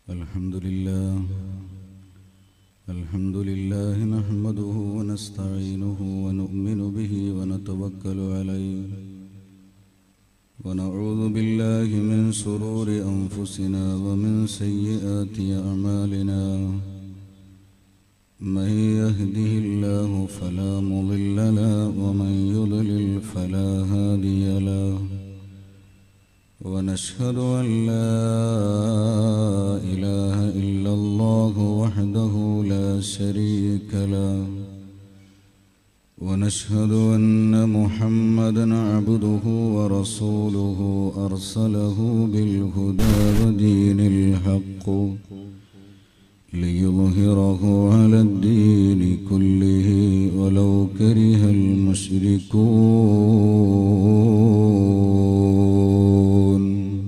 الحمد لله الحمد لله نحمده ونستعينه ونؤمن به ونتوكل عليه ونعوذ بالله من شرور أنفسنا ومن سيئات أعمالنا من يهده الله فلا مضل له ومن يضلل فلا هادي له ونشهد أن لا إله إلا الله وحده لا شريك له ونشهد أن محمدا عبده ورسوله أرسله بالهدى ودين الحق ليظهره على الدين كله ولو كره المشركون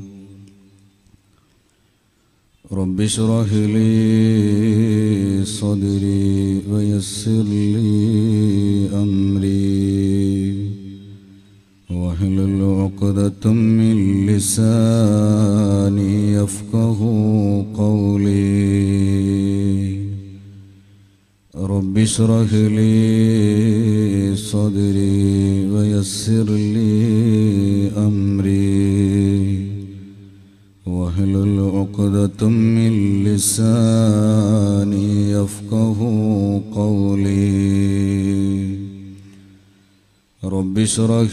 رب اشرح لي صدري ويسر لي أمري واحلل عقدة من لساني يفقه قولي رب اشرح لي صدري ويسر لي أمري واحلل عقدة من لساني يفقه قولي رب اشرح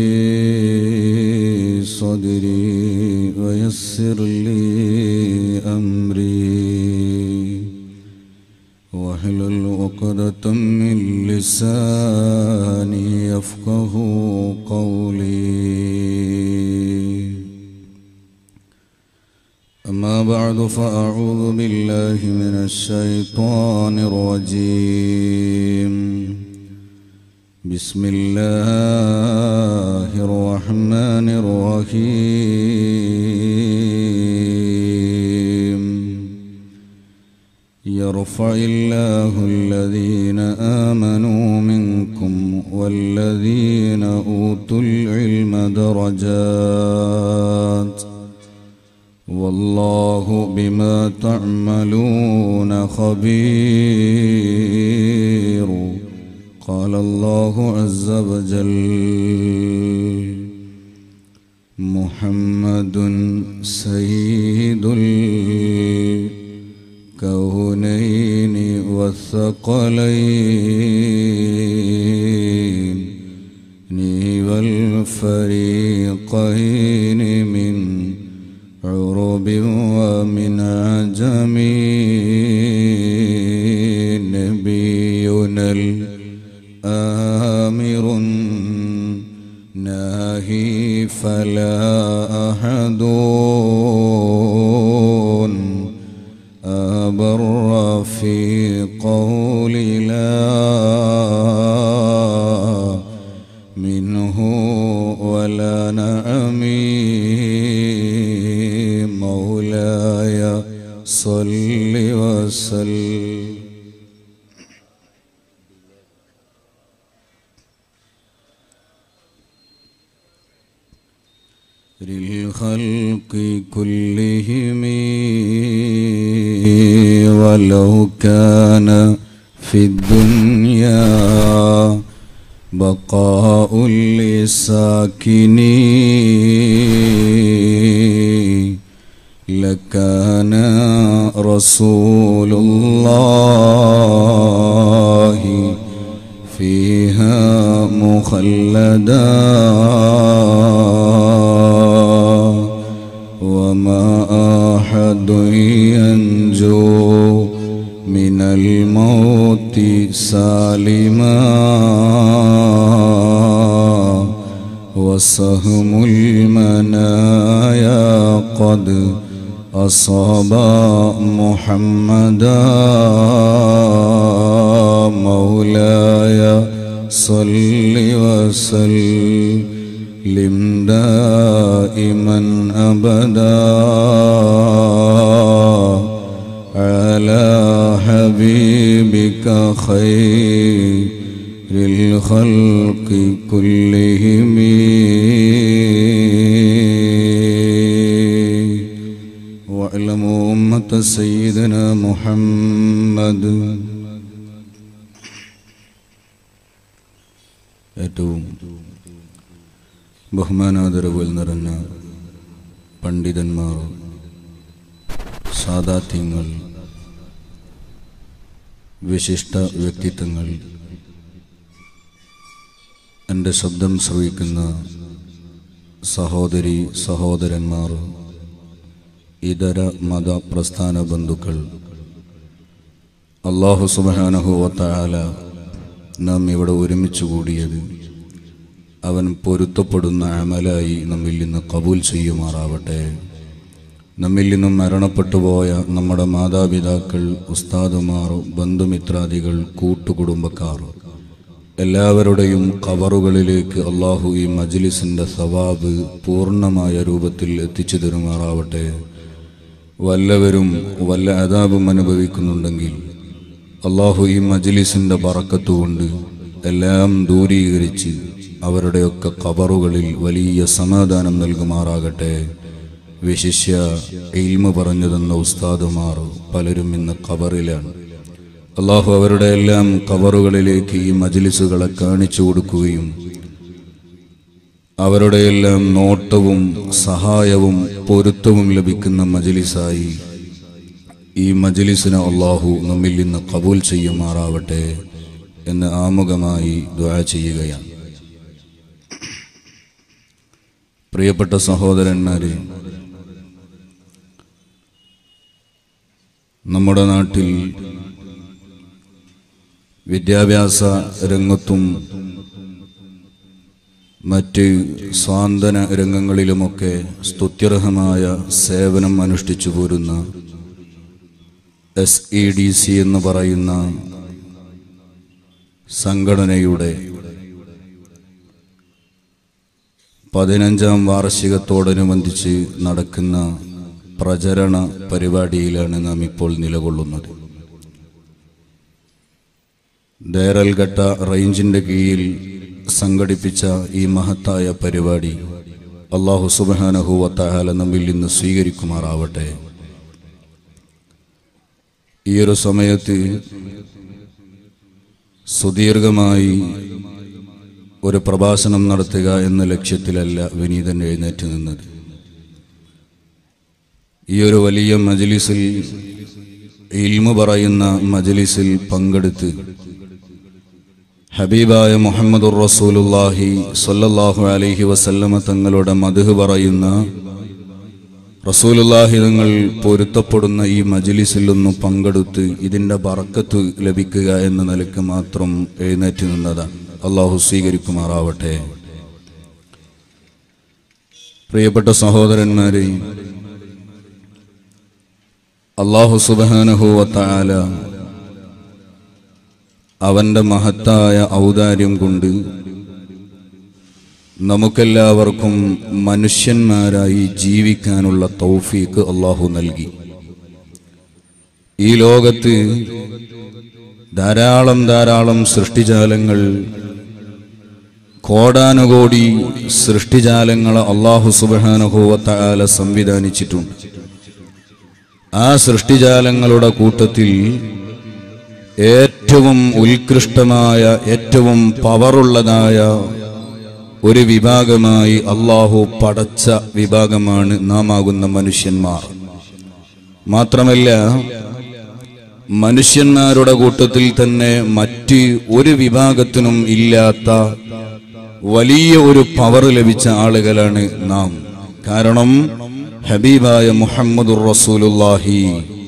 لي صدري ويسر لي أمري واحلل عقدة من لساني يفقه قولي أما بعد فأعوذ بالله من الشيطان الرجيم بسم الله الرحمن الرحيم يرفع الله الذين آمنوا منكم والذين أوتوا العلم درجات والله بما تعملون خبير قال الله عز وجل محمد سيد الكونين والثقلين والفريقين من عرب ومن عجم نبينا الآمر ناهي فلا أحد أبر في قول لا منه ولا نعمي مولاي صل وسلم للخلق كلهم ولو كان في الدنيا بقاء لساكني لكان رسول الله فيها مخلدا وما أحد ينجو من الموت سالما وسهم المنايا قد أصاب محمدا مولاي صل وسلم دائما أبدا على حبيبك خير الخلق كلهم واعلموا أمة سيدنا محمد ഏറ്റവും ബഹുമാനാദരവുകൾ നിറഞ്ഞ പണ്ഡിതന്മാർ സാദാത്യങ്ങൾ വിശിഷ്ട വ്യക്തിത്വങ്ങൾ എൻ്റെ ശബ്ദം ശ്രവിക്കുന്ന സഹോദരി സഹോദരന്മാർ ഇതര മത പ്രസ്ഥാന ബന്ധുക്കൾ അള്ളാഹു സുബാനഹുവത്താല നാം ഇവിടെ ഒരുമിച്ച് കൂടിയത് അവൻ പൊരുത്തപ്പെടുന്ന അമലായി നമ്മിൽ നിന്ന് കബൂൽ ചെയ്യുമാറാവട്ടെ നമ്മിൽ നിന്നും മരണപ്പെട്ടുപോയ നമ്മുടെ മാതാപിതാക്കൾ ഉസ്താദുമാർ ബന്ധുമിത്രാദികൾ കൂട്ടുകുടുംബക്കാർ എല്ലാവരുടെയും കവറുകളിലേക്ക് അള്ളാഹു ഈ മജ്ലിസിൻ്റെ സവാബ് പൂർണ്ണമായ രൂപത്തിൽ എത്തിച്ചു തരുമാറാവട്ടെ വല്ലവരും വല്ല അതാപും അനുഭവിക്കുന്നുണ്ടെങ്കിൽ അള്ളാഹു ഈ മജ്ലിസിൻ്റെ ബറക്കത്തുകൊണ്ട് എല്ലാം ദൂരീകരിച്ച് അവരുടെയൊക്കെ കബറുകളിൽ വലിയ സമാധാനം നൽകുമാറാകട്ടെ വിശിഷ്യ ഇൽമ പറഞ്ഞു തന്ന ഉസ്താദുമാർ പലരും ഇന്ന് കബറിലാണ് അള്ളാഹു അവരുടെ എല്ലാം കബറുകളിലേക്ക് ഈ മജ്ലിസുകളെ കാണിച്ചു കൊടുക്കുകയും അവരുടെ എല്ലാം നോട്ടവും സഹായവും പൊരുത്തവും ലഭിക്കുന്ന മജ്ലിസായി ഈ മജ്ലിസിനെ അള്ളാഹു നമ്മിൽ നിന്ന് കബൂൽ ചെയ്യുമാറാവട്ടെ എന്ന് ആമുഖമായി ദ്വാ ചെയ്യുകയാണ് പ്രിയപ്പെട്ട സഹോദരന്മാരെ നമ്മുടെ നാട്ടിൽ വിദ്യാഭ്യാസ രംഗത്തും മറ്റ് സ്വാന്തന രംഗങ്ങളിലുമൊക്കെ സ്തുത്യർഹമായ സേവനം അനുഷ്ഠിച്ചു പോരുന്ന എസ് ഇ ഡി സി എന്ന് പറയുന്ന സംഘടനയുടെ പതിനഞ്ചാം വാർഷികത്തോടനുബന്ധിച്ച് നടക്കുന്ന പ്രചരണ പരിപാടിയിലാണ് നാം ഇപ്പോൾ നിലകൊള്ളുന്നത് ദേറൽഘട്ട റേഞ്ചിന്റെ കീഴിൽ സംഘടിപ്പിച്ച ഈ മഹത്തായ പരിപാടി അള്ളാഹു സുബാനഹുവത്താല നമ്മിൽ നിന്ന് സ്വീകരിക്കുമാറാവട്ടെ ഈ ഒരു സമയത്ത് സുദീർഘമായി ഒരു പ്രഭാഷണം നടത്തുക എന്ന ലക്ഷ്യത്തിലല്ല വിനീതൻ എഴുന്നേറ്റ് നിന്നത് ഈ ഒരു വലിയ മജലിസിൽ ഇൽമു പറയുന്ന മജലിസിൽ പങ്കെടുത്ത് ഹബീബായ മുഹമ്മദുർ റസൂലുല്ലാഹി സ്വല്ലല്ലാഹു അലൈഹി വസല്ലമ തങ്ങളുടെ മധു പറയുന്ന റസൂലുല്ലാഹി തങ്ങൾ പൊരുത്തപ്പെടുന്ന ഈ മജലിസിൽ ഒന്ന് പങ്കെടുത്ത് ഇതിൻ്റെ ബറക്കത്ത് ലഭിക്കുക എന്ന നിലയ്ക്ക് മാത്രം എഴുന്നേറ്റ് നിന്നതാണ് അള്ളാഹു സ്വീകരിക്കുമാറാവട്ടെ പ്രിയപ്പെട്ട സഹോദരന്മാരെ അള്ളാഹു സുബാനഹുവത്താല അവന്റെ മഹത്തായ ഔദാര്യം കൊണ്ട് നമുക്കെല്ലാവർക്കും മനുഷ്യന്മാരായി ജീവിക്കാനുള്ള തൗഫീക്ക് അള്ളാഹു നൽകി ഈ ലോകത്ത് ധാരാളം ധാരാളം സൃഷ്ടിജാലങ്ങൾ കോടാനുകോടി സൃഷ്ടിജാലങ്ങളെ അള്ളാഹു സുബാനുഭവത്താല സംവിധാനിച്ചിട്ടുണ്ട് ആ സൃഷ്ടിജാലങ്ങളുടെ കൂട്ടത്തിൽ ഏറ്റവും ഉത്കൃഷ്ടമായ ഏറ്റവും പവറുള്ളതായ ഒരു വിഭാഗമായി അള്ളാഹു പടച്ച വിഭാഗമാണ് നാം ആകുന്ന മനുഷ്യന്മാർ മാത്രമല്ല മനുഷ്യന്മാരുടെ കൂട്ടത്തിൽ തന്നെ മറ്റ് ഒരു വിഭാഗത്തിനും ഇല്ലാത്ത വലിയ ഒരു പവർ ലഭിച്ച ആളുകളാണ് നാം കാരണം ഹബീബായ മുഹമ്മദുർ റസൂലുല്ലാഹി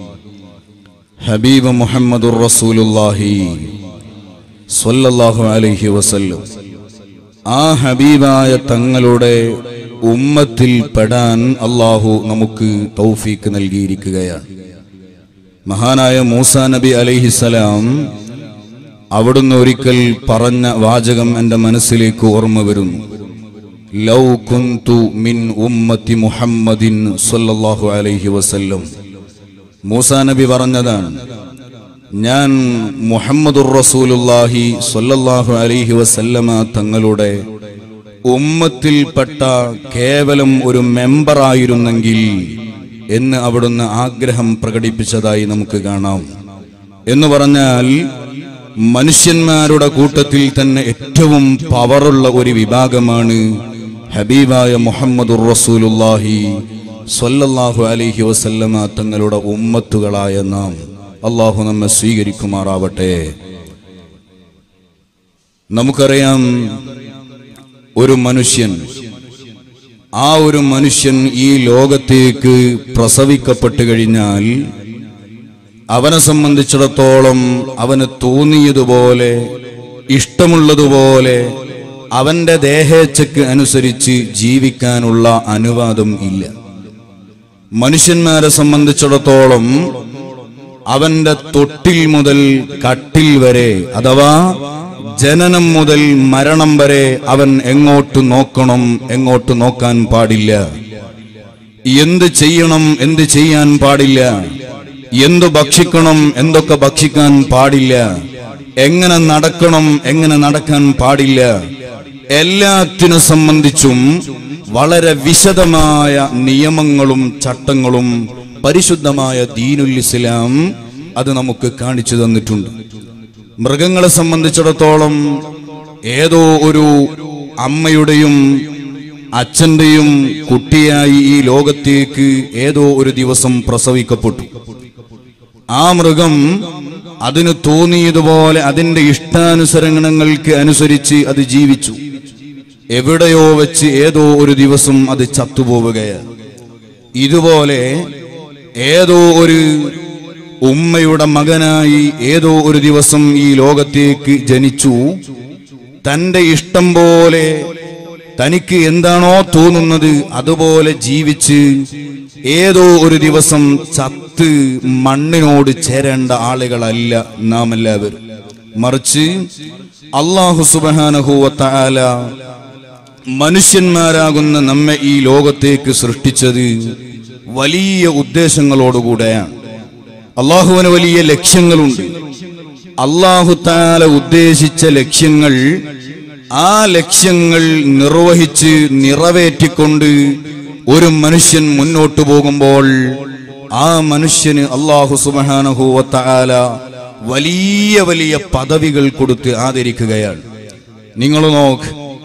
ഹബീബ് മുഹമ്മദുർ റസൂലുല്ലാഹി സ്വല്ലല്ലാഹു അലൈഹി വസല്ലം ആ ഹബീബായ തങ്ങളുടെ ഉമ്മത്തിൽ പെടാൻ അള്ളാഹു നമുക്ക് തൗഫീക്ക് നൽകിയിരിക്കുകയാണ് മഹാനായ മൂസ നബി അലൈഹിസലാം അവിടുന്ന് ഒരിക്കൽ പറഞ്ഞ വാചകം എൻ്റെ മനസ്സിലേക്ക് ഓർമ്മ വരുന്നു ലൗ കുന്തു മിൻ ഉമ്മത്തി മുഹമ്മദിൻ സല്ലല്ലാഹു അലൈഹി വസല്ലം മൂസ നബി പറഞ്ഞതാണ് ഞാൻ മുഹമ്മദുർ റസൂലുല്ലാഹി സല്ലല്ലാഹു അലൈഹി വസല്ലമ തങ്ങളുടെ ഉമ്മത്തിൽപ്പെട്ട കേവലം ഒരു മെമ്പറായിരുന്നെങ്കിൽ എന്ന് അവിടുന്ന് ആഗ്രഹം പ്രകടിപ്പിച്ചതായി നമുക്ക് കാണാം എന്ന് പറഞ്ഞാൽ മനുഷ്യന്മാരുടെ കൂട്ടത്തിൽ തന്നെ ഏറ്റവും പവറുള്ള ഒരു വിഭാഗമാണ് ഹബീബായ മുഹമ്മദുർ റസൂലുല്ലാഹി സ്വല്ലല്ലാഹു അലൈഹി വസല്ലമ തങ്ങളുടെ ഉമ്മത്തുകളായ നാം അള്ളാഹു നമ്മെ സ്വീകരിക്കുമാറാവട്ടെ നമുക്കറിയാം ഒരു മനുഷ്യൻ ആ ഒരു മനുഷ്യൻ ഈ ലോകത്തേക്ക് പ്രസവിക്കപ്പെട്ടു കഴിഞ്ഞാൽ അവനെ സംബന്ധിച്ചിടത്തോളം അവന് തോന്നിയതുപോലെ ഇഷ്ടമുള്ളതുപോലെ അവന്റെ ദേഹേച്ഛക്ക് അനുസരിച്ച് ജീവിക്കാനുള്ള അനുവാദം ഇല്ല മനുഷ്യന്മാരെ സംബന്ധിച്ചിടത്തോളം അവന്റെ തൊട്ടിൽ മുതൽ കട്ടിൽ വരെ അഥവാ ജനനം മുതൽ മരണം വരെ അവൻ എങ്ങോട്ട് നോക്കണം എങ്ങോട്ട് നോക്കാൻ പാടില്ല എന്ത് ചെയ്യണം എന്ത് ചെയ്യാൻ പാടില്ല എന്തു ഭക്ഷിക്കണം എന്തൊക്കെ ഭക്ഷിക്കാൻ പാടില്ല എങ്ങനെ നടക്കണം എങ്ങനെ നടക്കാൻ പാടില്ല എല്ലാത്തിനെ സംബന്ധിച്ചും വളരെ വിശദമായ നിയമങ്ങളും ചട്ടങ്ങളും പരിശുദ്ധമായ ദീനുൽ ഇസ്ലാം അത് നമുക്ക് കാണിച്ചു തന്നിട്ടുണ്ട് മൃഗങ്ങളെ സംബന്ധിച്ചിടത്തോളം ഏതോ ഒരു അമ്മയുടെയും അച്ഛന്റെയും കുട്ടിയായി ഈ ലോകത്തേക്ക് ഏതോ ഒരു ദിവസം പ്രസവിക്കപ്പെട്ടു ആ മൃഗം അതിന് തോന്നിയതുപോലെ അതിന്റെ ഇഷ്ടാനുസരണങ്ങൾക്ക് അനുസരിച്ച് അത് ജീവിച്ചു എവിടെയോ വെച്ച് ഏതോ ഒരു ദിവസം അത് ചത്തുപോവുകയാണ് ഇതുപോലെ ഏതോ ഒരു ഉമ്മയുടെ മകനായി ഏതോ ഒരു ദിവസം ഈ ലോകത്തേക്ക് ജനിച്ചു തന്റെ ഇഷ്ടം പോലെ തനിക്ക് എന്താണോ തോന്നുന്നത് അതുപോലെ ജീവിച്ച് ഏതോ ഒരു ദിവസം ചത്ത് മണ്ണിനോട് ചേരേണ്ട ആളുകളല്ല നാം എല്ലാവരും മറിച്ച് അള്ളാഹു സുബാനഹുവല മനുഷ്യന്മാരാകുന്ന നമ്മെ ഈ ലോകത്തേക്ക് സൃഷ്ടിച്ചത് വലിയ ഉദ്ദേശങ്ങളോടുകൂടെയാണ് അള്ളാഹുവിന് വലിയ ലക്ഷ്യങ്ങളുണ്ട് അള്ളാഹു താല ഉദ്ദേശിച്ച ലക്ഷ്യങ്ങൾ ആ ലക്ഷ്യങ്ങൾ നിർവഹിച്ച് നിറവേറ്റിക്കൊണ്ട് ഒരു മനുഷ്യൻ മുന്നോട്ടു പോകുമ്പോൾ ആ മനുഷ്യന് അള്ളാഹു സുബാനഹുവല വലിയ വലിയ പദവികൾ കൊടുത്ത് ആദരിക്കുകയാണ് നിങ്ങൾ നോക്ക്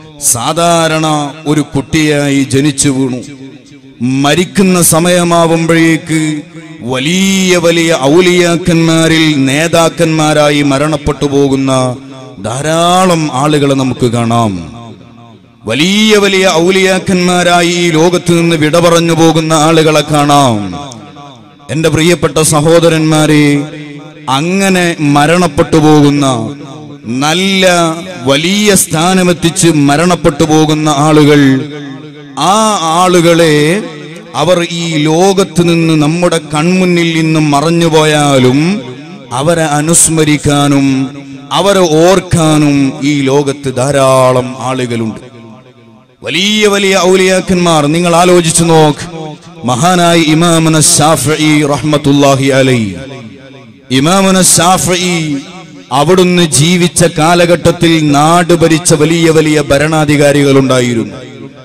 സാധാരണ ഒരു കുട്ടിയായി ജനിച്ചു വീണു മരിക്കുന്ന സമയമാവുമ്പോഴേക്ക് വലിയ വലിയ ഔലിയാക്കന്മാരിൽ നേതാക്കന്മാരായി മരണപ്പെട്ടു പോകുന്ന ധാരാളം ആളുകളെ നമുക്ക് കാണാം വലിയ വലിയ ഔലിയാക്കന്മാരായി ഈ ലോകത്ത് നിന്ന് വിട പറഞ്ഞു പോകുന്ന ആളുകളെ കാണാം എന്റെ പ്രിയപ്പെട്ട സഹോദരന്മാരെ അങ്ങനെ മരണപ്പെട്ടു പോകുന്ന നല്ല വലിയ സ്ഥാനമെത്തിച്ച് മരണപ്പെട്ടു പോകുന്ന ആളുകൾ ആ ആളുകളെ അവർ ഈ ലോകത്ത് നിന്ന് നമ്മുടെ കൺമുന്നിൽ നിന്നും മറഞ്ഞുപോയാലും അവരെ അനുസ്മരിക്കാനും അവരെ ഓർക്കാനും ഈ ലോകത്ത് ധാരാളം ആളുകളുണ്ട് വലിയ വലിയ ഔലിയാക്കന്മാർ നിങ്ങൾ ആലോചിച്ചു നോക്ക് മഹാനായ ഇമാമുന ഷാഫി റഹ്മത്തുല്ലാഹി അലൈ ഇമാമുന ഷാഫി അവിടുന്ന് ജീവിച്ച കാലഘട്ടത്തിൽ നാട് ഭരിച്ച വലിയ വലിയ ഭരണാധികാരികളുണ്ടായിരുന്നു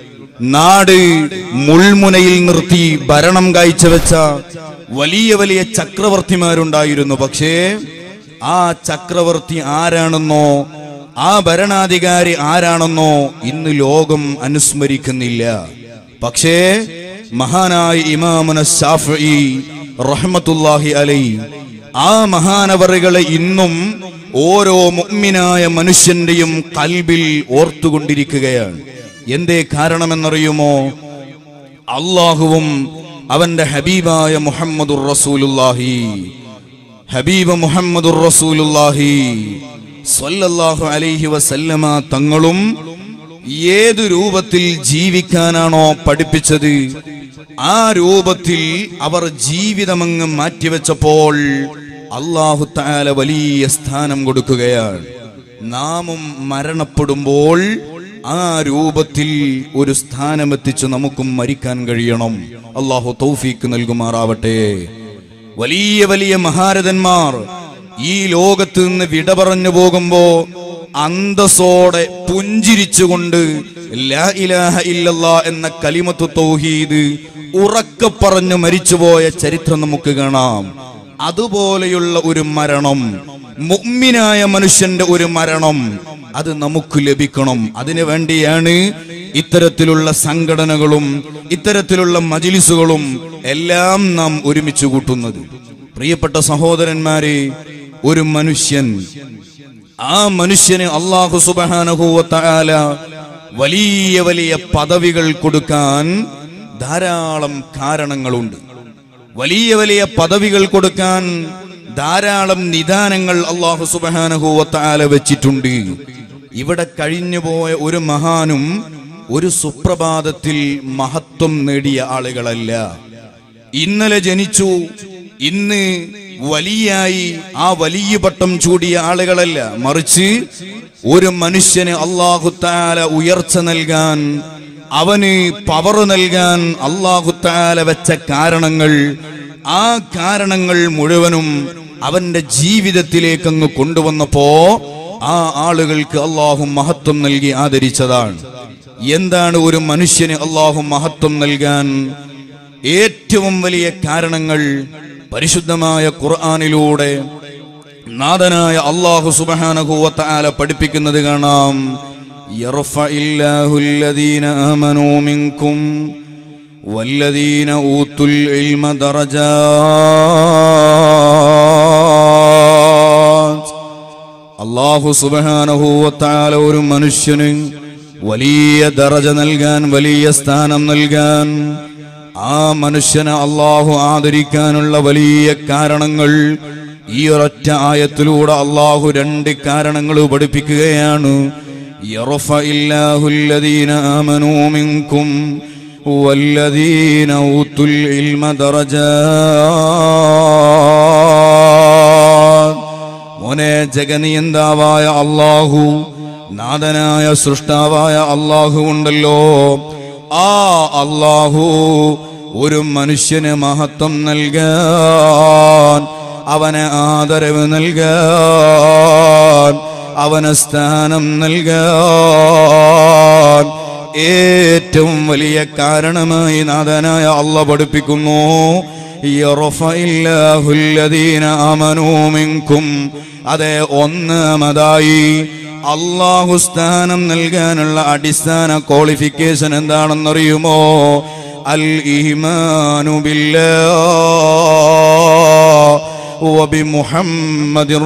നാട് മുൾമുനയിൽ നിർത്തി ഭരണം കാഴ്ചവെച്ച വലിയ വലിയ ചക്രവർത്തിമാരുണ്ടായിരുന്നു പക്ഷേ ആ ചക്രവർത്തി ആരാണെന്നോ ആ ഭരണാധികാരി ആരാണെന്നോ ഇന്ന് ലോകം അനുസ്മരിക്കുന്നില്ല പക്ഷേ മഹാനായ ഇമാമുന ഷാഫി റഹ്മത്തുല്ലാഹി അലൈ ആ മഹാനവറുകളെ ഇന്നും ഓരോ മുഅ്മിനായ മനുഷ്യന്റെയും കൽബിൽ ഓർത്തുകൊണ്ടിരിക്കുകയാണ് എന്തേ കാരണമെന്നറിയുമോ അള്ളാഹുവും അവന്റെ ഹബീബായ മുഹമ്മദുർ റസൂലുല്ലാഹി ഹബീബ് മുഹമ്മദുർ റസൂലുല്ലാഹി സ്വല്ലല്ലാഹു അലൈഹി വസല്ലമ തങ്ങളും ഏതു രൂപത്തിൽ ജീവിക്കാനാണോ പഠിപ്പിച്ചത് ആ രൂപത്തിൽ അവർ ജീവിതമങ്ങ് മാറ്റിവെച്ചപ്പോൾ അള്ളാഹു താല വലിയ സ്ഥാനം കൊടുക്കുകയാണ് നാമും മരണപ്പെടുമ്പോൾ ആ രൂപത്തിൽ ഒരു സ്ഥാനമെത്തിച്ച് നമുക്കും മരിക്കാൻ കഴിയണം അള്ളാഹു തൗഫീക്ക് നൽകുമാറാവട്ടെ വലിയ വലിയ മഹാരഥന്മാർ ഈ ലോകത്ത് നിന്ന് വിട പറഞ്ഞു പോകുമ്പോ അന്തസ്സോടെ പുഞ്ചിരിച്ചുകൊണ്ട് ലാ ഇലാഹ ഇല്ലല്ലാ എന്ന കലിമത്തു തൗഹീദ് ഉറക്കെ പറഞ്ഞു മരിച്ചുപോയ ചരിത്രം നമുക്ക് കാണാം അതുപോലെയുള്ള ഒരു മരണം മുഅ്മിനായ മനുഷ്യന്റെ ഒരു മരണം അത് നമുക്ക് ലഭിക്കണം അതിനു വേണ്ടിയാണ് ഇത്തരത്തിലുള്ള സംഘടനകളും ഇത്തരത്തിലുള്ള മജിലിസുകളും എല്ലാം നാം ഒരുമിച്ച് കൂട്ടുന്നത് പ്രിയപ്പെട്ട സഹോദരന്മാരെ ഒരു മനുഷ്യൻ ആ മനുഷ്യന് അള്ളാഹു സുബാനഹൂവത്താല വലിയ വലിയ പദവികൾ കൊടുക്കാൻ ധാരാളം കാരണങ്ങളുണ്ട് വലിയ വലിയ പദവികൾ കൊടുക്കാൻ ധാരാളം നിദാനങ്ങൾ അള്ളാഹു സുബാനഹൂവത്താല വെച്ചിട്ടുണ്ട് ഇവിടെ കഴിഞ്ഞുപോയ ഒരു മഹാനും ഒരു സുപ്രഭാതത്തിൽ മഹത്വം നേടിയ ആളുകളല്ല ഇന്നലെ ജനിച്ചു ഇന്ന് വലിയായി ആ വലിയ പട്ടം ചൂടിയ ആളുകളല്ല മറിച്ച് ഒരു മനുഷ്യന് അള്ളാഹുത്താല ഉയർച്ച നൽകാൻ അവന് പവർ നൽകാൻ അള്ളാഹുത്താല വെച്ച കാരണങ്ങൾ ആ കാരണങ്ങൾ മുഴുവനും അവന്റെ ജീവിതത്തിലേക്ക് അങ്ങ് കൊണ്ടുവന്നപ്പോ ആ ആളുകൾക്ക് അള്ളാഹു മഹത്വം നൽകി ആദരിച്ചതാണ് എന്താണ് ഒരു മനുഷ്യന് അള്ളാഹു മഹത്വം നൽകാൻ ഏറ്റവും വലിയ കാരണങ്ങൾ പരിശുദ്ധമായ ഖുർആാനിലൂടെ നാഥനായ അള്ളാഹു സുബഹാനഹുവത്താല പഠിപ്പിക്കുന്നത് കാണാം യർഫഇല്ലാഹുല്ലദീന ആമനൂ മിൻകും വല്ലദീന ഊത്തുൽ ഇൽമ ദറജാത്ത് അള്ളാഹു സുബഹാനഹൂവത്താല ഒരു മനുഷ്യന് വലിയ ദറജ നൽകാൻ വലിയ സ്ഥാനം നൽകാൻ ആ മനുഷ്യനെ അള്ളാഹു ആദരിക്കാനുള്ള വലിയ കാരണങ്ങൾ ഈ ഒരൊറ്റ ആയത്തിലൂടെ അള്ളാഹു രണ്ട് കാരണങ്ങൾ പഠിപ്പിക്കുകയാണ് യർഫഇല്ലാഹുല്ലദീന ആമനൂ മിൻകും വല്ലദീന ഊത്തുൽ ഇൽമ ദറജാത്ത് മോനെ ജഗനിയന്താവായ അള്ളാഹു നാഥനായ സൃഷ്ടാവായ അള്ളാഹു ഉണ്ടല്ലോ ആ അള്ളാഹു ഒരു മനുഷ്യന് മഹത്വം നൽകാൻ അവന് ആദരവ് നൽകാൻ അവന് സ്ഥാനം നൽകാൻ ഏറ്റവും വലിയ കാരണമായി നാഥനായ അള്ള പഠിപ്പിക്കുന്നു യറഫഇല്ലാഹുല്ലദീന ആമനൂ മിൻകും അതെ ഒന്നാമതായി അള്ളാഹു സ്ഥാനം നൽകാനുള്ള അടിസ്ഥാന ക്വാളിഫിക്കേഷൻ എന്താണെന്നറിയുമോ അൽ ഈമാനു ബില്ലാഹ് വബിമുഹമ്മദിർ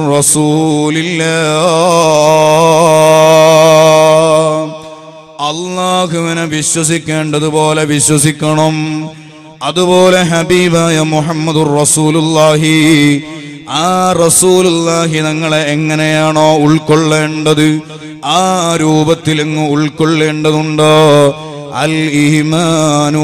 റസൂലില്ലാഹ് അള്ളാഹുവിനെ വിശ്വസിക്കേണ്ടതുപോലെ വിശ്വസിക്കണം അതുപോലെ ഹബീബായ മുഹമ്മദുർ റസൂലുല്ലാഹി ആ റസൂലുല്ലാഹി ഞങ്ങളെ എങ്ങനെയാണോ ഉൾക്കൊള്ളേണ്ടത് ആ രൂപത്തിൽ അങ്ങ് ഉൾക്കൊള്ളേണ്ടതുണ്ടോ അൽ ഈമാനു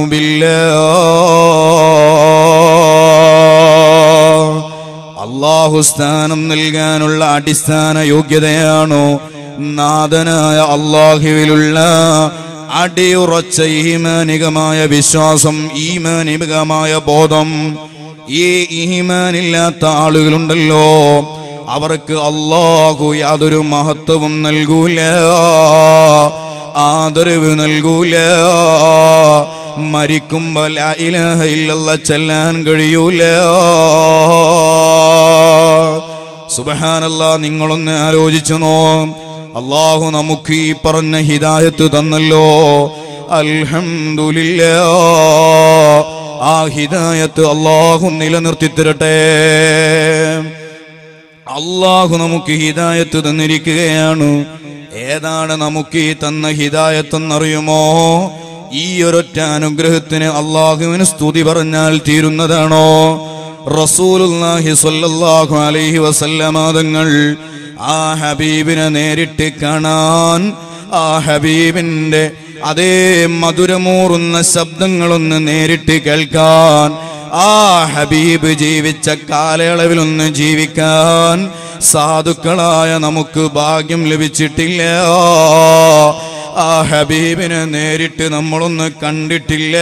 ബില്ലാഹ് അള്ളാഹു സ്ഥാനം നൽകാനുള്ള അടിസ്ഥാന യോഗ്യതയാണോ നാഥനായ അള്ളാഹുവിലുള്ള അടിയുറച്ച ഈമാനികമായ വിശ്വാസം ഈമാനികമായ ബോധം ഈ ഈമാനില്ലാത്ത ആളുകളുണ്ടല്ലോ അവർക്ക് അള്ളാഹു യാതൊരു മഹത്വവും നൽകൂല ആദരവ് നൽകൂല മരിക്കുമ്പോൾ ലാ ഇലാഹ ഇല്ലല്ലാഹ് ചെല്ലാൻ കഴിയൂല സുബഹാനല്ലാ നിങ്ങളൊന്ന് ആലോചിച്ചു നോ അള്ളാഹു നമുക്ക് ഈ പറഞ്ഞ ഹിദായത്ത് തന്നല്ലോ അൽഹംദുലില്ലാ ആ ഹിദായത്ത് അള്ളാഹു നിലനിർത്തി തരട്ടെ അള്ളാഹു നമുക്ക് ഹിദായത്ത് തന്നിരിക്കുകയാണ് ഏതാണ് നമുക്ക് ഈ തന്ന ഹിദായത്ത് എന്നറിയുമോ ഈ ഒരൊറ്റ അനുഗ്രഹത്തിന് അള്ളാഹുവിന് സ്തുതി പറഞ്ഞാൽ തീരുന്നതാണോ റസൂലുല്ലാഹി സ്വല്ലല്ലാഹു അലൈഹി വസല്ലമാതങ്ങൾ ആ ഹബീബിനെ നേരിട്ട് കാണാൻ ആ ഹബീബിന്റെ അതേ മധുരമൂറുന്ന ശബ്ദങ്ങളൊന്ന് നേരിട്ട് കേൾക്കാൻ ആ ഹബീബ് ജീവിച്ച കാലയളവിലൊന്ന് ജീവിക്കാൻ സാധുക്കളായ നമുക്ക് ഭാഗ്യം ലഭിച്ചിട്ടില്ല ആ ഹബീബിനെ നേരിട്ട് നമ്മളൊന്ന് കണ്ടിട്ടില്ല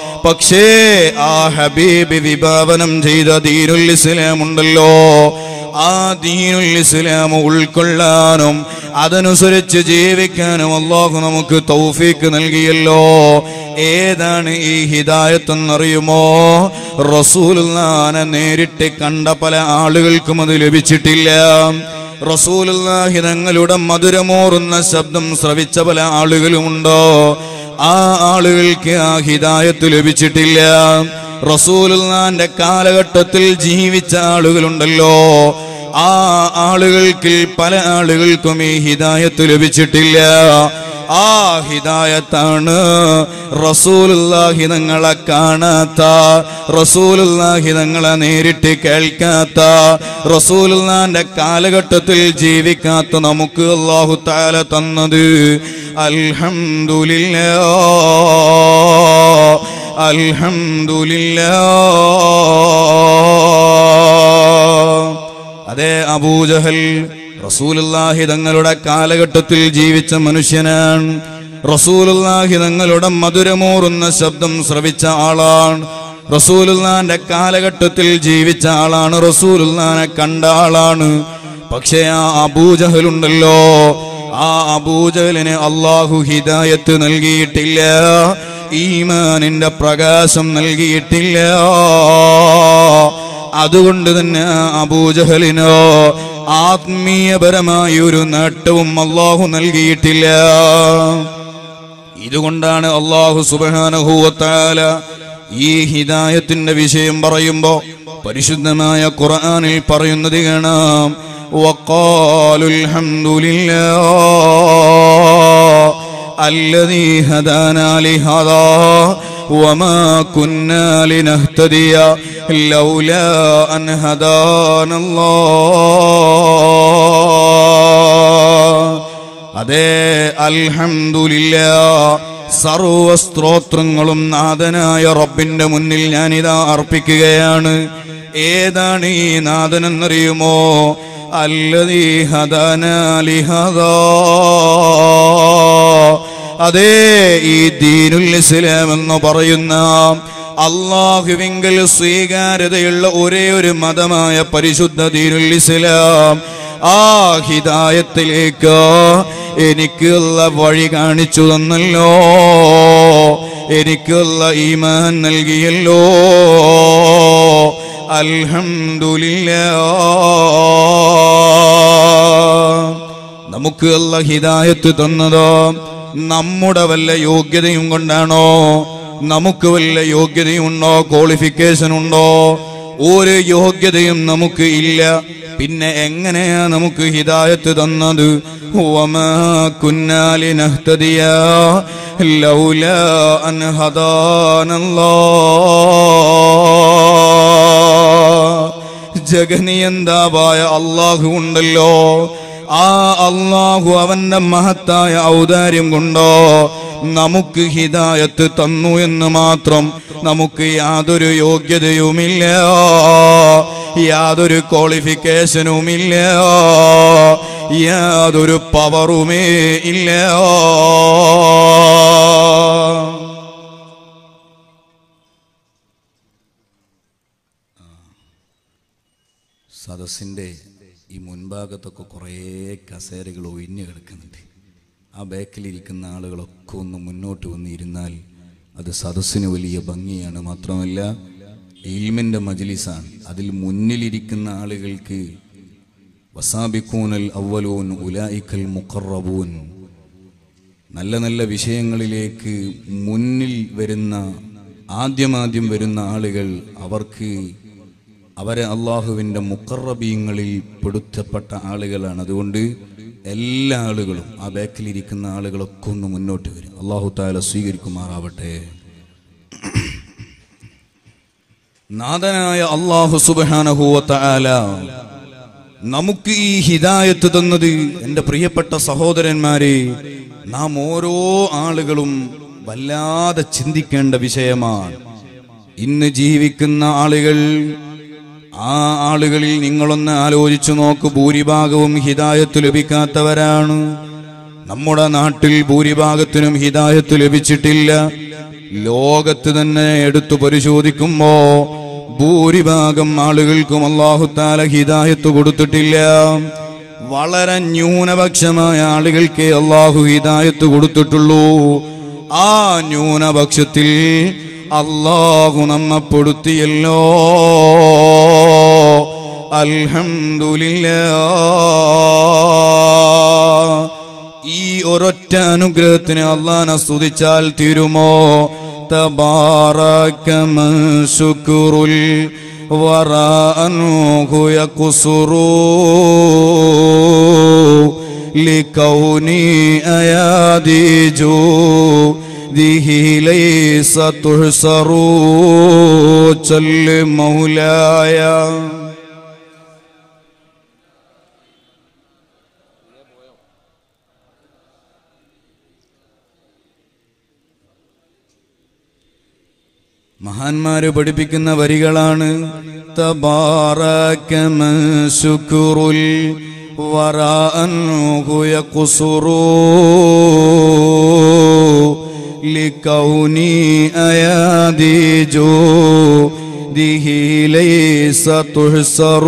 പക്ഷേ ആ ഹബീബ് വിഭാവനം ചെയ്ത ദീനുൽ ഇസ്ലാം ഉണ്ടല്ലോ ആ ദീനുൽ ഇസ്ലാം ഉൾക്കൊള്ളാനും അതനുസരിച്ച് ജീവിക്കാനും അള്ളാഹു നമുക്ക് തൗഫീക്ക് നൽകിയല്ലോ ഏതാണ് ഈ ഹിദായത്ത് എന്നറിയുമോ റസൂലുള്ളാനെ നേരിട്ട് കണ്ട പല ആളുകൾക്കും അത് ലഭിച്ചിട്ടില്ല റസൂലുള്ളാഹി തങ്ങളുടെ മധുരമോറുന്ന ശബ്ദം ശ്രവിച്ച പല ആളുകളുമുണ്ടോ ആ ആളുകൾക്ക് ആ ഹിദായത്ത് ലഭിച്ചിട്ടില്ല റസൂലുള്ളാന്റെ കാലഘട്ടത്തിൽ ജീവിച്ച ആളുകളുണ്ടല്ലോ ആ ആളുകൾക്ക് പല ആളുകൾക്കും ഈ ഹിദായത്ത് ലഭിച്ചിട്ടില്ല ആ ഹിദായത്താണ് റസൂലുള്ളാഹി തങ്ങളെ കാണാത്ത റസൂലുള്ളാഹി തങ്ങളെ നേരിട്ട് കേൾക്കാത്ത റസൂലുള്ളാന്റെ കാലഘട്ടത്തിൽ ജീവിക്കാത്ത നമുക്ക് അല്ലാഹു തആല തന്നത് അൽഹംദുലില്ലാ അൽഹംദുലില്ലാ അതെ അബൂജഹൽ റസൂലുള്ളാഹി തങ്ങളുടെ കാലഘട്ടത്തിൽ ജീവിച്ച മനുഷ്യനാണ് റസൂലുള്ളാഹി തങ്ങളുടെ മധുരമൂറുന്ന ശബ്ദം ശ്രവിച്ച ആളാണ് റസൂലുള്ളാന്റെ കാലഘട്ടത്തിൽ ജീവിച്ച ആളാണ് റസൂലുള്ളാനെ കണ്ട ആളാണ് പക്ഷേ ആ അബൂജഹലുണ്ടല്ലോ ആ അബൂജഹലിന് അള്ളാഹു ഹിദായത്ത് നൽകിയിട്ടില്ല ഈമാനിന്റെ പ്രകാശം നൽകിയിട്ടില്ല അതുകൊണ്ട് തന്നെ അബൂജഹലിനോ ആത്മീയപരമായ ഒരു നേട്ടവും അള്ളാഹു നൽകിയിട്ടില്ല ഇതുകൊണ്ടാണ് അള്ളാഹു സുബാനഹൂവത്താല ഈ ഹിദായത്തിന്റെ വിഷയം പറയുമ്പോ പരിശുദ്ധമായ ഖുർആനിൽ പറയുന്നത് കാണാം وقالوا الحمد لله الذي هدانا لهذا وما كنا لنهتدي لولا أن هدانا الله അതെ അൽഹംദുലില്ല സർവസ്ത്രോത്രങ്ങളും നാഥനായ റബ്ബിന്റെ മുന്നിൽ ഞാനിതാ അർപ്പിക്കുകയാണ് ഏതാണ് ഈ നാഥനെന്നറിയുമോ അല്ലതീ ഹദാനാലിഹദാ അതേ ഈ ദീനുൽ ഇസ്ലാം എന്ന് പറയുന്ന അള്ളാഹുവിങ്കൽ സ്വീകാര്യതയുള്ള ഒരേ ഒരു മതമായ പരിശുദ്ധ ദീനുൽ ഇസ്ലാം ആ ഹിദായത്തിലേക്ക് എനിക്കുള്ള വഴി കാണിച്ചു തന്നല്ലോ എനിക്കുള്ള ഈമാൻ നൽകിയല്ലോ അൽഹംദുലില്ലാ നമുക്ക് അല്ല ഹിദായത്ത് തന്നതോ നമ്മുടെ വല്ല യോഗ്യതയും കൊണ്ടാണോ നമുക്ക് വല്ല യോഗ്യതയുണ്ടോ ക്വാളിഫിക്കേഷൻ ഉണ്ടോ ഒരു യോഗ്യതയും നമുക്ക് ഇല്ല പിന്നെ എങ്ങനെയാ നമുക്ക് ഹിദായത്ത് തന്നത് വമാ കുന്നാ ലിനഹ്തദിയ ലൗലാ അൻ ഹദാനല്ലാഹ് ജഗനിയന്താവായ അള്ളാഹു ഉണ്ടല്ലോ ആ അള്ളാഹു അവന്റെ മഹത്തായ ഔദാര്യം കൊണ്ടോ നമുക്ക് ഹിദായത്ത് തന്നു എന്ന് മാത്രം നമുക്ക് യാതൊരു യോഗ്യതയുമില്ല യാതൊരു ക്വാളിഫിക്കേഷനുമില്ല യാതൊരു പവറുമേ ഇല്ല സദസ്സിൻ്റെ ഈ മുൻഭാഗത്തൊക്കെ കുറേ കസേരകൾ ഒഴിഞ്ഞു കിടക്കുന്നുണ്ട് ആ ബാക്കിലിരിക്കുന്ന ആളുകളൊക്കെ ഒന്ന് മുന്നോട്ട് വന്നിരുന്നാൽ അത് സദസ്സിന് വലിയ ഭംഗിയാണ് മാത്രമല്ല ഇൽമിൻ്റെ മജ്ലിസാണ് അതിൽ മുന്നിലിരിക്കുന്ന ആളുകൾക്ക് വസാബിക്കൂനൽ അവലൂൻ ഉലായിക്കൽ മുഖറബൂൻ നല്ല നല്ല വിഷയങ്ങളിലേക്ക് മുന്നിൽ വരുന്ന ആദ്യമാദ്യം വരുന്ന ആളുകൾ അവർക്ക് അവരെ അള്ളാഹുവിൻ്റെ മുക്കറബീങ്ങളിൽ പെടുത്തപ്പെട്ട ആളുകളാണ് അതുകൊണ്ട് എല്ലാ ആളുകളും ആ ബാക്കിലിരിക്കുന്ന ആളുകളൊക്കെ ഒന്ന് മുന്നോട്ട് വരും അള്ളാഹു താല സ്വീകരിക്കുമാറാവട്ടെ നാഥനായ അള്ളാഹു സുബാനഹുവല നമുക്ക് ഈ ഹിദായത്ത് തന്നത് എൻ്റെ പ്രിയപ്പെട്ട സഹോദരന്മാരെ നാം ഓരോ ആളുകളും വല്ലാതെ ചിന്തിക്കേണ്ട വിഷയമാണ് ഇന്ന് ജീവിക്കുന്ന ആളുകൾ ആ ആളുകളിൽ നിങ്ങളൊന്ന് ആലോചിച്ചു നോക്ക് ഭൂരിഭാഗവും ഹിദായത്ത് ലഭിക്കാത്തവരാണ് നമ്മുടെ നാട്ടിൽ ഭൂരിഭാഗത്തിനും ഹിദായത്ത് ലഭിച്ചിട്ടില്ല ലോകത്ത് തന്നെ എടുത്തു പരിശോധിക്കുമ്പോ ഭൂരിഭാഗം ആളുകൾക്കും അള്ളാഹുത്താല ഹിദായത്ത് കൊടുത്തിട്ടില്ല വളരെ ന്യൂനപക്ഷമായ ആളുകൾക്ക് അള്ളാഹു ഹിദായത്ത് കൊടുത്തിട്ടുള്ളൂ ആ ന്യൂനപക്ഷത്തിൽ അള്ളാഹു നമ്മെ പെടുത്തിയല്ലോ അൽഹംദുലില്ലാ ഈ ഒരൊറ്റ അനുഗ്രഹത്തിന് അള്ളാനെ സ്തുതിച്ചാൽ തീരുമോ تبارك من شكر الورى أنه يقصر لكوني أيادي جوده ليس تحصر صل مولاي മഹാന്മാര് പഠിപ്പിക്കുന്ന വരികളാണ് തബാറക മൻ ശുക്റുൽ വറാഅൻഹു യഖ്സുറു لكوني أيادي جوده ليس تحصر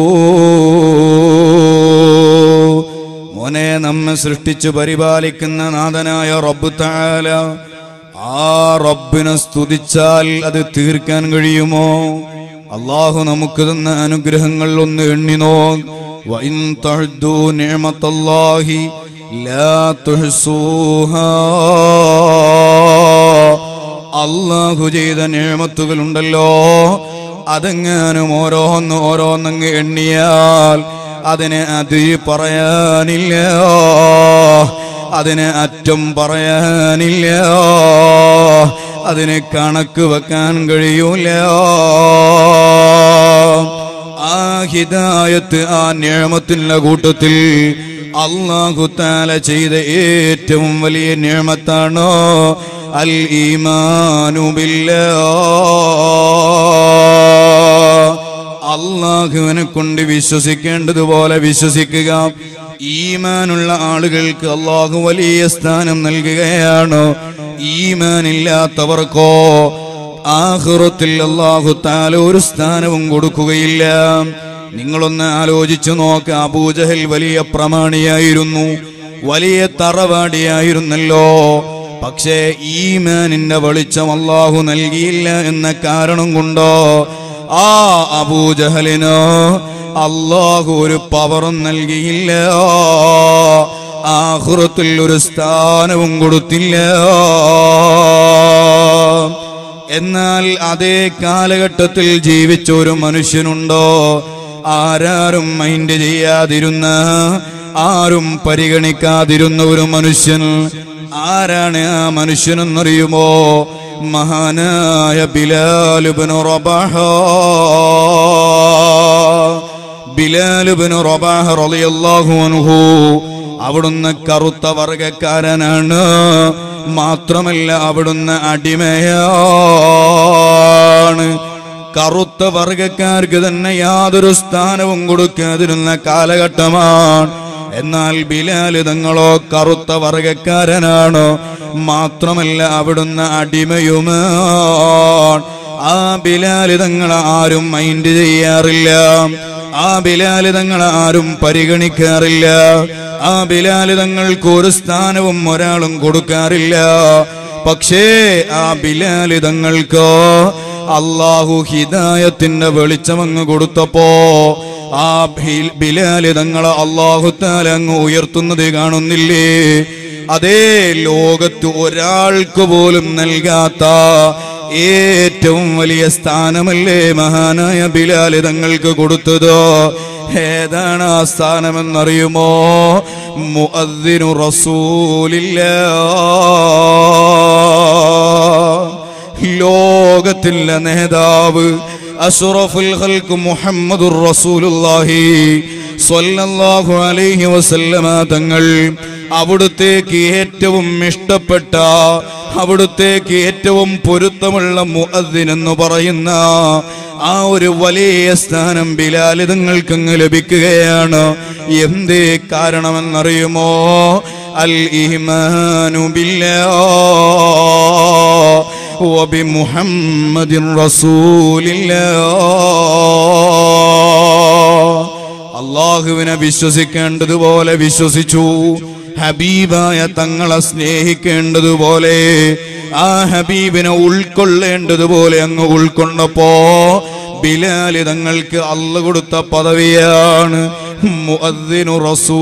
മോനെ നമ്മെ സൃഷ്ടിച്ചു പരിപാലിക്കുന്ന നാഥനായ റബ്ബ് താല ആ റബ്ബിനെ സ്തുതിച്ചാൽ അത് തീർക്കാൻ കഴിയുമോ അള്ളാഹു നമുക്ക് തന്ന അനുഗ്രഹങ്ങൾ ഒന്ന് എണ്ണിനോ വൈൻ തഴുതു നിയമത്തല്ലാഹി ലാ തുഹ്സൂഹാ അള്ളാഹു ചെയ്ത നിയമത്തുകൾ ഉണ്ടല്ലോ അതെങ്ങാനും ഓരോന്ന് ഓരോന്നങ്ങ് എണ്ണിയാൽ അതിന് അത് പറയാനില്ല അതിന് അറ്റം പറയാനില്ല അതിന് കണക്ക് വെക്കാൻ കഴിയൂല ആ ഹിദായത്ത് ആ നിയമത്തിന്റെ കൂട്ടത്തിൽ അള്ളാഹു താല ചെയ്ത ഏറ്റവും വലിയ നിയമത്താണോ അൽ ഈമാനു അള്ളാഹുവിനെ കൊണ്ട് വിശ്വസിക്കേണ്ടതുപോലെ വിശ്വസിക്കുക ഈമാനുള്ള ആളുകൾക്ക് അള്ളാഹു വലിയ സ്ഥാനം നൽകുകയാണ് ഈമാനില്ലാത്തവർക്കോ ആഹുറത്തിൽ അള്ളാഹു താല ഒരു സ്ഥാനവും കൊടുക്കുകയില്ല നിങ്ങളൊന്ന് ആലോചിച്ചു നോക്ക അബൂജഹൽ വലിയ പ്രമാണിയായിരുന്നു വലിയ തറവാടിയായിരുന്നല്ലോ പക്ഷേ ഈമാനിന്റെ വെളിച്ചം അള്ളാഹു നൽകിയില്ല എന്ന കാരണം കൊണ്ടോ ആ അബൂജഹലിനോ അള്ളാഹു ഒരു പവറും നൽകിയില്ല ആഹുറത്തിൽ ഒരു സ്ഥാനവും കൊടുത്തില്ല എന്നാൽ അതേ കാലഘട്ടത്തിൽ ജീവിച്ച ഒരു മനുഷ്യനുണ്ടോ ആരാരും മൈൻഡ് ചെയ്യാതിരുന്ന ആരും പരിഗണിക്കാതിരുന്ന ഒരു മനുഷ്യൻ ആരാണ് ആ മനുഷ്യനെന്നറിയുമോ മഹാനായ ബിലാലുബിന് റബാഹ ബിലാലുബിന് റബാഹ റളിയല്ലാഹു അൻഹു അവിടുന്ന് കറുത്ത വർഗക്കാരനാണ് മാത്രമല്ല അവിടുന്ന് അടിമയാണ് കറുത്ത വർഗക്കാർക്ക് തന്നെ യാതൊരു സ്ഥാനവും കൊടുക്കാതിരുന്ന കാലഘട്ടമാണ് എന്നാൽ ബിലാല് തങ്ങളോ കറുത്ത വർഗക്കാരനാണ് മാത്രമല്ല അവിടുന്ന് അടിമയുമാണ് ആ ബിലാല് തങ്ങളെ ആരും മൈൻഡ് ചെയ്യാറില്ല ആ ബിലാല് തങ്ങളെ ആരും പരിഗണിക്കാറില്ല ആ ബിലാല് തങ്ങൾക്ക് ഒരു സ്ഥാനവും ഒരാളും കൊടുക്കാറില്ല പക്ഷേ ആ ബിലാല് തങ്ങൾക്ക് അള്ളാഹു ഹിദായത്തിന്റെ വെളിച്ചമങ്ങ് കൊടുത്തപ്പോ ആ ബിൽ- ബിലാല് തങ്ങളെ അള്ളാഹു താല അങ്ങ് ഉയർത്തുന്നത് കാണുന്നില്ലേ അതേ ലോകത്ത് ഒരാൾക്ക് പോലും നൽകാത്ത ഏറ്റവും വലിയ സ്ഥാനമല്ലേ മഹാനായ ബിലാല് തങ്ങൾക്ക് കൊടുത്തത് ഏതാണ് ആ സ്ഥാനമെന്നറിയുമോ മുഅദ്ദിനു റസൂലില്ല ലോകത്തിലെ നേതാവ് അഷറഫുൽ ഖൽക്ക് മുഹമ്മദുർ റസൂലുള്ളാഹി സ്വല്ലല്ലാഹു അലൈഹി വസല്ലമ തങ്ങൾ അവിടുത്തേക്ക് ഏറ്റവും ഇഷ്ടപ്പെട്ട അവിടുത്തേക്ക് ഏറ്റവും പൊരുത്തമുള്ള മുഅദ്ദിൻ എന്ന് പറയുന്ന ആ ഒരു വലിയ സ്ഥാനം ബിലാല് തങ്ങൾക്കങ്ങ് ലഭിക്കുകയാണ് എന്തേ കാരണമെന്നറിയുമോ അൽ ഈമാനു ബില്ലാ وبمحمد رسول الله അള്ളാഹുവിനെ വിശ്വസിക്കേണ്ടതുപോലെ വിശ്വസിച്ചു ഹബീബായ തങ്ങളെ സ്നേഹിക്കേണ്ടതുപോലെ ആ ഹബീബിനെ ഉൾക്കൊള്ളേണ്ടതുപോലെ അങ്ങ് ഉൾക്കൊണ്ടപ്പോ ബിലാല് തങ്ങൾക്ക് അല്ല കൊടുത്ത പദവിയാണ് മുഅദ്ദിനു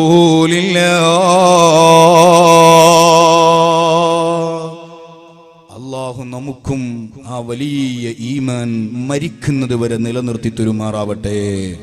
റസൂലില്ലാ അള്ളാഹു നമുക്കും ആ വലിയ ഈമാൻ മരിക്കുന്നത് വരെ നിലനിർത്തി തരുമാറാവട്ടെ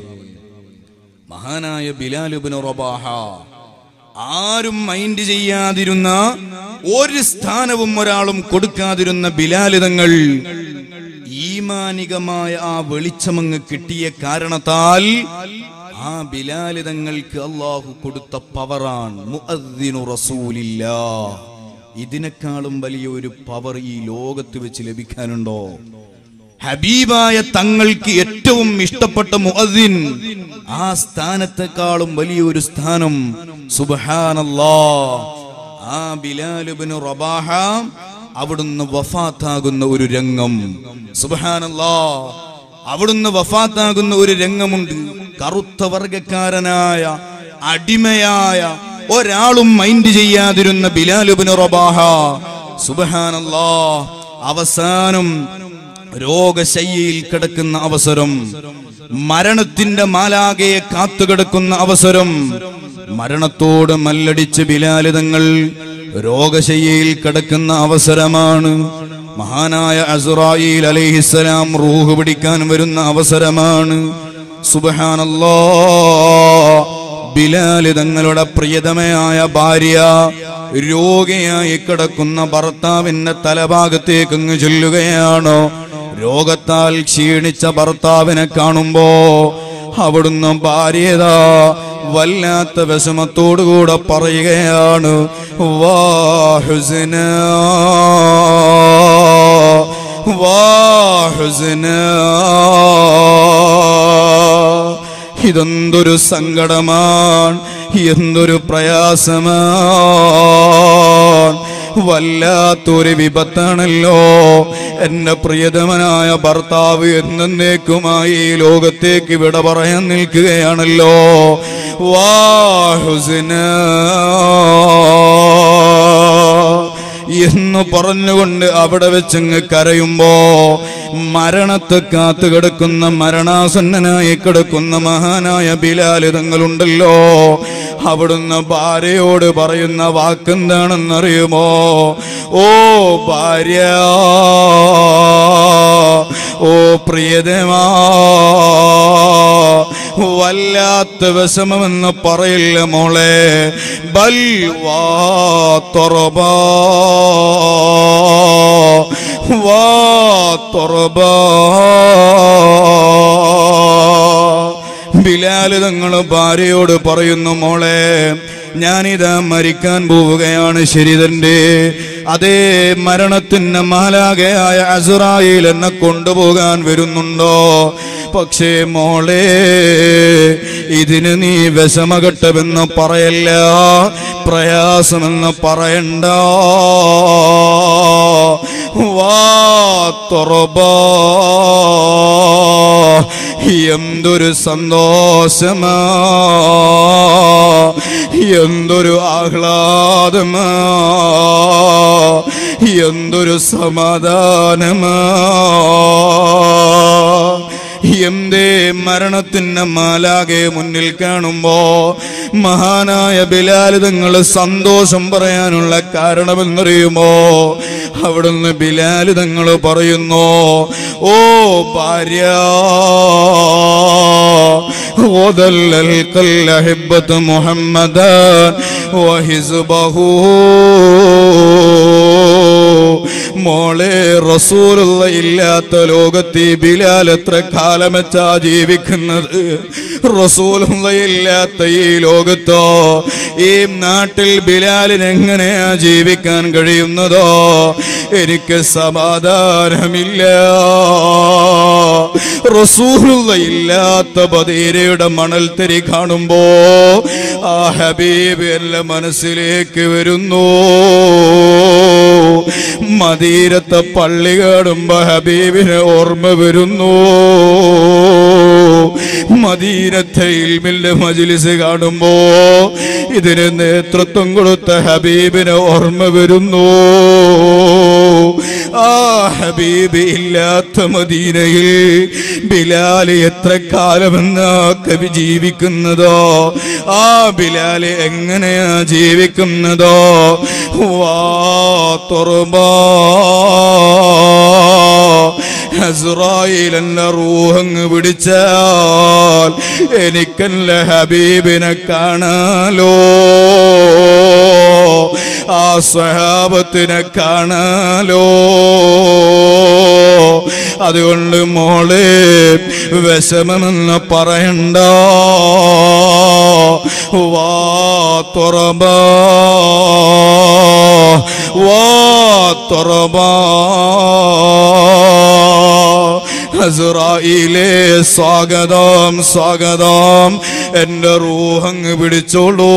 മഹാനായ ബിലാലുബിന് റബാഹ ആരും മൈൻഡ് ചെയ്യാതിരുന്ന ഒരു സ്ഥാനവും ഒരാളും കൊടുക്കാതിരുന്ന ബിലാലിതങ്ങൾ ഈമാനികമായ ആ വെളിച്ചമങ്ങ് കിട്ടിയ കാരണത്താൽ ആ ബിലാലിതങ്ങൾക്ക് അള്ളാഹു കൊടുത്ത പവറാണ് മുഅദ്ദിനു റസൂലില്ലാ ഇതിനേക്കാളും വലിയ ഒരു പവർ ഈ ലോകത്ത് വെച്ച് ലഭിക്കാനുണ്ടോ ഹബീബായ തങ്ങൾക്ക് ഏറ്റവും ഇഷ്ടപ്പെട്ട മുഅദ്ദിൻ ആ സ്ഥാനത്തെക്കാളും വലിയൊരു സ്ഥാനം സുബ്ഹാനല്ലാ ആ ബിലാലുബിന് റബാഹ അവിടുന്ന് വഫാത്താകുന്ന ഒരു രംഗം സുബ്ഹാനല്ലാ അവിടുന്ന് വഫാത്താകുന്ന ഒരു രംഗമുണ്ട് കറുത്ത വർഗക്കാരനായ അടിമയായ ഒരാളും മൈൻഡ് ചെയ്യാതിരുന്ന ബിലാലുബിന് റബാഹ സുബ്ഹാനല്ലാ അവസാനം രോഗശയ്യയിൽ കിടക്കുന്ന അവസരം മരണത്തിന്റെ മാലാകയെ കാത്തുകിടക്കുന്ന അവസരം മരണത്തോട് മല്ലടിച്ച് ബിലാലിതങ്ങൾ രോഗശയ്യയിൽ കിടക്കുന്ന അവസരമാണ് മഹാനായ അസുറായിൽ അലൈഹിസ്സലാം റൂഹ് പിടിക്കാൻ വരുന്ന അവസരമാണ് സുബഹാനല്ലാ ബിലാല് തങ്ങളുടെ പ്രിയതമയായ ഭാര്യ രോഗിയായി കിടക്കുന്ന ഭർത്താവിന്റെ തലഭാഗത്തേക്ക് അങ്ങ് ചൊല്ലുകയാണോ രോഗത്താൽ ക്ഷീണിച്ച ഭർത്താവിനെ കാണുമ്പോ അവിടുന്ന് ഭാര്യതാ വല്ലാത്ത വിഷമത്തോടുകൂടെ പറയുകയാണ് വാഹുസിന വാഹുസിന ഇതെന്തൊരു സങ്കടമാണ് എന്തൊരു പ്രയാസമാണ് വല്ലാത്തൊരു വിപത്താണല്ലോ എന്റെ പ്രിയതമനായ ഭർത്താവ് എന്നേക്കുമായി ഈ ലോകത്തേക്ക് വിട പറയാൻ നിൽക്കുകയാണല്ലോ വാഹുസിന എന്ന് പറഞ്ഞുകൊണ്ട് അവിടെ വെച്ചങ്ങ് കരയുമ്പോ മരണത്തെ കാത്തു കിടക്കുന്ന മരണാസന്നനായി കിടക്കുന്ന മഹാനായ ബിലാല് തങ്ങളുണ്ടല്ലോ അവിടുന്ന് ഭാര്യയോട് പറയുന്ന വാക്കെന്താണെന്നറിയുമോ ഓ ഭാര്യ ഓ പ്രിയതമാ വല്ലാത്ത വിഷമമെന്ന് പറയില്ല മോളെ ബൽ വാ തുറബാ വാ തുറബാ ബിലാല് തങ്ങൾ ഭാര്യയോട് പറയുന്നു മോളെ ഞാനിതാ മരിക്കാൻ പോവുകയാണ് ശരി തന്റെ അതേ മരണത്തിന് മാലാകയായ അസുറായിൽ എന്നെ കൊണ്ടുപോകാൻ വരുന്നുണ്ടോ പക്ഷേ മോളെ ഇതിന് നീ വിഷമഘട്ടമെന്ന് പറയല്ല പ്രയാസമെന്ന് പറയണ്ട വാ തുറബാ എന്തൊരു സന്തോഷമാ എന്തൊരു ആഹ്ലാദമാ എന്തൊരു സമാധാനമാ എന്തേ മരണത്തിന്റെ മാലാകെ മുന്നിൽ കാണുമ്പോ മഹാനായ ബിലാൽ തങ്ങൾ സന്തോഷം പറയാനുള്ള കാരണമെന്നറിയുമോ അവിടുന്ന് ബിലാൽ തങ്ങൾ പറയുന്നു ഓ ഭാര്യ وذلل كل أحبة محمدا وحزبه മോളെ റസൂലുള്ള ഇല്ലാത്ത ലോകത്ത് ഈ ബിലാൽ എത്ര കാലം വെച്ചാ ജീവിക്കുന്നത് റസൂലുള്ള ഇല്ലാത്ത ഈ ലോകത്തോ ഈ നാട്ടിൽ ബിലാലിന് എങ്ങനെയാ ജീവിക്കാൻ കഴിയുന്നതോ എനിക്ക് സമാധാനമില്ല റസൂലുള്ള ഇല്ലാത്ത ബദീരയുടെ മണൽത്തരി കാണുമ്പോ ആ ഹബീബ് എന്റെ മനസ്സിലേക്ക് വരുന്നു മദീന മദീരത്തെ പള്ളി കാണുമ്പോ ഹബീബിനെ ഓർമ്മ വരുന്നു മദീനത്തെ ഇൽമിന്റെ മജിലിസ് കാണുമ്പോ ഇതിന് നേതൃത്വം കൊടുത്ത ഹബീബിനെ ഓർമ്മ വരുന്നു ആ ഹബീബ് ഇല്ലാത്ത മദീനയിൽ ബിലാൽ എത്ര കാലമെന്നാ കവി ജീവിക്കുന്നതോ ആ ബിലാൽ എങ്ങനെയാ ജീവിക്കുന്നതോ വാ തുറബാ ഹസ്രായിൽ എന്നെ റൂഹങ്ങ് പിടിച്ചാൽ എനിക്കല്ല ഹബീബിനെ കാണാലോ ആ സ്വഹാബത്തിനെ കാണാലോ അതുകൊണ്ട് മോളെ വിഷമമെന്ന് പറയണ്ട വാ തുറബാ വാ തുറബാ ഹസുറായിലെ സ്വാഗതം സ്വാഗതം എന്റെ റൂഹങ്ങ് പിടിച്ചോളൂ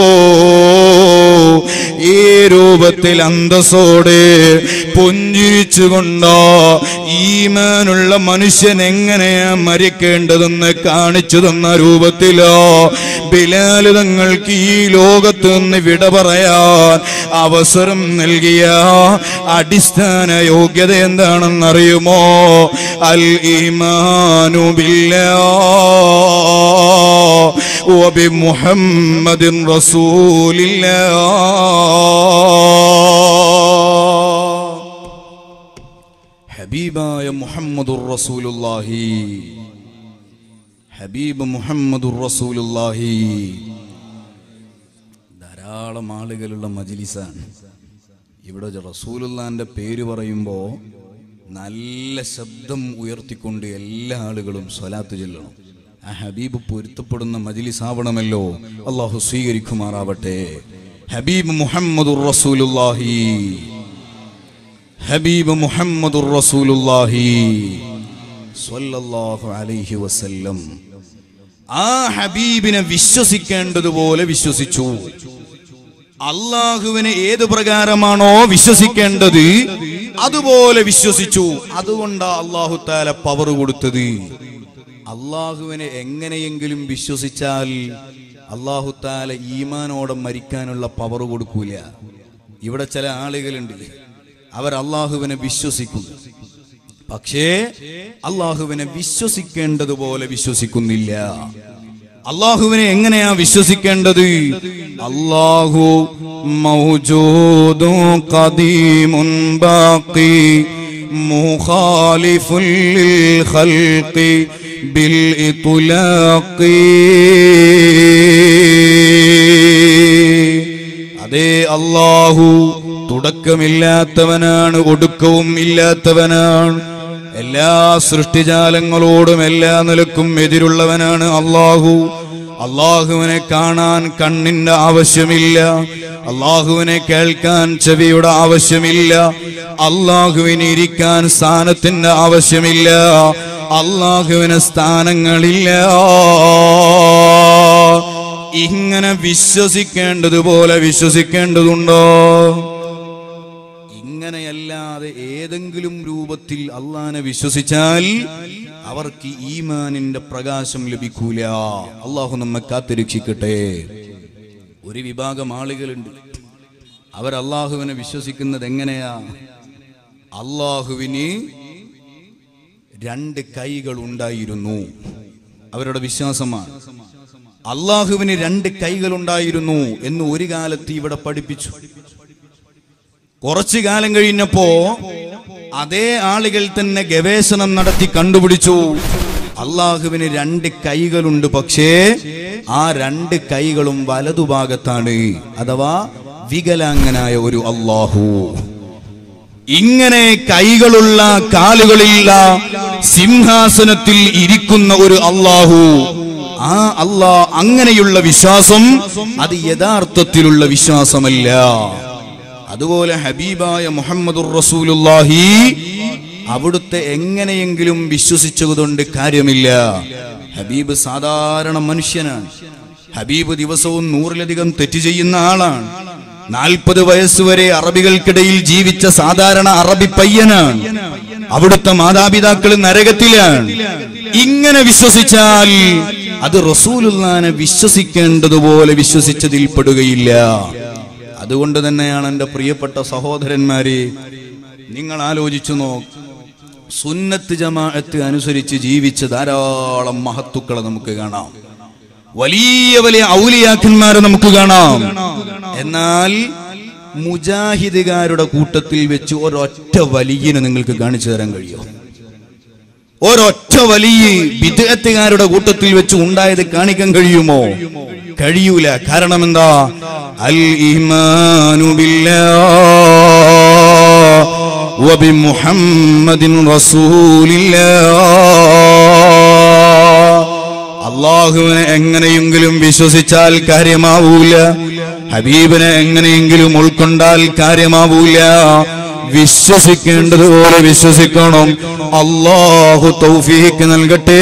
ഈ രൂപത്തിൽ അന്തസ്സോടെ പുഞ്ചിരിച്ചുകൊണ്ടോ ഈമാനുള്ള മനുഷ്യൻ എങ്ങനെയാ മരിക്കേണ്ടതെന്ന് കാണിച്ചു തന്ന രൂപത്തിലോ ബിലാല് തങ്ങൾക്ക് ഈ ലോകത്ത് നിന്ന് വിട പറയാൻ അവസരം നൽകിയ അടിസ്ഥാന യോഗ്യത എന്താണെന്നറിയുമോ അൽ ഈമാനു ബില്ലാ وبمحمد رسول الله ഹബീബായ മുഹമ്മദുർ റസൂലുള്ളാഹി ഹബീബ് മുഹമ്മദുർ റസൂലുള്ളാഹി ധാരാളം ആളുകളുള്ള മജിലിസാണ് ഇവിടെ റസൂലുള്ളാന്റെ പേര് പറയുമ്പോൾ നല്ല ശബ്ദം ഉയർത്തിക്കൊണ്ട് എല്ലാ ആളുകളും സ്വലാത്ത് ചൊല്ലണം ആ ഹബീബ് പൊരുത്തപ്പെടുന്ന മജിലിസ് ആവണമല്ലോ അള്ളാഹു സ്വീകരിക്കുമാറാവട്ടെ ഹബീബ് മുഹമ്മദുർ റസൂലുള്ളാഹി ഹബീബ് മുഹമ്മദുർ റസൂലുള്ളാഹി സ്വല്ലല്ലാഹു അലൈഹി വസല്ലം ആ ഹബീബിനെ വിശ്വസിക്കേണ്ടതുപോലെ വിശ്വസിച്ചു അള്ളാഹുവിനെ ഏത് പ്രകാരമാണോ വിശ്വസിക്കേണ്ടത് അതുപോലെ വിശ്വസിച്ചു അതുകൊണ്ടാ അള്ളാഹു താല പവർ കൊടുത്തത് അള്ളാഹുവിനെ എങ്ങനെയെങ്കിലും വിശ്വസിച്ചാൽ അള്ളാഹു താല ഈമാനോടെ മരിക്കാനുള്ള പവർ കൊടുക്കൂല ഇവിടെ ചില ആളുകളുണ്ട് അവർ അള്ളാഹുവിനെ വിശ്വസിക്കും പക്ഷേ അള്ളാഹുവിനെ വിശ്വസിക്കേണ്ടതുപോലെ വിശ്വസിക്കുന്നില്ല അള്ളാഹുവിനെ എങ്ങനെയാ വിശ്വസിക്കേണ്ടത് അള്ളാഹു മൗജൂദു ഖദീമുൻ ബാഖി മുഖാലിഫുൽ ലിൽ ഖൽഖി ബിൽ ഇത്ലാഖി അതേ അള്ളാഹു തുടക്കമില്ലാത്തവനാണ് ഒടുക്കവും ഇല്ലാത്തവനാണ് എല്ലാ സൃഷ്ടിജാലങ്ങളോടും എല്ലാ നിലക്കും എതിരുള്ളവനാണ് അള്ളാഹു അള്ളാഹുവിനെ കാണാൻ കണ്ണിന്റെ ആവശ്യമില്ല അള്ളാഹുവിനെ കേൾക്കാൻ ചെവിയുടെ ആവശ്യമില്ല അള്ളാഹുവിന് ഇരിക്കാൻ സ്ഥാനത്തിന്റെ ആവശ്യമില്ല അള്ളാഹുവിന് സ്ഥാനങ്ങളില്ല ഇങ്ങനെ വിശ്വസിക്കേണ്ടതുപോലെ വിശ്വസിക്കേണ്ടതുണ്ടോ ഇങ്ങനെയല്ലാതെ ഏതെങ്കിലും രൂപത്തിൽ അള്ളാനെ വിശ്വസിച്ചാൽ അവർക്ക് ഈമാനിന്റെ പ്രകാശം ലഭിക്കൂല അള്ളാഹു നമ്മെ കാത്തുരക്ഷിക്കട്ടെ ഒരു വിഭാഗം ആളുകളുണ്ട് അവർ അള്ളാഹുവിനെ വിശ്വസിക്കുന്നത് എങ്ങനെയാ അള്ളാഹുവിന് രണ്ട് കൈകൾ ഉണ്ടായിരുന്നു അവരുടെ വിശ്വാസമാണ് അള്ളാഹുവിന് രണ്ട് കൈകൾ ഉണ്ടായിരുന്നു എന്ന് ഒരു കാലത്ത് ഇവിടെ പഠിപ്പിച്ചു കുറച്ചു കാലം കഴിഞ്ഞപ്പോ അതേ ആളുകൾ തന്നെ ഗവേഷണം നടത്തി കണ്ടുപിടിച്ചു അള്ളാഹുവിന് രണ്ട് കൈകളുണ്ട് പക്ഷേ ആ രണ്ട് കൈകളും വലതുഭാഗത്താണ് അഥവാ വികലാംഗനായ ഒരു അള്ളാഹു ഇങ്ങനെ കൈകളുള്ള കാലുകളില്ല സിംഹാസനത്തിൽ ഇരിക്കുന്ന ഒരു അള്ളാഹു ആ അള്ളാ അങ്ങനെയുള്ള വിശ്വാസം അത് യഥാർത്ഥത്തിലുള്ള വിശ്വാസമല്ല അതുപോലെ ഹബീബായ മുഹമ്മദുർ റസൂലുള്ളാഹി അവിടുത്തെ എങ്ങനെയെങ്കിലും വിശ്വസിച്ചതുകൊണ്ട് കാര്യമില്ല ഹബീബ് സാധാരണ മനുഷ്യനാണ് ഹബീബ് ദിവസവും നൂറിലധികം തെറ്റ് ചെയ്യുന്ന ആളാണ് നാൽപ്പത് വയസ്സുവരെ അറബികൾക്കിടയിൽ ജീവിച്ച സാധാരണ അറബി പയ്യനാണ് അവിടുത്തെ മാതാപിതാക്കൾ നരകത്തിലാണ് ഇങ്ങനെ വിശ്വസിച്ചാൽ അത് റസൂലുള്ളാനെ വിശ്വസിക്കേണ്ടതുപോലെ വിശ്വസിച്ചതിൽ പെടുകയില്ല അതുകൊണ്ട് തന്നെയാണ് എൻ്റെ പ്രിയപ്പെട്ട സഹോദരന്മാരെ നിങ്ങൾ ആലോചിച്ചു നോക്ക് സുന്നത്ത് ജമാഅത്ത് അനുസരിച്ച് ജീവിച്ച ധാരാളം മഹത്തുക്കളെ നമുക്ക് കാണാം വലിയ വലിയ ഔലിയാക്കന്മാരെ നമുക്ക് കാണാം എന്നാൽ മുജാഹിദുകാരുടെ കൂട്ടത്തിൽ വെച്ച് ഒരൊറ്റ വലിയന് നിങ്ങൾക്ക് കാണിച്ചു തരാൻ കഴിയുമോ ഒരൊറ്റ വലിയ വിദഗ്ധക്കാരുടെ കൂട്ടത്തിൽ വെച്ച് ഉണ്ടായത് കാണിക്കാൻ കഴിയുമോ കഴിയൂല കാരണം എന്താ അൽ ഈമാനു ബില്ലാഹ് വബിമുഹമ്മദിൻ റസൂലില്ലാഹ് അള്ളാഹുവിനെ എങ്ങനെയെങ്കിലും വിശ്വസിച്ചാൽ കാര്യമാവൂല ഹബീബിനെ എങ്ങനെയെങ്കിലും ഉൾക്കൊണ്ടാൽ കാര്യമാവൂല വിശ്വസിക്കേണ്ടതുപോലെ വിശ്വസിക്കണം അള്ളാഹു തൗഫീക്ക് നൽകട്ടെ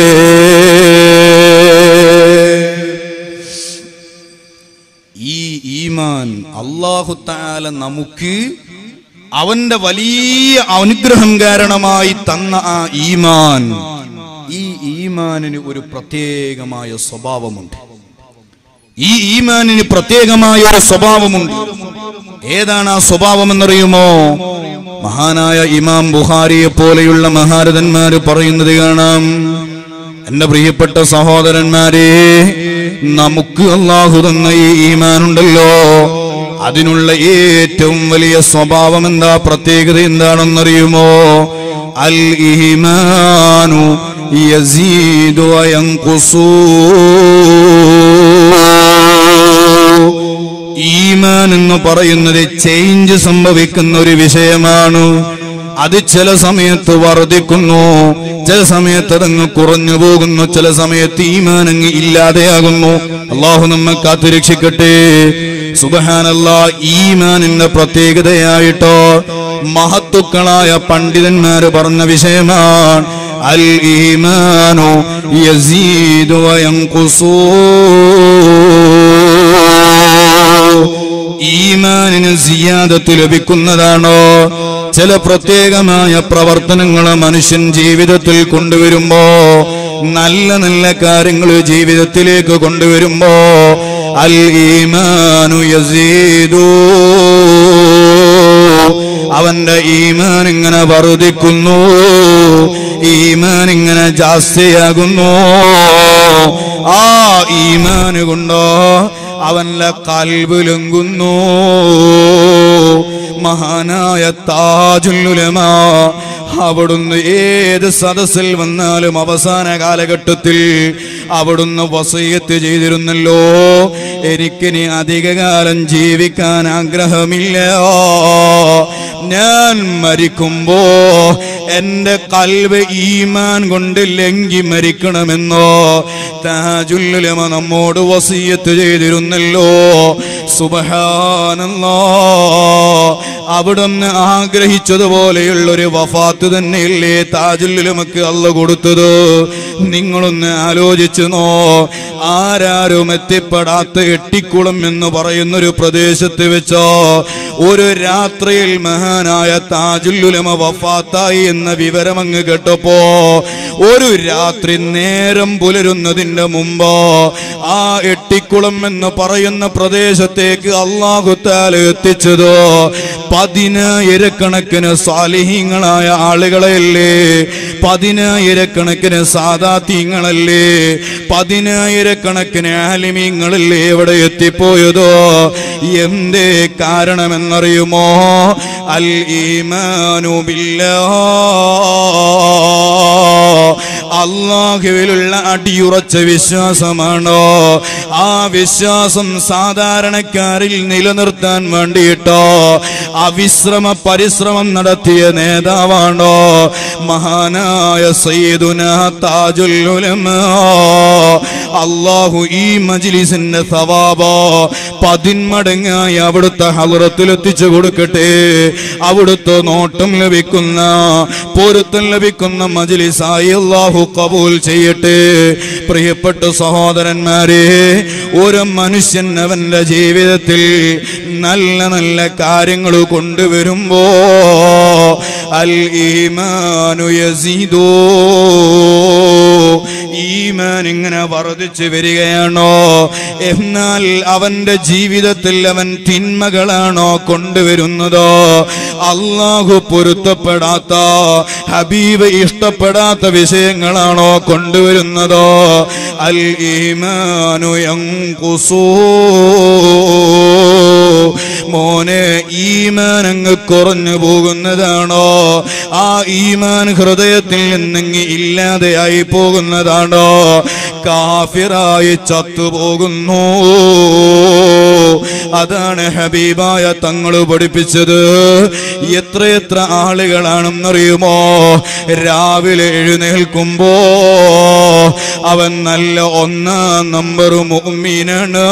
ഈ ഈമാൻ അള്ളാഹു താല നമുക്ക് അവന്റെ വലിയ അനുഗ്രഹം കാരണമായി തന്ന ആ ഈമാൻ ഈ ഈമാനിന് ഒരു പ്രത്യേകമായ സ്വഭാവമുണ്ട് ഈ ഈമാനിന് പ്രത്യേകമായ ഒരു സ്വഭാവമുണ്ട് ഏതാണ് ആ സ്വഭാവം എന്നറിയുമോ മഹാനായ ഇമാം ബുഹാരിയെ പോലെയുള്ള മഹാരഥന്മാര് പറയുന്നത് കാണാം എന്റെ പ്രിയപ്പെട്ട സഹോദരന്മാരെ നമുക്ക് അള്ളാഹു തന്ന ഈ ഈമാനുണ്ടല്ലോ അതിനുള്ള ഏറ്റവും വലിയ സ്വഭാവം എന്താ പ്രത്യേകത എന്താണെന്നറിയുമോ അൽ ഈമാനു യസീദു വയൻഖുസൂ ഈമാൻ എന്ന് പറയുന്നത് ചേഞ്ച് സംഭവിക്കുന്ന ഒരു വിഷയമാണ് അത് ചില സമയത്ത് വർദ്ധിക്കുന്നു ചില സമയത്ത് അതങ്ങ് കുറഞ്ഞു പോകുന്നു ചില സമയത്ത് ഈമാൻ അങ്ങ് ഇല്ലാതെയാകുന്നു അള്ളാഹു നമ്മെ കാത്തുരക്ഷിക്കട്ടെ സുബഹാനല്ല ഈമാനിന്റെ പ്രത്യേകതയായിട്ടോ മഹത്തുക്കളായ പണ്ഡിതന്മാര് പറഞ്ഞ വിഷയമാണ് അൽ ഈമാനു യസീദു വയൻഖുസൂ ഈമാനിന് സിയാദത്ത് ലഭിക്കുന്നതാണോ ചില പ്രത്യേകമായ പ്രവർത്തനങ്ങൾ മനുഷ്യൻ ജീവിതത്തിൽ കൊണ്ടുവരുമ്പോ നല്ല നല്ല കാര്യങ്ങൾ ജീവിതത്തിലേക്ക് കൊണ്ടുവരുമ്പോ അൽ ഈമാനു യസീദു അവന്റെ ഈമാൻ ഇങ്ങനെ വർദ്ധിക്കുന്നു ഈമാൻ ഇങ്ങനെ ജാസ്തിയാകുന്നു ആ ഈമാന് കൊണ്ടോ അവന്റെ കൽബുലുങ്കുന്നു മഹാനായ താജുല്ലുലമാ അവിടുന്ന് ഏത് സദസ്സിൽ വന്നാലും അവസാന കാലഘട്ടത്തിൽ അവിടുന്ന് വസയത്ത് ചെയ്തിരുന്നല്ലോ എനിക്കിനി അധികകാലം ജീവിക്കാൻ ആഗ്രഹമില്ല ഞാൻ മരിക്കുമ്പോ എന്റെ കൽവ് ഈമാൻ കൊണ്ട് ലംഘി മരിക്കണമെന്നോ താജുല്ലുലമ നമ്മോട് വസീയത്ത് ചെയ്തിരുന്നല്ലോ സുബഹാനല്ലോ അവിടുന്ന് ആഗ്രഹിച്ചതുപോലെയുള്ള ഒരു വഫാത്ത് തന്നെയല്ലേ താജുല്ലുലമക്ക് അല്ല കൊടുത്തത് നിങ്ങളൊന്ന് ആലോചിച്ചു നോ ആരാരും എത്തിപ്പെടാത്ത എട്ടിക്കുളം എന്ന് പറയുന്ന ഒരു പ്രദേശത്ത് വെച്ചോ ഒരു രാത്രിയിൽ മഹാനായ താജുല്ലുലമ വഫാത്തായി എന്ന വിവരം അങ്ങ് കേട്ടപ്പോ ഒരു രാത്രി നേരം പുലരുന്നതിന്റെ മുമ്പോ ആ എട്ടിക്കുളം എന്ന് പറയുന്ന പ്രദേശത്തേക്ക് അള്ളാഹുത്താൽ എത്തിച്ചതോ പതിനായിരക്കണക്കിന് സാലിഹ്യങ്ങളായ ആളുകളെയല്ലേ പതിനായിരക്കണക്കിന് സാദാത്യങ്ങളല്ലേ പതിനായിരക്കണക്കിന് ആലിമീങ്ങളല്ലേ ഇവിടെ എത്തിപ്പോയതോ എന്തേ കാരണമെന്നറിയുമോ അൽ ഈമാനു അള്ളാഹുവിലുള്ള അടിയുറച്ച വിശ്വാസമാണോ ആ വിശ്വാസം സാധാരണക്കാരിൽ നിലനിർത്താൻ വേണ്ടിയിട്ടോ അവിശ്രമ പരിശ്രമം നടത്തിയ നേതാവാണോ മഹാനായ സയ്യിദുന താജുൽ ഉലമാ അള്ളാഹു ഈ മജ്ലിസിന്റെ സവാബോ പതിന്മടങ്ങായി അവിടുത്തെ ഹലറത്തിൽ എത്തിച്ചു കൊടുക്കട്ടെ അവിടുത്തെ നോട്ടം ലഭിക്കുന്ന പൊരുത്തം ലഭിക്കുന്ന മജ്ലിസായി അള്ളാഹു അള്ളാഹു കബൂൽ ചെയ്യട്ടെ പ്രിയപ്പെട്ട സഹോദരന്മാരെ ഒരു മനുഷ്യൻ അവന്റെ ജീവിതത്തിൽ നല്ല നല്ല കാര്യങ്ങൾ കൊണ്ടുവരുമ്പോ അൽ ഈമാനു യസീദോ ഈമാൻ ഇങ്ങനെ വർദ്ധിച്ചു വരികയാണോ എന്നാൽ അവന്റെ ജീവിതത്തിൽ അവൻ തിന്മകളാണോ കൊണ്ടുവരുന്നതോ അള്ളാഹു പൊരുത്തപ്പെടാത്ത ഹബീബ് ഇഷ്ടപ്പെടാത്ത വിഷയങ്ങളാണോ കൊണ്ടുവരുന്നതോ അൽ ഈമാനു യങ്കുസൂ മോനെ ഈമാൻ അങ്ങ് കുറഞ്ഞു പോകുന്നതാണോ ആ ഈമാൻ ഹൃദയത്തിൽ നിന്നെങ്ങി ഇല്ലാതെയായി പോകുന്നതാണോ കാഫിറായി ചത്തുപോകുന്നു അതാണ് ഹബീബായ തങ്ങൾ പഠിപ്പിച്ചത് എത്രയെത്ര ആളുകളാണെന്നറിയുമോ രാവിലെ എഴുന്നേൽക്കുമ്പോ അവൻ നല്ല ഒന്നാം നമ്പർ മുഅ്മിനാണ്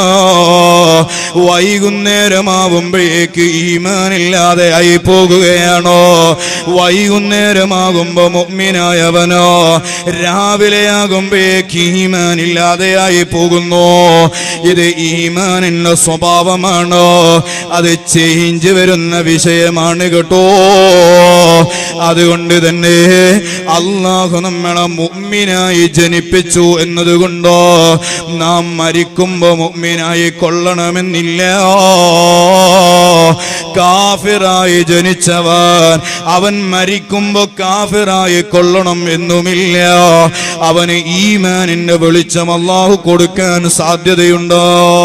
വൈകുന്നേരമാവുമ്പോഴേക്ക് ഈമാനില്ലാതെ ആയി പോകുകയാണോ വൈകുന്നേരമാകുമ്പോ മുഅ്മിനായവനോ രാവിലെയാകുമ്പോഴേക്ക് ഈമാനില്ലാതെ ആയി പോകുന്നു ഇത് ഈമാനിന്റെ സ്വഭാവമാണോ അത് ചേഞ്ച് വരുന്ന വിഷയമാണ് കേട്ടോ അതുകൊണ്ട് തന്നെ അള്ളാഹു നമ്മളെ മുഅ്മിനായി ജനിപ്പിച്ചു എന്നതുകൊണ്ടോ നാം മരിക്കുമ്പോ മുഅ്മിനായി കൊള്ളണമെന്നില്ല കാഫിറായി ജനിച്ചവൻ അവൻ മരിക്കുമ്പോ കാഫിറായി കൊള്ളണം എന്നുമില്ല അവന് ഈമാനിന്റെ വെളിച്ചം അള്ളാഹു കൊടുക്കാൻ സാധ്യതയുണ്ടോ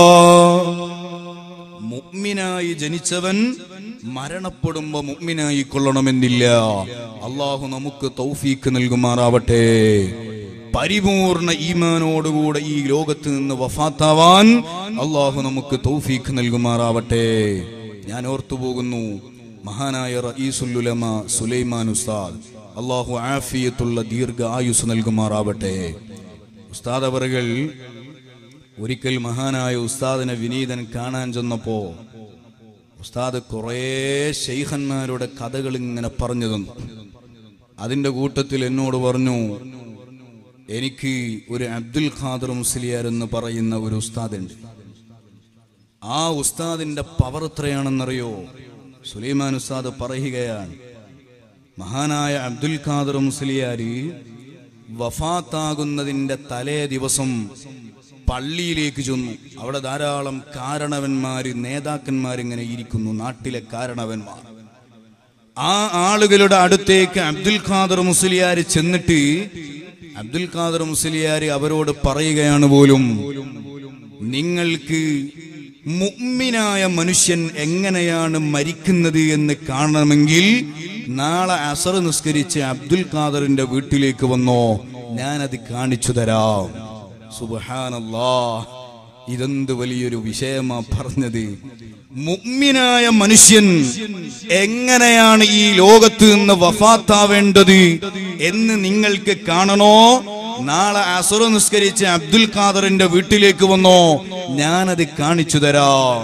മുഅ്മിനായി ജനിച്ചവൻ മരണപ്പെടുമ്പോ മുഅ്മിനായി കൊള്ളണമെന്നില്ല അള്ളാഹു നമുക്ക് തൗഫീക്ക് നൽകുമാറാവട്ടെ പരിപൂർണ ഈമാനോടുകൂടെ ഈ ലോകത്ത് നിന്ന് വഫാത്താവാൻ അള്ളാഹു നമുക്ക് തൗഫീക്ക് നൽകുമാറാവട്ടെ ഞാൻ ഓർത്തു പോകുന്നു മഹാനായ റഈസുല്ലുലമ സുലൈമാൻ ഉസ്താദ് അള്ളാഹു ആഫിയത്തുള്ള ദീർഘ ആയുസ് നൽകുമാറാവട്ടെ ഉസ്താദ് അവറുകൾ ഒരിക്കൽ മഹാനായ ഉസ്താദിനെ വിനീതൻ കാണാൻ ചെന്നപ്പോ ഉസ്താദ് കുറേ ശൈഖന്മാരുടെ കഥകൾ ഇങ്ങനെ പറഞ്ഞു തന്നു അതിന്റെ കൂട്ടത്തിൽ എന്നോട് പറഞ്ഞു എനിക്ക് ഒരു അബ്ദുൽ ഖാദർ മുസ്ലിയാർ എന്ന് പറയുന്ന ഒരു ഉസ്താദുണ്ട് ആ ഉസ്താദിന്റെ പവർ എത്രയാണെന്നറിയോ സുലൈമാൻ ഉസ്താദ് പറയുകയാണ് മഹാനായ അബ്ദുൽ ഖാദർ മുസ്ലിയാര് വഫാത്താകുന്നതിന്റെ തലേ ദിവസം പള്ളിയിലേക്ക് ചെന്നു അവിടെ ധാരാളം കാരണവന്മാര് നേതാക്കന്മാർ ഇങ്ങനെ ഇരിക്കുന്നു നാട്ടിലെ കാരണവന്മാർ ആ ആളുകളുടെ അടുത്തേക്ക് അബ്ദുൽ ഖാദർ മുസ്ലിയാർ ചെന്നിട്ട് അബ്ദുൽ ഖാദർ മുസ്ലിയാർ അവരോട് പറയുകയാണ് പോലും നിങ്ങൾക്ക് മുഅ്മിനായ മനുഷ്യൻ എങ്ങനെയാണ് മരിക്കുന്നത് എന്ന് കാണണമെങ്കിൽ നാളെ അസർ നിസ്കരിച്ച് അബ്ദുൽ ഖാദറിന്റെ വീട്ടിലേക്ക് വന്നോ ഞാനത് കാണിച്ചു തരാം സുബഹാനല്ലാ ഇതെന്ത് വലിയൊരു വിഷയമാ പറഞ്ഞത് മുഅ്മിനായ മനുഷ്യൻ എങ്ങനെയാണ് ഈ ലോകത്ത് നിന്ന് വഫാത്താവേണ്ടത് എന്ന് നിങ്ങൾക്ക് കാണണോ നാളെ അസുറ നിസ്കരിച്ച് അബ്ദുൽ ഖാദറിന്റെ വീട്ടിലേക്ക് വന്നോ ഞാനത് കാണിച്ചു തരാം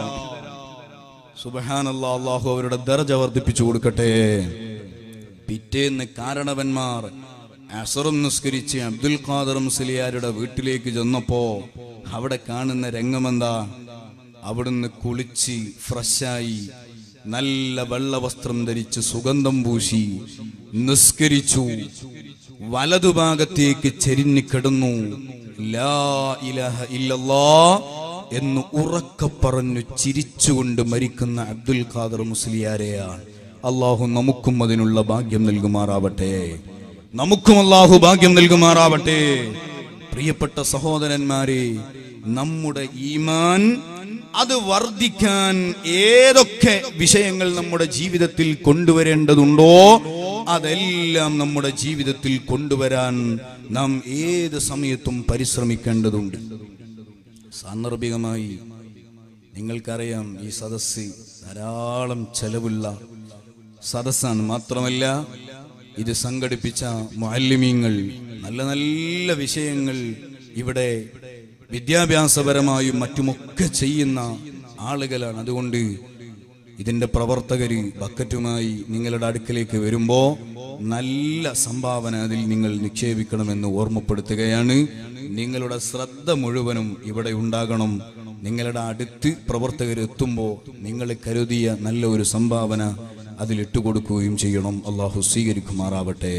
സുബഹാനല്ലാ അള്ളാഹു അവരുടെ ദർജ വർദ്ധിപ്പിച്ചു കൊടുക്കട്ടെ പിറ്റേന്ന് കാരണവന്മാർ അസറും നിസ്കരിച്ച് അബ്ദുൽ ഖാദർ മുസ്ലിയാരുടെ വീട്ടിലേക്ക് ചെന്നപ്പോ അവിടെ കാണുന്ന രംഗമെന്താ അവിടുന്ന് കുളിച്ച് ഫ്രഷായി നല്ല വെള്ള വസ്ത്രം ധരിച്ച് സുഗന്ധം പൂശി നിസ്കരിച്ചു വലതുഭാഗത്തേക്ക് ചെരിഞ്ഞു കിടന്നു ലാ ഇലഹ ഇല്ലല്ലാ എന്ന് ഉറക്കെ പറഞ്ഞു ചിരിച്ചുകൊണ്ട് മരിക്കുന്ന അബ്ദുൽ ഖാദർ മുസ്ലിയാരെയാണ് അള്ളാഹു നമുക്കും അതിനുള്ള ഭാഗ്യം നൽകുമാറാവട്ടെ നമുക്കും അള്ളാഹു ഭാഗ്യം നൽകുമാറാവട്ടെ പ്രിയപ്പെട്ട സഹോദരന്മാരെ നമ്മുടെ ഈമാൻ അത് വർദ്ധിക്കാൻ ഏതൊക്കെ വിഷയങ്ങൾ നമ്മുടെ ജീവിതത്തിൽ കൊണ്ടുവരേണ്ടതുണ്ടോ അതെല്ലാം നമ്മുടെ ജീവിതത്തിൽ കൊണ്ടുവരാൻ നാം ഏത് സമയത്തും പരിശ്രമിക്കേണ്ടതുണ്ട് സാന്ദർഭികമായി നിങ്ങൾക്കറിയാം ഈ സദസ്സ് ധാരാളം ചെലവുള്ള സദസ്സാണ് മാത്രമല്ല ഇത് സംഘടിപ്പിച്ച മാലിന്യങ്ങൾ നല്ല നല്ല വിഷയങ്ങൾ ഇവിടെ വിദ്യാഭ്യാസപരമായും മറ്റുമൊക്കെ ചെയ്യുന്ന ആളുകളാണ് അതുകൊണ്ട് ഇതിന്റെ പ്രവർത്തകര് ബക്കറ്റുമായി നിങ്ങളുടെ അടുക്കലേക്ക് വരുമ്പോ നല്ല സംഭാവന അതിൽ നിങ്ങൾ നിക്ഷേപിക്കണമെന്ന് ഓർമ്മപ്പെടുത്തുകയാണ് നിങ്ങളുടെ ശ്രദ്ധ മുഴുവനും ഇവിടെ ഉണ്ടാകണം നിങ്ങളുടെ അടുത്ത് പ്രവർത്തകരെത്തുമ്പോൾ നിങ്ങൾ കരുതിയ നല്ല ഒരു സംഭാവന അതിൽ ഇട്ടുകൊടുക്കുകയും ചെയ്യണം അള്ളാഹു സ്വീകരിക്കുമാറാവട്ടെ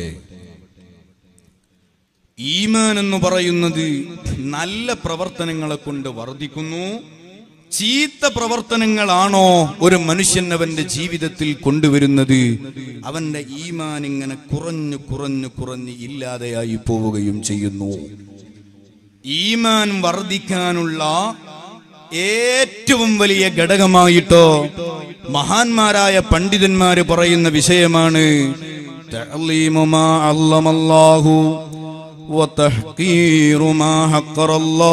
ഈമാൻ എന്ന് പറയുന്നത് നല്ല പ്രവർത്തനങ്ങളെ കൊണ്ട് വർദ്ധിക്കുന്നു ചീത്ത പ്രവർത്തനങ്ങളാണോ ഒരു മനുഷ്യൻ അവന്റെ ജീവിതത്തിൽ കൊണ്ടുവരുന്നത് അവന്റെ ഈമാൻ ഇങ്ങനെ കുറഞ്ഞു കുറഞ്ഞു കുറഞ്ഞ് ഇല്ലാതെയായി പോവുകയും ചെയ്യുന്നു ഈമാൻ വർദ്ധിക്കാനുള്ള ഏറ്റവും വലിയ ഘടകമായിട്ടോ മഹാന്മാരായ പണ്ഡിതന്മാര് പറയുന്ന വിഷയമാണ് തഅലീമു മാ അല്ലമല്ലാഹു وتحقير ما حقر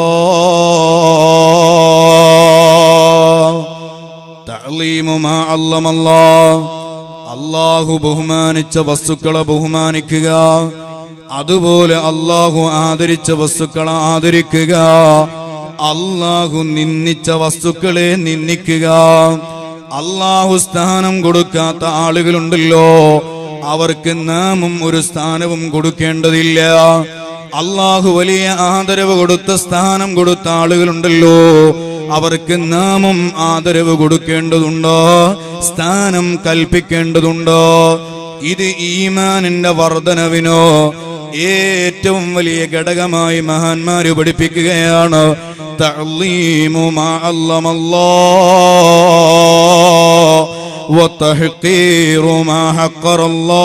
الله تعليم ما علم الله അള്ളാഹു ബഹുമാനിച്ച വസ്തുക്കളെ ബഹുമാനിക്കുക അതുപോലെ അള്ളാഹു ആദരിച്ച വസ്തുക്കളെ ആദരിക്കുക അള്ളാഹു നിന്ദിച്ച വസ്തുക്കളെ നിന്ദിക്കുക അള്ളാഹു സ്ഥാനം കൊടുക്കാത്ത ആളുകളുണ്ടല്ലോ അവർക്ക് നാമും ഒരു സ്ഥാനവും കൊടുക്കേണ്ടതില്ല അള്ളാഹു വലിയ ആദരവ് കൊടുത്ത സ്ഥാനം കൊടുത്ത ആളുകളുണ്ടല്ലോ അവർക്ക് നാമും ആദരവ് കൊടുക്കേണ്ടതുണ്ടോ സ്ഥാനം കൽപ്പിക്കേണ്ടതുണ്ടോ ഇത് ഈമാനിന്റെ വർധനവിനോ ഏറ്റവും വലിയ ഘടകമായി മഹാന്മാര് പഠിപ്പിക്കുകയാണ് തഅലീമു മാ അല്ലമല്ലാഹ് وتحقير ما حقر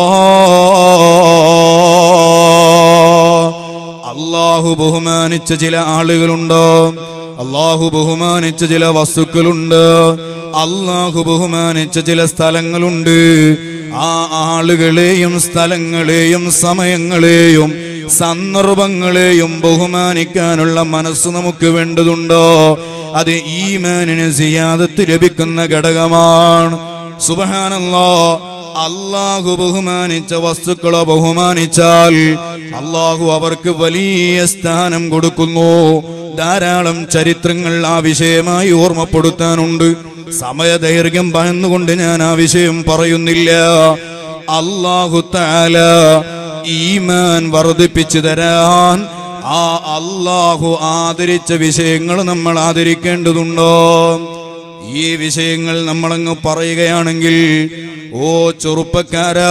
الله അള്ളാഹു ബഹുമാനിച്ച ചില ആളുകളുണ്ടോ അള്ളാഹു ബഹുമാനിച്ച ചില വസ്തുക്കളുണ്ട് അള്ളാഹു ബഹുമാനിച്ച ചില സ്ഥലങ്ങളുണ്ട് ആ ആളുകളെയും സ്ഥലങ്ങളെയും സമയങ്ങളെയും സന്ദർഭങ്ങളെയും ബഹുമാനിക്കാനുള്ള മനസ്സ് നമുക്ക് വേണ്ടതുണ്ടോ അത് ഈമാനിന് സിയാദത്ത് ലഭിക്കുന്ന ഘടകമാണ് സുബഹാനല്ലോ അള്ളാഹു ബഹുമാനിച്ച വസ്തുക്കളെ ബഹുമാനിച്ചാൽ അള്ളാഹു അവർക്ക് വലിയ സ്ഥാനം കൊടുക്കുന്നു ധാരാളം ചരിത്രങ്ങൾ ആ വിഷയമായി ഓർമ്മപ്പെടുത്താനുണ്ട് സമയദൈർഘ്യം ഭയന്നുകൊണ്ട് ഞാൻ ആ വിഷയം പറയുന്നില്ല അള്ളാഹു താല ഈമാൻ വർദ്ധിപ്പിച്ചു തരാൻ ആ അള്ളാഹു ആദരിച്ച വിഷയങ്ങൾ നമ്മൾ ആദരിക്കേണ്ടതുണ്ടോ ഈ വിഷയങ്ങൾ നമ്മളങ്ങ് പറയുകയാണെങ്കിൽ ഓ ചെറുപ്പക്കാരാ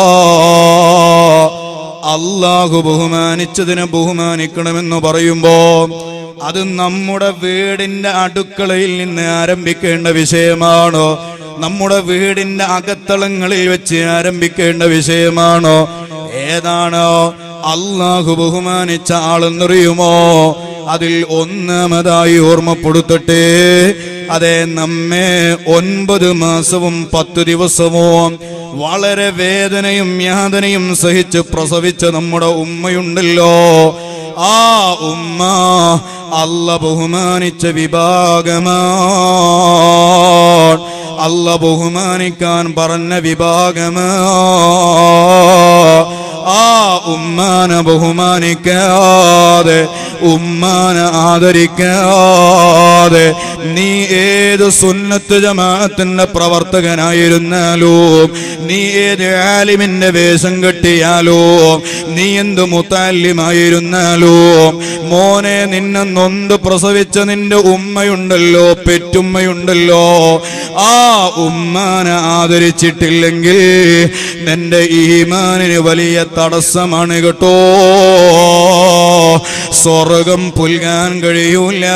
അള്ളാഹു ബഹുമാനിച്ചതിനെ ബഹുമാനിക്കണമെന്ന് പറയുമ്പോ അത് നമ്മുടെ വീടിന്റെ അടുക്കളയിൽ നിന്ന് ആരംഭിക്കേണ്ട വിഷയമാണോ നമ്മുടെ വീടിന്റെ അകത്തളങ്ങളിൽ വെച്ച് ആരംഭിക്കേണ്ട വിഷയമാണോ ഏതാണോ അള്ളാഹു ബഹുമാനിച്ച ആളെന്നറിയുമോ അതിൽ ഒന്നാമതായി ഓർമ്മപ്പെടുത്തട്ടെ അതെ നമ്മെ ഒൻപത് മാസവും പത്ത് ദിവസവും വളരെ വേദനയും യാതനയും സഹിച്ച് പ്രസവിച്ച നമ്മുടെ ഉമ്മയുണ്ടല്ലോ ആ ഉമ്മ അല്ല ബഹുമാനിച്ച വിഭാഗമാണ് അല്ല ബഹുമാനിക്കാൻ പറഞ്ഞ വിഭാഗമാ ആ ഉമ്മാനെ ബഹുമാനിക്കാതെ ഉമ്മാനെ ആദരിക്കാതെ നീ ഏത് സുന്നത്ത് ജമാഅത്തിന്റെ പ്രവർത്തകനായിരുന്നാലും നീ ഏത് ആലിമിന്റെ വേഷം കെട്ടിയാലോ നീ എന്ത് മുത്താലിമായിരുന്നാലും മോനെ നിന്നെ നൊന്ത് പ്രസവിച്ച നിന്റെ ഉമ്മയുണ്ടല്ലോ പെറ്റുമ്മയുണ്ടല്ലോ ആ ഉമ്മാനെ ആദരിച്ചിട്ടില്ലെങ്കിൽ നിന്റെ ഈമാനിന് വലിയ തടസ്സമാണ് കേട്ടോ സ്വർഗം പുൽകാൻ കഴിയൂല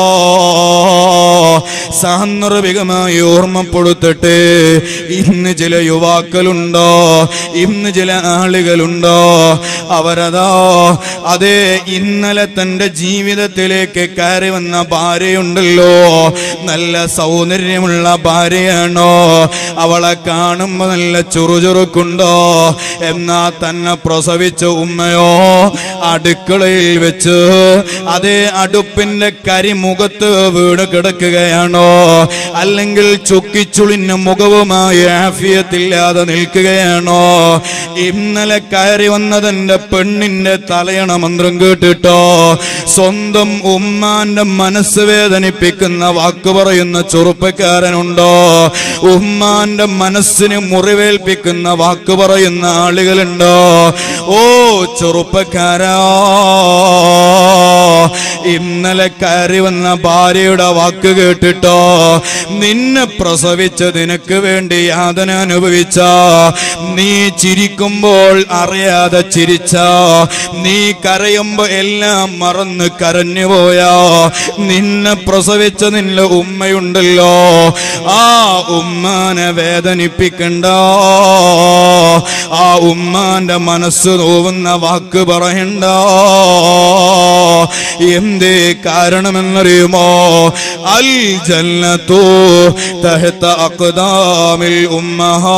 സാന്ദർഭികമായി ഓർമ്മപ്പെടുത്തട്ടെ ഇന്ന് ചില യുവാക്കളുണ്ടോ ഇന്ന് ചില ആളുകളുണ്ടോ അവരതാ അതേ ഇന്നലെ തന്റെ ജീവിതത്തിലേക്ക് കയറി വന്ന ഭാര്യയുണ്ടല്ലോ നല്ല സൗന്ദര്യമുള്ള ഭാര്യയാണോ അവളെ കാണുമ്പോ നല്ല ചുറുചുറുക്കുണ്ടോ എന്നാ തന്നെ നിന്നെ പ്രസവിച്ച ഉമ്മയോ അടുക്കളയിൽ വെച്ച് അതേ അടുപ്പിന്റെ കരിമുഖത്ത് വീട് കിടക്കുകയാണോ അല്ലെങ്കിൽ ചുക്കിച്ചുളിന് മുഖവുമായി ആഫിയത്തില്ലാതെ നിൽക്കുകയാണോ ഇന്നലെ കയറി വന്നതെന്റെ പെണ്ണിന്റെ തലയണ മന്ത്രം കേട്ടിട്ടോ സ്വന്തം ഉമ്മാന്റെ മനസ്സ് വേദനിപ്പിക്കുന്ന വാക്ക് പറയുന്ന ചെറുപ്പക്കാരനുണ്ടോ ഉമ്മാന്റെ മനസ്സിന് മുറിവേൽപ്പിക്കുന്ന വാക്ക് പറയുന്ന ആളുകളുണ്ടോ ഓ ചെറുപ്പക്കാരാ ഇന്നലെ കയറി വന്ന ഭാര്യയുടെ വാക്ക് കേട്ടിട്ടോ നിന്നെ പ്രസവിച്ച നിനക്ക് വേണ്ടി യാതന അനുഭവിച്ച നീ ചിരിക്കുമ്പോൾ അറിയാതെ ചിരിച്ച നീ കരയുമ്പോ എല്ലാം മറന്ന് കരഞ്ഞു പോയാ നിന്നെ പ്രസവിച്ച നിന്റെ ഉമ്മയുണ്ടല്ലോ ആ ഉമ്മാനെ വേദനിപ്പിക്കണ്ട ആ ഉമ്മാന്റെ മനസ്സ് നോവുന്ന വാക്ക് പറയണ്ട എന്തേ കാരണമെന്നറിയുമോ അൽ ജന്നത്തു തഹത്ത അക്ദാമിൽ ഉമ്മഹാ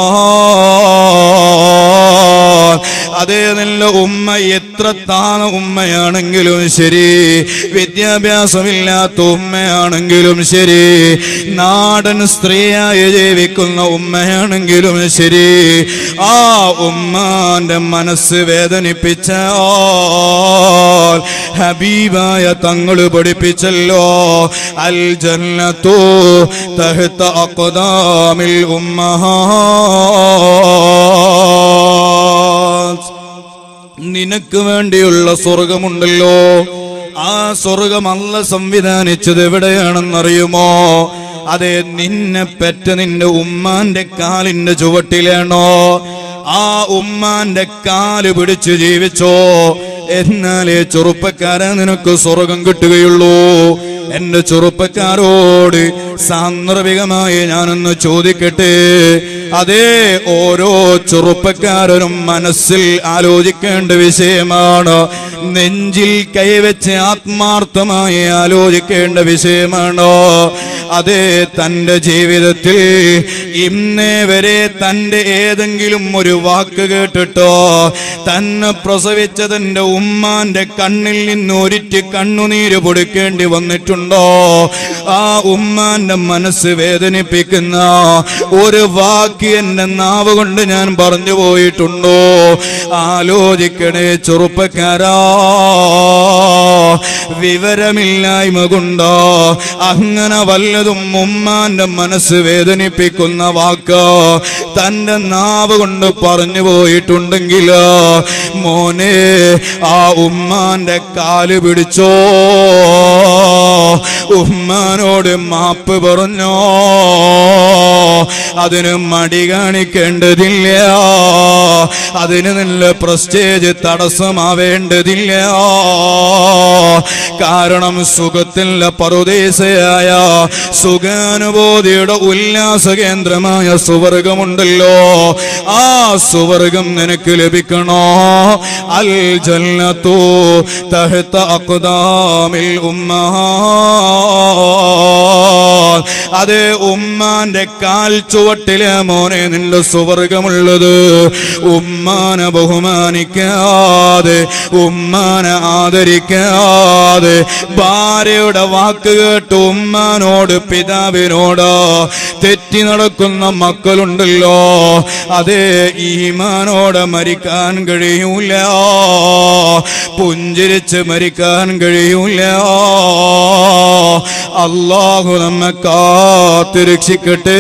അതേ നല്ല ഉമ്മ എത്ര താണ ഉമ്മയാണെങ്കിലും ശരി വിദ്യാഭ്യാസമില്ലാത്ത ഉമ്മയാണെങ്കിലും ശരി നാടൻ സ്ത്രീയായി ജീവിക്കുന്ന ഉമ്മയാണെങ്കിലും ശരി ആ ഉമ്മാന്റെ മനസ്സ് വേദനിപ്പിച്ച ഹബീബായ തങ്ങള് പഠിപ്പിച്ചല്ലോ അൽ ജന്നത്തു തഹത്ത അക്ദാമിൽ ഉമ്മഹാ നിനക്ക് വേണ്ടിയുള്ള സ്വർഗമുണ്ടല്ലോ ആ സ്വർഗം അല്ല സംവിധാനിച്ചത് എവിടെയാണെന്നറിയുമോ അതെ നിന്നെ പെറ്റ നിന്റെ ഉമ്മാന്റെ കാലിന്റെ ചുവട്ടിലാണോ ആ ഉമ്മാന്റെ കാല് പിടിച്ച് ജീവിച്ചോ എന്നാലേ ചെറുപ്പക്കാരൻ നിനക്ക് സ്വർഗം കിട്ടുകയുള്ളൂ എന്റെ ചെറുപ്പക്കാരോട് സാന്ദർഭികമായി ഞാനൊന്ന് ചോദിക്കട്ടെ അതേ ഓരോ ചെറുപ്പക്കാരനും മനസ്സിൽ ആലോചിക്കേണ്ട വിഷയമാണ് നെഞ്ചിൽ കൈവച്ച് ആത്മാർത്ഥമായി ആലോചിക്കേണ്ട വിഷയമാണ് അതേ തന്റെ ജീവിതത്തിൽ ഇന്നേ വരെ തന്റെ ഏതെങ്കിലും ഒരു വാക്ക് കേട്ടിട്ടോ തന്നെ പ്രസവിച്ച തന്റെ ഉമ്മാന്റെ കണ്ണിൽ നിന്ന് ഒരിറ്റ് കണ്ണുനീര് പൊടിക്കേണ്ടി വന്നിട്ടുണ്ടോ ആ ഉമ്മാന്റെ മനസ്സ് വേദനിപ്പിക്കുന്ന ഒരു വാക്ക് എന്റെ നാവ് കൊണ്ട് ഞാൻ പറഞ്ഞു പോയിട്ടുണ്ടോ ആലോചിക്കണേ ചെറുപ്പക്കാരാ വിവരമില്ലായ്മ കൊണ്ടോ അങ്ങനെ വല്ലതും ഉമ്മാന്റെ മനസ്സ് വേദനിപ്പിക്കുന്ന വാക്ക് തന്റെ നാവ് കൊണ്ട് പറഞ്ഞു പോയിട്ടുണ്ടെങ്കിൽ മോനെ ആ ഉമ്മാന്റെ കാല് പിടിച്ചോ ഉമ്മാനോട് മാപ്പ് പറഞ്ഞോ അതിന് മടി കാണിക്കേണ്ടതില്ല അതിന് നല്ല പ്രസ്റ്റേജ് തടസ്സമാവേണ്ടതില്ല കാരണം സുഖത്തിൻ്റെ പറുദേശയായ സുഖാനുഭൂതിയുടെ ഉല്ലാസ കേന്ദ്രമായ സുവർഗമുണ്ടല്ലോ ആ സുവർഗം നിനക്ക് ലഭിക്കണോ അൽ ജന്നത്തു തഹത്ത അക്ദാമിൽ ഉമ്മ അതേ ഉമ്മാന്റെ കാൽ ചുവട്ടിലെ മോനെ നിന്റെ സുവർഗമുള്ളത് ഉമ്മാനെ ബഹുമാനിക്കാതെ ഉമ്മാനെ ആദരിക്കാതെ ഭാര്യയുടെ വാക്ക് കേട്ട് ഉമ്മാനോട് പിതാവിനോട് തെറ്റി നടക്കുന്ന മക്കളുണ്ടല്ലോ അതേ ഈമാനോടെ മരിക്കാൻ കഴിയൂല പുഞ്ചിരിച്ച് മരിക്കാൻ കഴിയൂല അള്ളാഹു നമ്മെ കാത്തു രക്ഷിക്കട്ടെ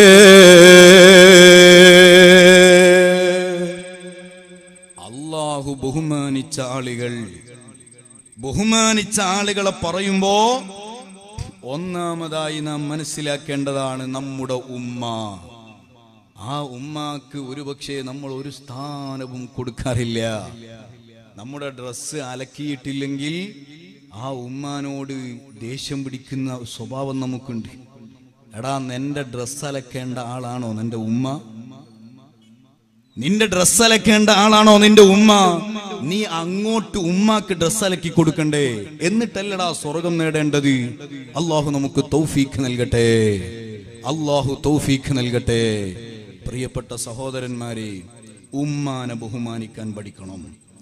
അള്ളാഹു ബഹുമാനിച്ച ആളുകൾ ബഹുമാനിച്ച ആളുകളെ പറയുമ്പോ ഒന്നാമതായി നാം മനസ്സിലാക്കേണ്ടതാണ് നമ്മുടെ ഉമ്മ ആ ഉമ്മാക്ക് ഒരുപക്ഷെ നമ്മൾ ഒരു സ്ഥാനവും കൊടുക്കാറില്ല നമ്മുടെ ഡ്രസ്സ് അലക്കിയിട്ടില്ലെങ്കിൽ ആ ഉമ്മാനോട് ദേഷ്യം പിടിക്കുന്ന സ്വഭാവം നമുക്കുണ്ട് എടാ നിന്റെ ഡ്രസ്സ് അലക്കേണ്ട ആളാണോ നിന്റെ ഉമ്മ നിന്റെ ഡ്രസ്സ് അലക്കേണ്ട ആളാണോ നിന്റെ ഉമ്മ നീ അങ്ങോട്ട് ഉമ്മാക്ക് ഡ്രസ്സ് അലക്കി കൊടുക്കണ്ടേ എന്നിട്ടല്ലടാ സ്വർഗം നേടേണ്ടത് അള്ളാഹു നമുക്ക് തൗഫീഖ് നൽകട്ടെ അള്ളാഹു തൗഫീഖ് നൽകട്ടെ പ്രിയപ്പെട്ട സഹോദരന്മാരെ ഉമ്മാനെ ബഹുമാനിക്കാൻ പഠിക്കണം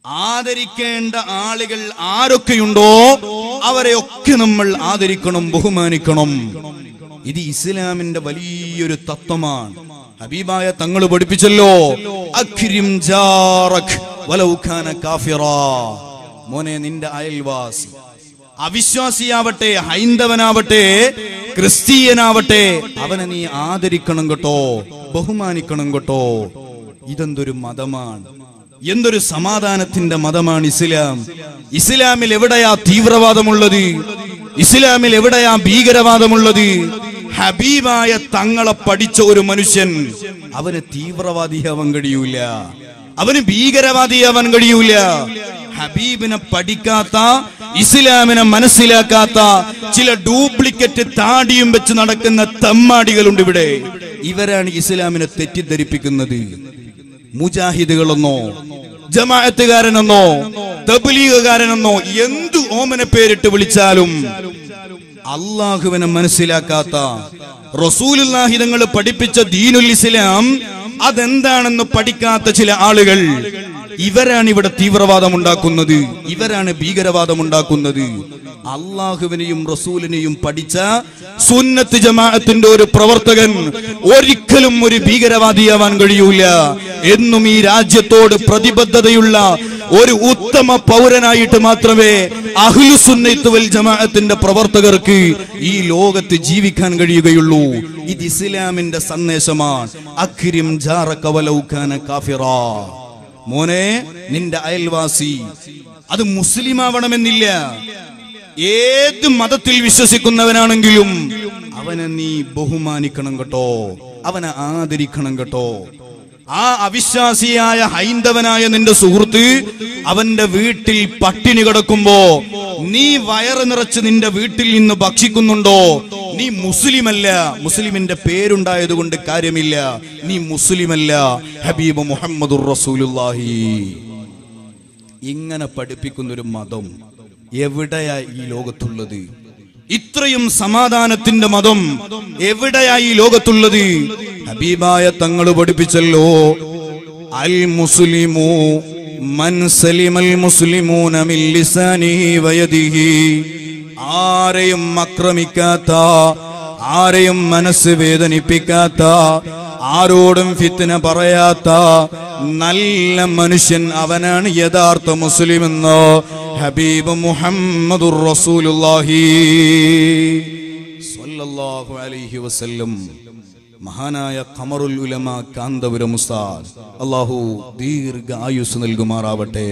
ആദരിക്കേണ്ട ആളുകൾ ആരൊക്കെയുണ്ടോ അവരെയൊക്കെ നമ്മൾ ആദരിക്കണം ബഹുമാനിക്കണം ഇത് ഇസ്ലാമിന്റെ വലിയൊരു തത്വമാണ് ഹബീബായ തങ്ങൾ പഠിപ്പിച്ചല്ലോ അക്രിം ജാറക് വലൗ ഖാന കാഫിറാ മോനെ നിന്റെ അയൽവാസി അവിശ്വാസിയാവട്ടെ ഹൈന്ദവനാവട്ടെ ക്രിസ്തീയനാവട്ടെ അവനെ നീ ആദരിക്കണം കേട്ടോ ബഹുമാനിക്കണം കേട്ടോ ഇതെന്തൊരു മതമാണ് എന്തൊരു സമാധാനത്തിന്റെ മതമാണ് ഇസ്ലാം ഇസ്ലാമിൽ എവിടെയാ തീവ്രവാദമുള്ളത് ഇസ്ലാമിൽ എവിടെയാ ഭീകരവാദമുള്ളത് ഹബീബായ തങ്ങളെ പഠിച്ച ഒരു മനുഷ്യൻ അവന് തീവ്രവാദിയാവാൻ കഴിയൂല അവന് ഭീകരവാദിയാവാൻ കഴിയൂല ഹബീബിനെ പഠിക്കാത്ത ഇസ്ലാമിനെ മനസ്സിലാക്കാത്ത ചില ഡ്യൂപ്ലിക്കറ്റ് താടിയും വെച്ച് നടക്കുന്ന തെമ്മാടികളുണ്ട് ഇവിടെ ഇവരാണ് ഇസ്ലാമിനെ തെറ്റിദ്ധരിപ്പിക്കുന്നത് മുജാഹിദുകളെന്നോ ജമാഅത്തുകാരനെന്നോ തബ്ലീഗുകാരനെന്നോ എന്തു ഓമന പേരിട്ട് വിളിച്ചാലും അള്ളാഹുവിനെ മനസ്സിലാക്കാത്ത റസൂലുല്ലാഹി തങ്ങൾ പഠിപ്പിച്ച ദീനുൽ ഇസ്ലാം അതെന്താണെന്ന് പഠിക്കാത്ത ചില ആളുകൾ ഇവരാണ് ഇവിടെ തീവ്രവാദം ഉണ്ടാക്കുന്നത് ഇവരാണ് ഭീകരവാദം ഉണ്ടാക്കുന്നത് അള്ളാഹുവിനെയും റസൂലിനെയും പഠിച്ച സുന്നത്ത് ജമാഅത്തിന്റെ ഒരു പ്രവർത്തകൻ ഒരിക്കലും ഒരു ഭീകരവാദിയാവാൻ കഴിയൂല എന്നും ഈ രാജ്യത്തോട് പ്രതിബദ്ധതയുള്ള ഒരു ഉത്തമ പൗരനായിട്ട് മാത്രമേ അഹ്ലുസുന്നത്ത് വൽ ജമാഅത്തിന്റെ പ്രവർത്തകർക്ക് ഈ ലോകത്ത് ജീവിക്കാൻ കഴിയുകയുള്ളൂ ഇത് ഇസ്ലാമിന്റെ സന്ദേശമാണ് അഖിരിം ജാറക വലൗ കാന കാഫിറാ മോനെ നിന്റെ അയൽവാസി അത് മുസ്ലിം ആവണമെന്നില്ല ഏത് മതത്തിൽ വിശ്വസിക്കുന്നവനാണെങ്കിലും അവനെ നീ ബഹുമാനിക്കണം കേട്ടോ അവനെ ആദരിക്കണം കേട്ടോ ആ അവിശ്വാസിയായ ഹൈന്ദവനായ നിന്റെ സുഹൃത്ത് അവന്റെ വീട്ടിൽ പട്ടിണി കിടക്കുമ്പോ നീ വയറ് നിറച്ച് നിന്റെ വീട്ടിൽ നിന്ന് ഭക്ഷിക്കുന്നുണ്ടോ നീ മുസ്ലിമല്ല മുസ്ലിമിന്റെ പേരുണ്ടായത് കൊണ്ട് കാര്യമില്ല നീ മുസ്ലിമല്ല ഹബീബ് മുഹമ്മദുർ റസൂലുള്ളാഹി ഇങ്ങനെ പഠിപ്പിക്കുന്ന ഒരു മതം എവിടെയാ ഈ ലോകത്തുള്ളത് ഇത്രയും സമാധാനത്തിന്റെ മതം എവിടെയാ ഈ ലോകത്തുള്ളത് ഹബീബായ തങ്ങൾ പഠിപ്പിച്ചല്ലോ അൽ മുസ്ലിമു മൻ സലിമൽ മുസ്ലിമൂന മിൻ ലിസാനിഹി വയദിഹി ആരെയും ആക്രമിക്കാത്ത ആരെയും മനസ്സ് വേദനിപ്പിക്കാത്ത ആരോടും ഫിത്തിന പറയാത്ത നല്ല മനുഷ്യൻ അവനാണ് യഥാർത്ഥ മുസ്ലിം എന്ന് ഹബീബ് മുഹമ്മദുർ റസൂലുള്ളാഹി സ്വല്ലല്ലാഹു അലൈഹി വസല്ലം മഹാനായ ഖമറുൽ ഉലമ കാന്തപുരം ഉസ്താദ് അള്ളാഹു ദീർഘ ആയുസ് നൽകുമാറാവട്ടെ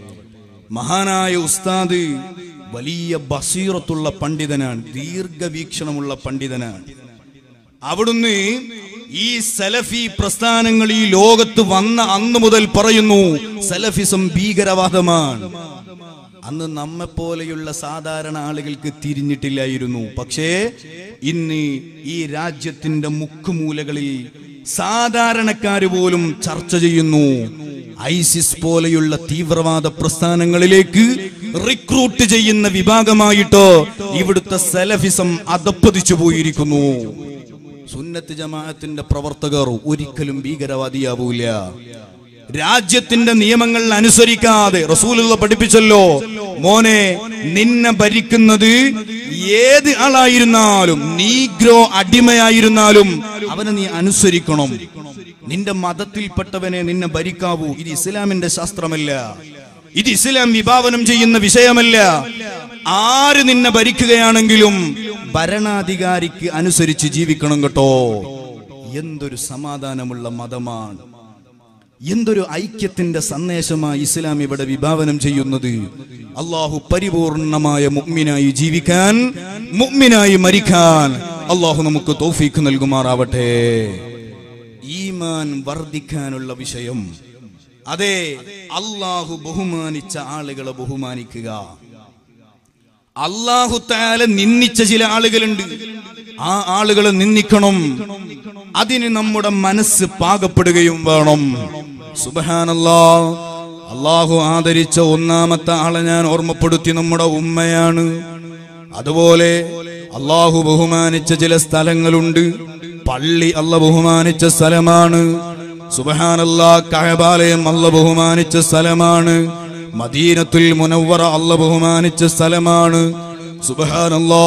മഹാനായ ഉസ്താദ് വലിയ ബസീറത്തുള്ള പണ്ഡിതനാണ് ദീർഘവീക്ഷണമുള്ള പണ്ഡിതനാണ് അവിടുന്ന് ഈ സലഫി പ്രസ്ഥാനങ്ങൾ ഈ ലോകത്ത് വന്ന അന്ന് മുതൽ പറയുന്നു സലഫിസം ഭീകരവാദമാണ് അന്ന് നമ്മെ പോലെയുള്ള സാധാരണ ആളുകൾക്ക് തിരിഞ്ഞിട്ടില്ലായിരുന്നു പക്ഷേ ഇന്ന് ഈ രാജ്യത്തിന്റെ മുക്കുമൂലകളിൽ സാധാരണക്കാര് പോലും ചർച്ച ചെയ്യുന്നു ഐസിസ് പോലെയുള്ള തീവ്രവാദ പ്രസ്ഥാനങ്ങളിലേക്ക് റിക്രൂട്ട് ചെയ്യുന്ന വിഭാഗമായിട്ട് ഇവിടുത്തെ സലഫിസം അധപ്പതിച്ചു പോയിരിക്കുന്നു സുന്നത്ത് ജമാഅത്തിന്റെ പ്രവർത്തകർ ഒരിക്കലും ഭീകരവാദിയാവൂല രാജ്യത്തിന്റെ നിയമങ്ങൾ അനുസരിക്കാതെ റസൂലുള്ള പഠിപ്പിച്ചല്ലോ മോനെ നിന്നെ ഭരിക്കുന്നത് ഏത് ആളായിരുന്നാലും നീഗ്രോ അടിമയായിരുന്നാലും അവനെ നീ അനുസരിക്കണം നിന്റെ മതത്തിൽപ്പെട്ടവനെ നിന്നെ ഭരിക്കാവൂ ഇത് ഇസ്ലാമിന്റെ ശാസ്ത്രമല്ല ഇത് ഇസ്ലാം വിഭാവനം ചെയ്യുന്ന വിഷയമല്ല ആര് നിന്നെ ഭരിക്കുകയാണെങ്കിലും ഭരണാധികാരിക്ക് അനുസരിച്ച് ജീവിക്കണം കേട്ടോ എന്തൊരു സമാധാനമുള്ള മതമാണ് എന്തൊരു ഐക്യത്തിന്റെ സന്ദേശമായി ഇസ്ലാം ഇവിടെ വിഭാവനം ചെയ്യുന്നത് അള്ളാഹു പരിപൂർണമായ മുഗ്മിനായി ജീവിക്കാൻ മുഗ്മിനായി മരിക്കാൻ അള്ളാഹു നമുക്ക് തോഫീക്ക് നൽകുമാറാവട്ടെ ഈമാൻ വർദ്ധിക്കാനുള്ള വിഷയം അതെ അള്ളാഹു ബഹുമാനിച്ച ആളുകളെ ബഹുമാനിക്കുക അള്ളാഹു താല നിന്ദിച്ച ചില ആളുകളുണ്ട് ആ ആളുകളെ നിന്ദിക്കണം അതിന് നമ്മുടെ മനസ്സ് പാകപ്പെടുകയും വേണം സുബഹാനല്ലാ അള്ളാഹു ആദരിച്ച ഒന്നാമത്തെ ആളെ ഞാൻ ഓർമ്മപ്പെടുത്തി നമ്മുടെ ഉമ്മയാണ് അതുപോലെ അള്ളാഹു ബഹുമാനിച്ച ചില സ്ഥലങ്ങളുണ്ട് പള്ളി അല്ല ബഹുമാനിച്ച സ്ഥലമാണ് സുബഹാനല്ലാ കഴബാലയം അല്ല ബഹുമാനിച്ച സ്ഥലമാണ് മദീനത്തുൽ മുനവ്വറ അല്ല ബഹുമാനിച്ച സ്ഥലമാണ് സുബഹാനല്ലാ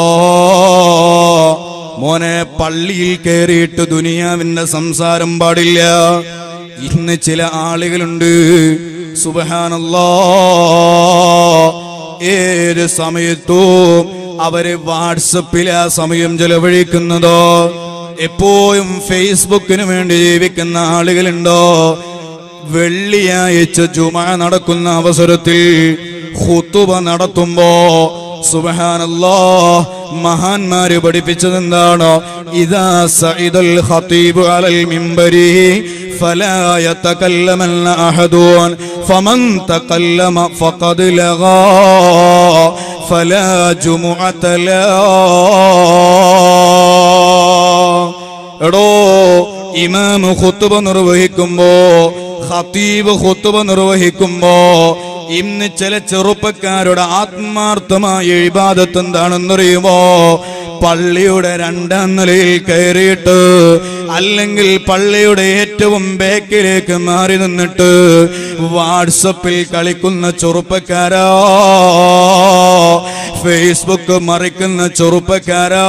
മോനെ പള്ളിയിൽ കയറിയിട്ട് ദുനിയാവിന്റെ സംസാരം പാടില്ല ഇന്ന് ചില ആളുകളുണ്ട് സുബഹാനല്ലാ ഏത് സമയത്തും അവര് വാട്സപ്പിൽ ആ സമയം ചെലവഴിക്കുന്നതോ എപ്പോഴും ഫേസ്ബുക്കിന് വേണ്ടി ജീവിക്കുന്ന ആളുകളുണ്ടോ വെള്ളിയാഴ്ച ജുമ നടക്കുന്ന അവസരത്തിൽ ഹുത്തുബ നടത്തുമ്പോ സുബഹാനല്ലാ മഹാന്മാര് പഠിപ്പിച്ചത് എന്താണ് ഇതാ സഇദൽ ഖതീബ് അലൽ മിമ്പരി فلا يتكلمن أحد فمن تكلم فقد لغى فلا جمعة له എടോ ഇമാം ഖുത്തുബ നിർവഹിക്കുമ്പോ ഖതീബ് ഖുത്തുബ നിർവഹിക്കുമ്പോ ഇന്ന് ചില ചെറുപ്പക്കാരുടെ ആത്മാർത്ഥമായ ഇബാദത്ത് എന്താണെന്നറിയുമോ പള്ളിയുടെ രണ്ടാം നിലയിൽ കയറിയിട്ട് അല്ലെങ്കിൽ പള്ളിയുടെ ഏറ്റവും ബേക്കിലേക്ക് മാറി നിന്നിട്ട് വാട്സപ്പിൽ കളിക്കുന്ന ചെറുപ്പക്കാരാ ഫേസ്ബുക്ക് മറിക്കുന്ന ചെറുപ്പക്കാരാ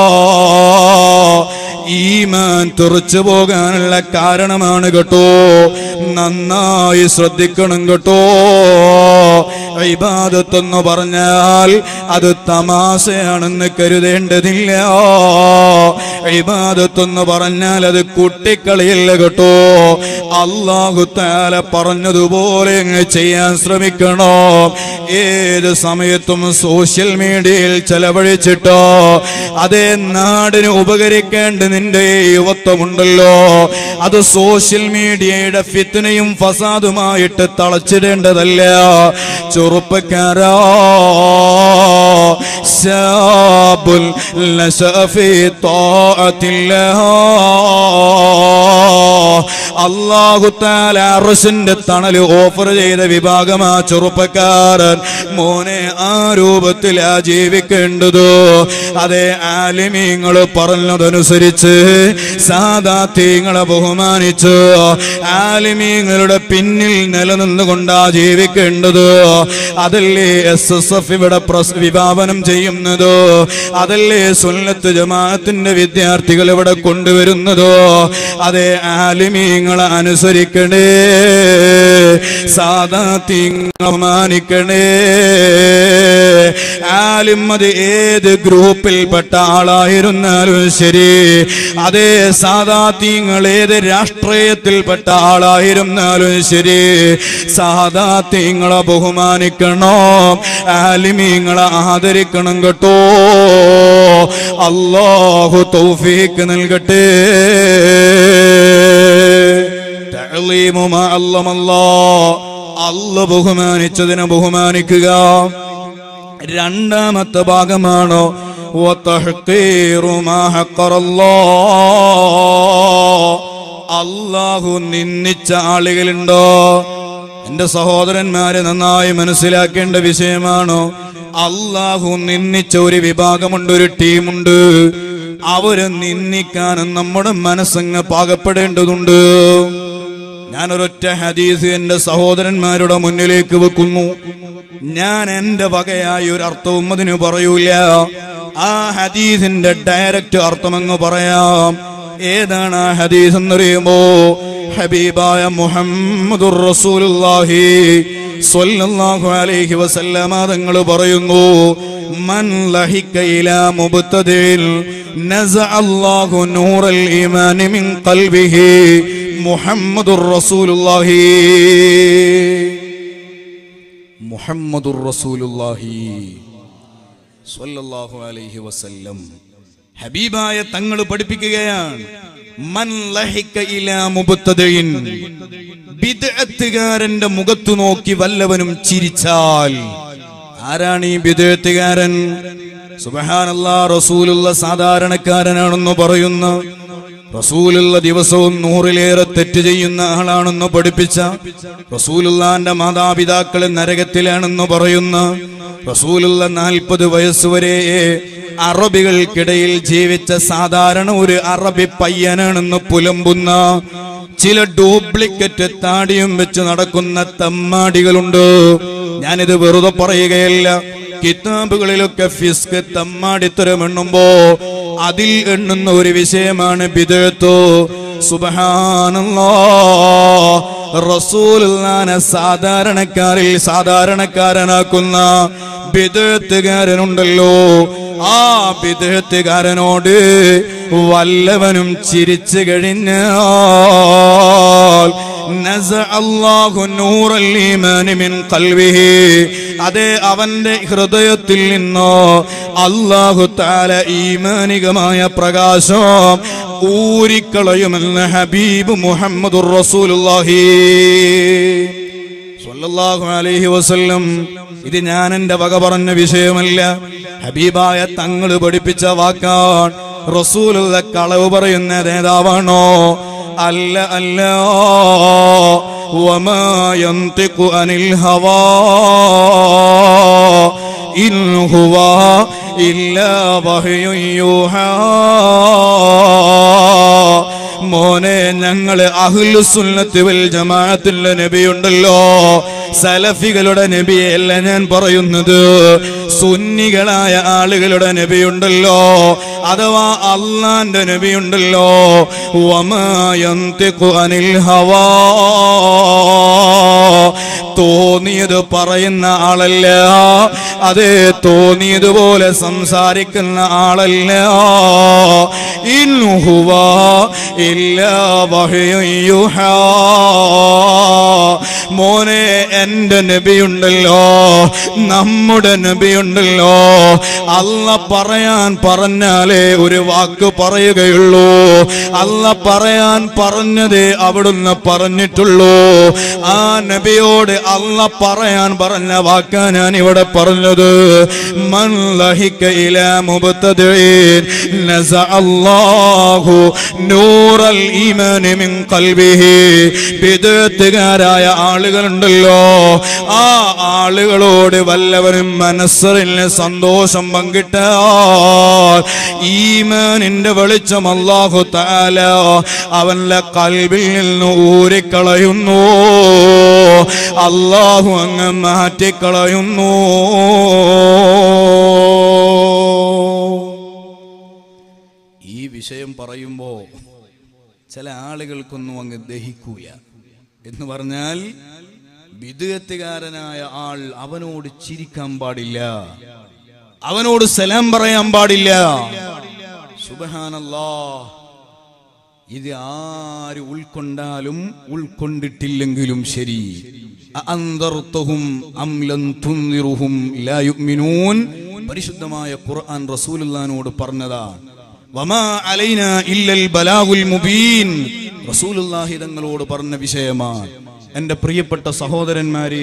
ഈമാൻ തെറിച്ചു പോകാനുള്ള കാരണമാണ് കേട്ടോ നന്നായി ശ്രദ്ധിക്കണം കേട്ടോ ഇബാദത്തെന്ന് പറഞ്ഞാൽ അത് തമാശയാണെന്ന് കരുതേണ്ടതില്ല ഇബാദത്തെന്ന് പറഞ്ഞാൽ അത് കുട്ടിക്കളിയല്ല കേട്ടോ അള്ളാഹു താല പറഞ്ഞതുപോലെ അങ്ങ് ചെയ്യാൻ ശ്രമിക്കണോ ഏത് സമയത്തും സോഷ്യൽ മീഡിയയിൽ ചെലവഴിച്ചിട്ടോ അതേ നാടിന് ഉപകരിക്കേണ്ട നിന്റെ യുവത്വമുണ്ടല്ലോ അത് സോഷ്യൽ മീഡിയയുടെ ഫിത്തിനയും ഫസാദുമായിട്ട് തളച്ചിടേണ്ടതല്ല ചെറുപ്പക്കാരാ ശാബുൽ ലശഫി അള്ളാഹു താല അറസിന്റെ തണല് ഓഫർ ചെയ്ത വിഭാഗമാ ചെറുപ്പക്കാരൻ മോനെ ആ രൂപത്തിലാ ജീവിക്കേണ്ടത് അതെ ആലിമീങ്ങൾ പറഞ്ഞതനുസരിച്ച് സാദാത്യങ്ങളെ ബഹുമാനിച്ച് ആലിമീങ്ങളുടെ പിന്നിൽ നിലനിന്നുകൊണ്ടാ ജീവിക്കേണ്ടത് അതല്ലേ എസ് എസ് എഫ് ഇവിടെ പ്രസ് വിഭാവനം ചെയ്യുന്നത് അതല്ലേ സുന്നത്ത് ജമാഅത്തിന്റെ വിദ്യാർത്ഥികൾ ഇവിടെ കൊണ്ടുവരുന്നത് അതെ ആലിമീങ്ങളെ അനുസരിക്കണേ സാദാത്യങ്ങളെ മാനിക്കണേ ആലിം അത് ഏത് ഗ്രൂപ്പിൽപ്പെട്ട ആളായിരുന്നാലും ശരി അതേ സാദാത്യങ്ങൾ ഏത് രാഷ്ട്രീയത്തിൽപ്പെട്ട ആളായിരുന്നാലും ശരി സാദാത്യങ്ങളെ ബഹുമാനിക്കണോ ആലിമീങ്ങളെ ആദരിക്കണം കേട്ടോ അള്ളാഹു തൗഫീക്ക് നൽകട്ടെ തഅലീമു മാ അല്ലമല്ലാ അല്ല ബഹുമാനിച്ചതിനെ ബഹുമാനിക്കുക രണ്ടാമത്തെ ഭാഗമാണ് وتحقير ما حقر الله. അള്ളാഹു നിന്ദിച്ച ആളുകളുണ്ടോ എന്റെ സഹോദരന്മാരെ നന്നായി മനസ്സിലാക്കേണ്ട വിഷയമാണ് അള്ളാഹു നിന്ദിച്ച ഒരു വിഭാഗമുണ്ട് ഒരു ടീമുണ്ട് അവര് നിന്ദിക്കാനും നമ്മുടെ മനസ്സങ്ങ് പാകപ്പെടേണ്ടതുണ്ട് ഞാൻ ഒരൊറ്റ ഹദീസ് എന്റെ സഹോദരന്മാരുടെ മുന്നിലേക്ക് വെക്കുന്നു ഞാൻ എന്റെ വകയായി ഒരു അർത്ഥവും അതിന് പറയൂല ആ ഹദീസിന്റെ ഡയറക്റ്റ് അർത്ഥമെന്ന് പറയാം ഏതാണ് ആ ഹദീസ് എന്നറിയുമോ ഹബീബായ മുഹമ്മദുർ റസൂലുള്ളാഹി സ്വല്ലല്ലാഹു അലൈഹി വസല്ലമ തങ്ങൾ പറയുന്നു മൻ ലഹിക ഇലാ മുബ്തദിൽ നസഅ അല്ലാഹു നൂറൽ ഈമാനി മിൻ ഖൽബിഹി മുഹമ്മദുർ റസൂലുള്ളാഹി മുഹമ്മദുർ റസൂലുള്ളാഹി സ്വല്ലല്ലാഹു അലൈഹി വസല്ലം ഹബീബായ തങ്ങൾ പഠിപ്പിക്കുകയാണ് മൻ ലഹിക ഇലാ മുബ്തദിൻ ബിദ്അത്തുകാരന്റെ മുഖത്തു നോക്കി വല്ലവനും ചിരിച്ചാൽ ആരാണ് ഈ ബിദ്അത്തുകാരൻ സുബ്ഹാനല്ലാ റസൂലുള്ള സാധാരണക്കാരനാണെന്ന് പറയുന്ന റസൂലുള്ള ദിവസവും നൂറിലേറെ തെറ്റ് ചെയ്യുന്ന ആളാണെന്ന് പഠിപ്പിച്ച റസൂലുള്ളാന്റെ മാതാപിതാക്കൾ നരകത്തിലാണെന്ന് പറയുന്ന റസൂലുള്ള നാൽപ്പത് വയസ്സുവരെ അറബികൾക്കിടയിൽ ജീവിച്ച സാധാരണ ഒരു അറബി പയ്യനാണെന്ന് പുലമ്പുന്ന ചില ഡ്യൂപ്ലിക്കറ്റ് താടിയും വെച്ച് നടക്കുന്ന തമ്മാടികളുണ്ട് ഞാനിത് വെറുതെ പറയുകയല്ല കിതാബുകളിലൊക്കെ ഫിസ്ക് തമ്മാടിത്തരം എണ്ണുമ്പോ അതിൽ എണ്ണുന്ന ഒരു വിഷയമാണ് ബിദഴത്തോ സുബഹാനല്ലാ റസൂലുള്ളാനെ സാധാരണക്കാരിൽ സാധാരണക്കാരനാക്കുന്ന ബിദഴത്തുകാരനുണ്ടല്ലോ ആ ബിദഴത്തുകാരനോട് വല്ലവനും ചിരിച്ചു കഴിഞ്ഞാൽ നസഅ അല്ലാഹു നൂറൽ ഈമാനി മിൻ ഖൽബിഹി അതെ അവന്റെ ഹൃദയത്തിൽ നിന്നോ അല്ലാഹു തആല ഈമാനികമായ പ്രകാശം ഊരിക്കളയുമെന്ന് ഹബീബ് മുഹമ്മദുർ റസൂലുള്ളാഹി സ്വല്ലല്ലാഹു അലൈഹി വസല്ലം ഇത് ഞാൻ എന്റെ വക പറഞ്ഞ വിഷയമല്ല ഹബീബായ തങ്ങൾ പഠിപ്പിച്ച വാക്കാണ് റസൂലുള്ള കളവ് പറയുന്ന നേതാവാണോ അല്ല അല്ല وما ينطق عن الهوى إن هو إلا وحي يوحى മോനെ ഞങ്ങള് അഹ്ലുസുന്നത്ത് വൽ ജമാഅത്തിന്റെ നബിയുണ്ടല്ലോ സലഫികളുടെ നബിയല്ല ഞാൻ പറയുന്നത് സുന്നികളായ ആളുകളുടെ നബിയുണ്ടല്ലോ അഥവാ അള്ളാന്റെ നബിയുണ്ടല്ലോ വമായന്തിഖു അനിൽ ഹവാ തോന്നിയത് പറയുന്ന ആളല്ല അതെ തോന്നിയതുപോലെ സംസാരിക്കുന്ന ആളല്ല ഇൻഹുവ ഇല്ലാ വഹ്യുൻ യുഹാ മോനെ എന്റെ നബിയുണ്ടല്ലോ നമ്മുടെ നബിയുണ്ടല്ലോ അല്ല പറയാൻ പറഞ്ഞാലേ ഒരു വാക്ക് പറയുകയുള്ളൂ അല്ല പറയാൻ പറഞ്ഞതേ അവിടുന്ന് പറഞ്ഞിട്ടുള്ളൂ ആ നബിയോട് അല്ല പറയാൻ പറഞ്ഞ വാക്കാ ഞാൻ ഇവിടെ പറഞ്ഞത് മൻ ലഹിക ഇലാ മുബ്തദിഇൻ നസഅ അല്ലാഹു നൂറൽ ഈമാനി മിൻ ഖൽബിഹി ബിദ്അത്തുകാരായ ആളുകളുണ്ടല്ലോ ആ ആളുകളോട് വല്ലവരും മനസ്സറിന് സന്തോഷം പങ്കിട്ടാൽ ഈമാനിന്റെ വെളിച്ചം അല്ലാഹു തആല അവന്റെ കൽബിൽ നിന്ന് ഊരിക്കളയുന്നു അള്ളാഹു അങ്ങ് മാറ്റിക്കളയുന്നു ഈ വിഷയം പറയുമ്പോ ചില ആളുകൾക്കൊന്നും അങ്ങ് ദഹിക്കൂല എന്ന് പറഞ്ഞാൽ വിദഗത്തുകാരനായ ആൾ അവനോട് ചിരിക്കാൻ പാടില്ല അവനോട് സലാം പറയാൻ പാടില്ല സുബഹാനല്ലാ ഇത് ആര് ഉൾക്കൊണ്ടാലും ഉൾക്കൊണ്ടിട്ടില്ലെങ്കിലും ശരി അഅൻദർതഹും അം ലൻ തുൻദിറുഹും ലാ യുഅ്മിനൂൻ പരിശുദ്ധമായ ഖുർആൻ റസൂലുള്ളാഹിനോട് പറഞ്ഞതാണ് വമാ അലൈന ഇല്ലൽ ബലാഗുൽ മുബീൻ റസൂലുള്ളാഹി തങ്ങളോട് പറഞ്ഞ വിഷയമാണ് എന്റെ പ്രിയപ്പെട്ട സഹോദരന്മാരെ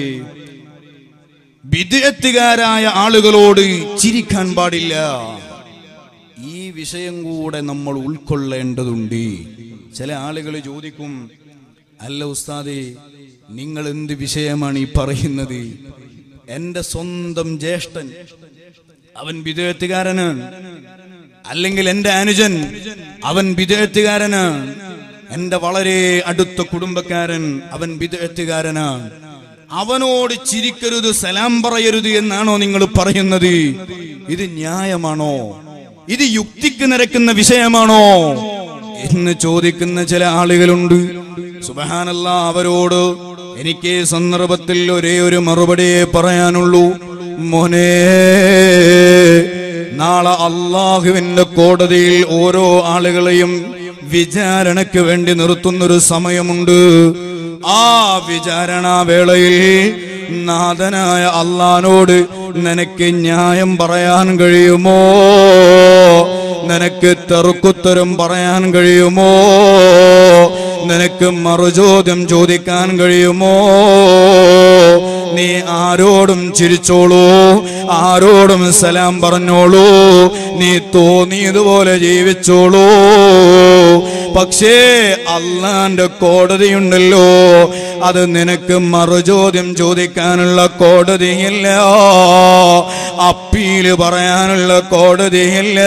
വിദഗ്ധകാരായ ആളുകളോട് ചിരിക്കാൻ പാടില്ല ഈ വിഷയം കൂടെ നമ്മൾ ഉൾക്കൊള്ളേണ്ടതുണ്ട് ചില ആളുകൾ ചോദിക്കും അല്ല ഉസ്താദെ നിങ്ങൾ എന്ത് വിഷയമാണ് ഈ പറയുന്നത് എന്റെ സ്വന്തം ജ്യേഷ്ഠൻ അവൻ വിദേഹത്തുകാരനാണ് അല്ലെങ്കിൽ എന്റെ അനുജൻ അവൻ വിദേഹത്തുകാരനാണ് എന്റെ വളരെ അടുത്ത കുടുംബക്കാരൻ അവൻ വിദേഹത്തുകാരനാണ് അവനോട് ചിരിക്കരുത് സലാം പറയരുത് എന്നാണോ നിങ്ങൾ പറയുന്നത് ഇത് ന്യായമാണോ ഇത് യുക്തിക്ക് നിരക്കുന്ന വിഷയമാണോ എന്ന് ചോദിക്കുന്ന ചില ആളുകളുണ്ട് സുബഹാനല്ല അവരോട് എനിക്ക് ഈ സന്ദർഭത്തിൽ ഒരേ ഒരു മറുപടിയെ പറയാനുള്ളൂ മോനെ നാളെ അള്ളാഹുവിന്റെ കോടതിയിൽ ഓരോ ആളുകളെയും വിചാരണയ്ക്ക് വേണ്ടി നിർത്തുന്നൊരു സമയമുണ്ട് ആ വിചാരണ വേളയിൽ നാഥനായ അള്ളഹാനോട് നിനക്ക് ന്യായം പറയാൻ കഴിയുമോ നിനക്ക് തെറുക്കുത്തരം പറയാൻ കഴിയുമോ നിനക്ക് മറുചോദ്യം ചോദിക്കാൻ കഴിയുമോ നീ ആരോടും ചിരിച്ചോളൂ ആരോടും സലാം പറഞ്ഞോളൂ നീ തോന്നിയതുപോലെ ജീവിച്ചോളൂ പക്ഷേ അള്ളാന്റെ കോടതിയുണ്ടല്ലോ അത് നിനക്ക് മറുചോദ്യം ചോദിക്കാനുള്ള കോടതിയില്ല അപ്പീല് പറയാനുള്ള കോടതിയില്ല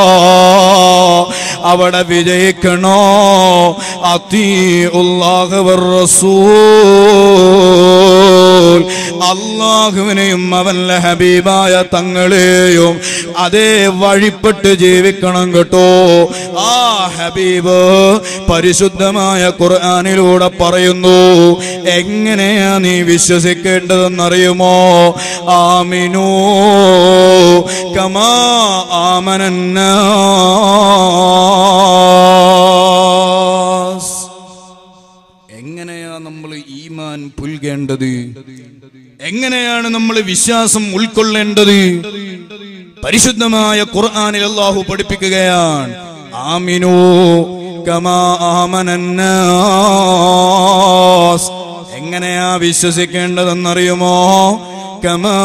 അവിടെ വിജയിക്കണോ അതി ഉള്ളാഹവർ റസൂൽ അള്ളാഹ് അള്ളാഹുവിനെയും അവന്റെ ഹബീബായ തങ്ങളെയും അതേ വഴിപ്പെട്ട് ജീവിക്കണം കേട്ടോ ആ ഹബീബ് പരിശുദ്ധമായ ഖുർആനിലൂടെ പറയുന്നു എങ്ങനെയാ നീ വിശ്വസിക്കേണ്ടതെന്നറിയുമോ ആമിനു കമാ ആമനന്നാസ് എങ്ങനെയാ നമ്മൾ ഈമാൻ പുൽകേണ്ടത് എങ്ങനെയാണ് നമ്മൾ വിശ്വാസം ഉൾക്കൊള്ളേണ്ടത് പരിശുദ്ധമായ ഖുർആനിൽ അള്ളാഹു പഠിപ്പിക്കുകയാണ് ആമിനു കമാ ആമനന്നാസ് എങ്ങനെയാ വിശ്വസിക്കേണ്ടതെന്നറിയുമോ കമാ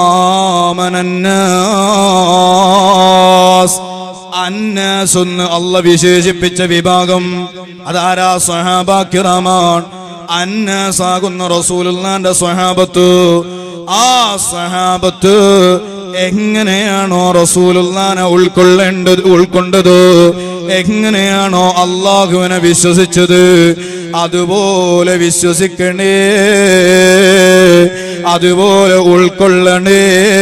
ആമനന്നാസ് അന്നാസ് എന്ന് അല്ല വിശേഷിപ്പിച്ച വിഭാഗം അതാരാ സ്വഹാബാക്കിറാമാൻ അന്നാസാകുന്ന റസൂലുള്ളാന്റെ സ്വഹാബത്ത് ആ സ്വഹാബത്ത് എങ്ങനെയാണോ റസൂലുള്ളാനെ ഉൾക്കൊള്ളേണ്ടത് ഉൾക്കൊണ്ടത് എങ്ങനെയാണോ അള്ളാഹുവിനെ വിശ്വസിച്ചത് അതുപോലെ വിശ്വസിക്കണേ അതുപോലെ ഉൾക്കൊള്ളണേ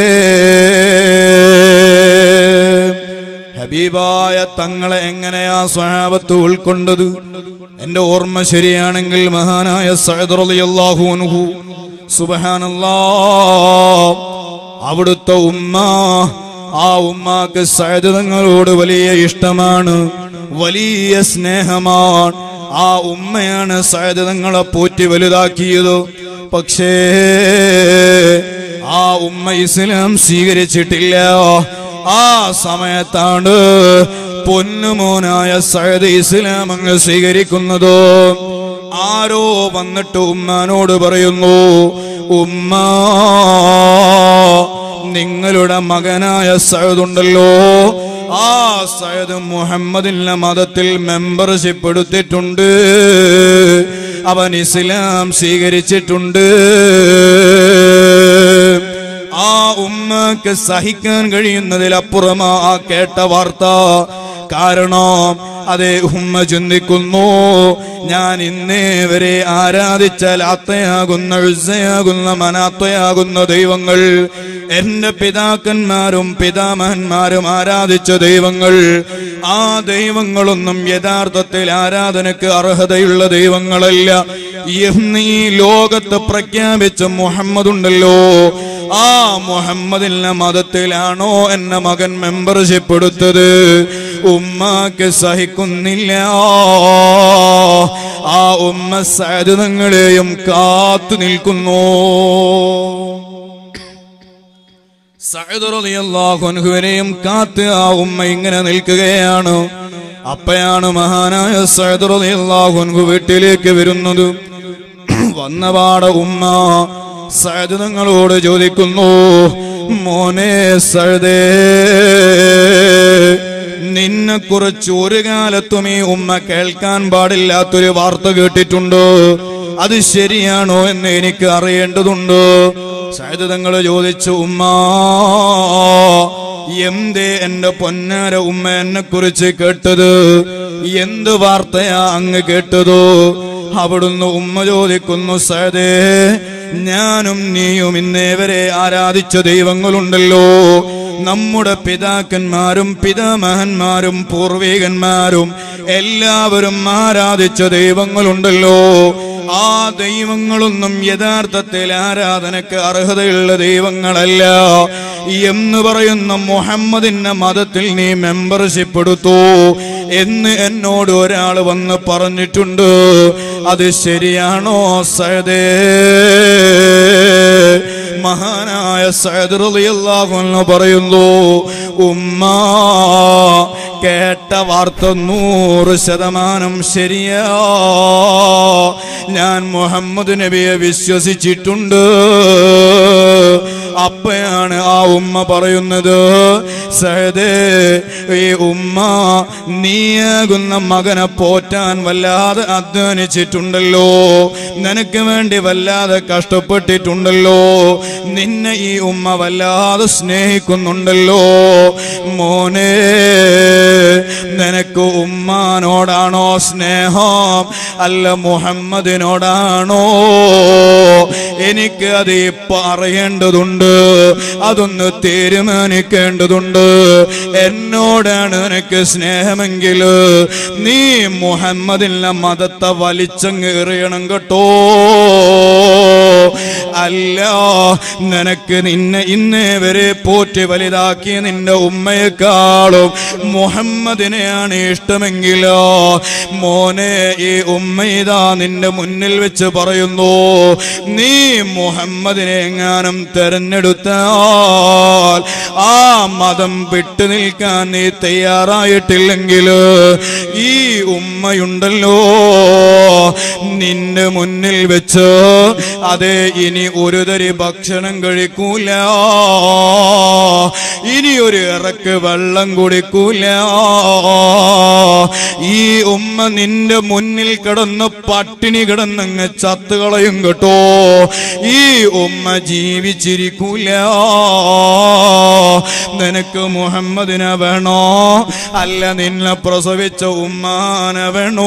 ഹബീബായ തങ്ങളെ എങ്ങനെയാ സ്വഹാബത്ത് ഉൾക്കൊണ്ടത് എന്റെ ഓർമ്മ ശരിയാണെങ്കിൽ മഹാനായ സഅദ് റളിയല്ലാഹു അൻഹു സുബ്ഹാനല്ലാ അവിടുത്തെ ഉമ്മ ആ ഉമ്മാക്ക് സഅദ് തങ്ങളോട് വലിയ ഇഷ്ടമാണ് വലിയ സ്നേഹമാണ് ആ ഉമ്മയാണ് സഅദ് തങ്ങളെ പോറ്റി വലുതാക്കിയത് പക്ഷേ ആ ഉമ്മ ഇസ്ലാം സ്വീകരിച്ചിട്ടില്ല ആ സമയത്താണ് പൊന്നുമോനായ സയദ് ഇസ്ലാം അങ്ങ് സ്വീകരിക്കുന്നത് ആരോ വന്നിട്ട് ഉമ്മാനോട് പറയുന്നു ഉമ്മ നിങ്ങളുടെ മകനായ സയദുണ്ടല്ലോ ആ സയദ് മുഹമ്മദിന്റെ മതത്തിൽ മെമ്പർഷിപ്പ് എടുത്തിട്ടുണ്ട് അവൻ ഇസ്ലാം സ്വീകരിച്ചിട്ടുണ്ട് ആ ഉമ്മക്ക് സഹിക്കാൻ കഴിയുന്നതിലപ്പുറമാ ആ കേട്ട വാർത്ത കാരണം അതേ ഉമ്മ ചിന്തിക്കുന്നു ഞാൻ ഇന്നേ വരെ ആരാധിച്ച ലാത്തയാകുന്ന ഉസ്സയാകുന്ന മനാത്തയാകുന്ന ദൈവങ്ങൾ എന്റെ പിതാക്കന്മാരും പിതാമഹന്മാരും ആരാധിച്ച ദൈവങ്ങൾ ആ ദൈവങ്ങളൊന്നും യഥാർത്ഥത്തിൽ ആരാധനക്ക് അർഹതയുള്ള ദൈവങ്ങളല്ല എന്ന് ഈ ലോകത്ത് പ്രഖ്യാപിച്ച മുഹമ്മദ് ഉണ്ടല്ലോ ആ മുഹമ്മദിന്റെ മതത്തിലാണോ എന്റെ മകൻ മെമ്പർഷിപ്പ് എടുത്തത് ഉമ്മാക്ക് സഹിക്കുന്നില്ല ആ ഉമ്മ സാധ്യതങ്ങളെയും കാത്തു നിൽക്കുന്നു സഹദറിയാഹുവിനെയും കാത്ത് ആ ഉമ്മ ഇങ്ങനെ നിൽക്കുകയാണ് അപ്പയാണ് മഹാനായ സഹദറിയാഹുൻഹു വീട്ടിലേക്ക് വരുന്നത് വന്നപാട ഉമ്മ സഹദ് നിങ്ങളോട് ചോദിക്കുന്നു മോനെ സഹദേ നിന്നെ കുറിച്ച് ഒരു കാലത്തും ഈ ഉമ്മ കേൾക്കാൻ പാടില്ലാത്തൊരു വാർത്ത കേട്ടിട്ടുണ്ടോ അത് ശരിയാണോ എന്ന് എനിക്ക് അറിയേണ്ടതുണ്ട് സഹദ് തങ്ങൾ ചോദിച്ചു ഉമ്മ എന്തേ എന്റെ പൊന്നാര ഉമ്മ എന്നെ കുറിച്ച് കേട്ടത് എന്ത് വാർത്തയാ അങ്ങ് കേട്ടതോ അവിടുന്ന് ഉമ്മ ചോദിക്കുന്നു സഹദേ ഞാനും നീയും ഇന്നേവരെ ആരാധിച്ച ദൈവങ്ങളുണ്ടല്ലോ നമ്മുടെ പിതാക്കന്മാരും പിതാമഹന്മാരും പൂർവികന്മാരും എല്ലാവരും ആരാധിച്ച ദൈവങ്ങളുണ്ടല്ലോ ആ ദൈവങ്ങളൊന്നും യഥാർത്ഥത്തിൽ ആരാധനക്ക് അർഹതയുള്ള ദൈവങ്ങളല്ല എന്ന് പറയുന്ന മുഹമ്മദിന്റെ മതത്തിൽ നീ മെമ്പർഷിപ്പ് എടുത്തു എന്ന് എന്നോട് ഒരാൾ വന്ന് പറഞ്ഞിട്ടുണ്ട് അത് ശരിയാണോ സയദേ മഹാനായ സയദ് റളിയല്ലാഹു അൻഹു പറയുന്നു ഉമ്മ കേട്ട വാർത്ത നൂറ് ശതമാനം ശരിയാ ഞാൻ മുഹമ്മദ് നബിയെ വിശ്വസിച്ചിട്ടുണ്ട് അപ്പയാണ് ആ ഉമ്മ പറയുന്നത് സഹദേ ഈ ഉമ്മ നീയാകുന്ന മകനെ പോറ്റാൻ വല്ലാതെ അധ്വാനിച്ചിട്ടുണ്ടല്ലോ നിനക്ക് വേണ്ടി വല്ലാതെ കഷ്ടപ്പെട്ടിട്ടുണ്ടല്ലോ നിന്നെ ഈ ഉമ്മ വല്ലാതെ സ്നേഹിക്കുന്നുണ്ടല്ലോ മോനെ നിനക്ക് ഉമ്മാനോടാണോ സ്നേഹം അല്ല മുഹമ്മദിനോടാണോ എനിക്ക് അത് ഇപ്പൊ അറിയേണ്ടതുണ്ട് അതൊന്ന് തീരുമാനിക്കേണ്ടതുണ്ട് എന്നോടാണ് നിനക്ക് സ്നേഹമെങ്കിൽ നീ മുഹമ്മദിന്റെ മതത്തെ വലിച്ചങ്ങ് എറിയണം കേട്ടോ അല്ല നിനക്ക് നിന്നെ ഇന്നേ വരെ പോറ്റി വലുതാക്കിയ നിന്റെ ഉമ്മയെക്കാളും മുഹമ്മദിനെയാണ് ഇഷ്ടമെങ്കിലോ മോനെ ഈ ഉമ്മ ഇതാ നിന്റെ മുന്നിൽ വെച്ച് പറയുന്നു നീ മുഹമ്മദിനെ എങ്ങാനും തെരഞ്ഞെടുത്താൽ ആ മതം വിട്ടു നിൽക്കാൻ നീ തയ്യാറായിട്ടില്ലെങ്കിൽ ഈ ഉമ്മയുണ്ടല്ലോ നിന്റെ മുന്നിൽ വെച്ച് അതെ ഇനി ഒരു തരി ഭക്ഷണം കഴിക്കൂല ഇനി ഒരു ഇറക്ക് വെള്ളം കുടിക്കൂല ഈ ഉമ്മ നിന്റെ മുന്നിൽ കിടന്ന് പട്ടിണി കിടന്നങ്ങ് ചത്തുകളയും കേട്ടോ ഈ ഉമ്മ ജീവിച്ചിരിക്കൂല നിനക്ക് മുഹമ്മദിനെ വേണോ അല്ല നിന്നെ പ്രസവിച്ച ഉമ്മാനെ വേണോ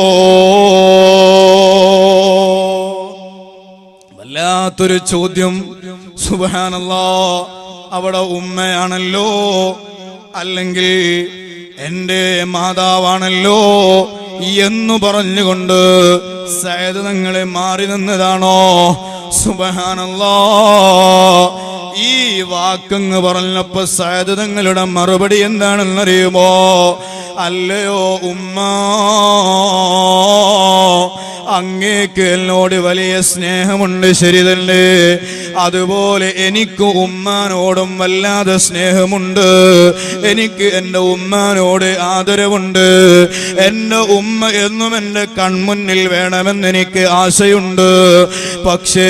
വല്ലാത്തൊരു ചോദ്യം സുബാനല്ലോ അവിടെ ഉമ്മയാണല്ലോ അല്ലെങ്കിൽ എൻ്റെ മാതാവാണല്ലോ എന്ന് പറഞ്ഞുകൊണ്ട് സയദ് നിങ്ങളെ മാറി നിന്നതാണോ സുബഹാനല്ലോ ഈ വാക്കങ്ങ് പറഞ്ഞപ്പോ സയദ് തങ്ങളുടെ മറുപടി എന്താണെന്നറിയുമോ അല്ലയോ ഉമ്മ അങ്ങേക്ക് എന്നോട് വലിയ സ്നേഹമുണ്ട് ശരി തന്നെ അതുപോലെ എനിക്ക് ഉമ്മാനോടും വല്ലാതെ സ്നേഹമുണ്ട് എനിക്ക് എൻ്റെ ഉമ്മാനോട് ആദരവുണ്ട് എൻ്റെ ഉമ്മ എന്നും എൻ്റെ കൺമുന്നിൽ വേണമെന്ന് എനിക്ക് ആശയുണ്ട് പക്ഷേ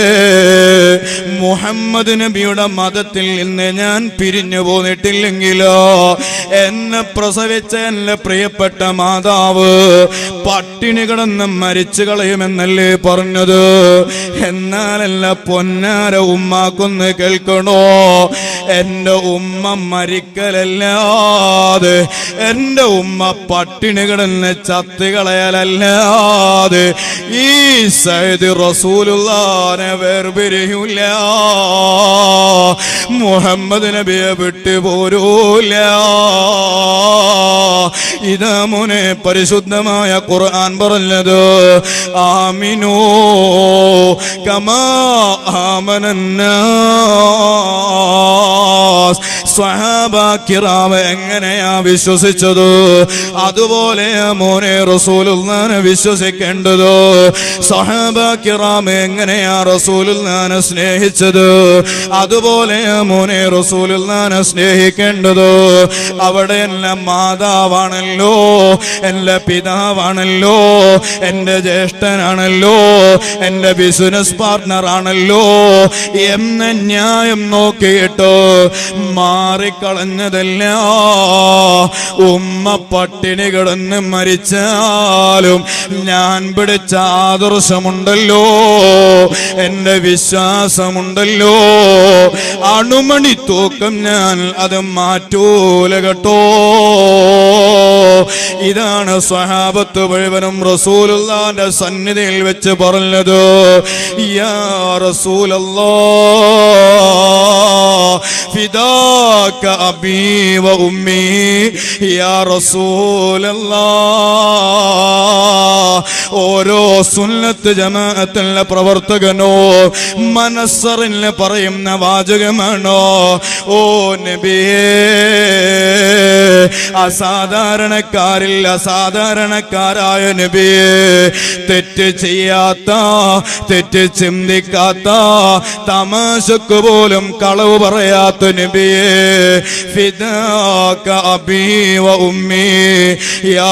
മുഹമ്മദ് നബിയുടെ മതത്തിൽ നിന്ന് ഞാൻ പിരിഞ്ഞു പോന്നിട്ടില്ലെങ്കിലോ എന്നെ പ്രസവിച്ച എൻ്റെ പ്രിയപ്പെട്ട മാതാവ് പട്ടിണി കിടന്ന് മരിച്ചു കളയുമെന്നല്ലേ പറഞ്ഞത് എന്നാലല്ല പൊന്നാര ഉമ്മാക്കൊന്ന് കേൾക്കണോ എൻ്റെ ഉമ്മ മരിക്കലല്ലാതെ എൻ്റെ ഉമ്മ പട്ടിണി കിടന്ന് ചത്തുകളയലല്ലാതെ ഈ സൈദ് റസൂലുള്ളാനെ വേർപിരിയൂല മുഹമ്മദ് നബിയെ വിട്ടു പോരൂല ഇതാ മോനെ പരിശുദ്ധമായ ഖുർആൻ പറഞ്ഞത് ആമിനോ കമാ ആമനന്നാസ് സ്വഹാബ കിറാവ് എങ്ങനെയാ വിശ്വസിച്ചത് അതുപോലെ മോനെ റസൂലുള്ളാനെ വിശ്വസിക്കേണ്ടത് സ്വഹാബ കിറാം എങ്ങനെയാ റസൂലുള്ളാനെ സ്നേഹിച്ചത് അതുപോലെ മോനെ റസൂലുള്ളാനെ സ്നേഹിക്കേണ്ടത് അവിടെ എല്ലാം മാതാവാണല്ലോ എൻ്റെ പിതാവാണല്ലോ എൻ്റെ ജ്യേഷ്ഠനാണല്ലോ എൻ്റെ ബിസിനസ് പാർട്ട്ണർ ആണല്ലോ എന്ന ന്യായം നോക്കിയിട്ട് മാറിക്കളഞ്ഞതല്ല ഉമ്മ പട്ടിണി കിടന്ന് മരിച്ചാലും ഞാൻ പിടിച്ച ആദർശമുണ്ടല്ലോ എൻ്റെ വിശ്വാസമുണ്ടല്ലോ അണുമണി തൂക്കം ഞാൻ അത് മാറ്റൂല കേട്ടോ ഇതാണ് സ്വഹാബത്ത് മുഴുവനും റസൂലുള്ളാന്റെ സന്നിധിയിൽ വെച്ച് പറഞ്ഞത് യാ റസൂലല്ലാ ഫിദാക അബീ വ ഉമ്മി യാ റസൂലല്ലാ ഓരോ സുന്നത്ത് ജമാഅത്തിലെ പ്രവർത്തകനോ മനസ്സറിന് പറയുന്ന വാചകമാണോ ഓ നബിയേ അസാധാരണക്കാരിൽ അസാധാരണക്കാരായ നബിയെ തെറ്റ് ചെയ്യാത്ത തെറ്റ് ചിന്തിക്കാത്ത തമാശക്ക് പോലും കളവ് പറയാ പറയാത്ത നബിയേ ഫിദാക അബി വ ഉമ്മി യാ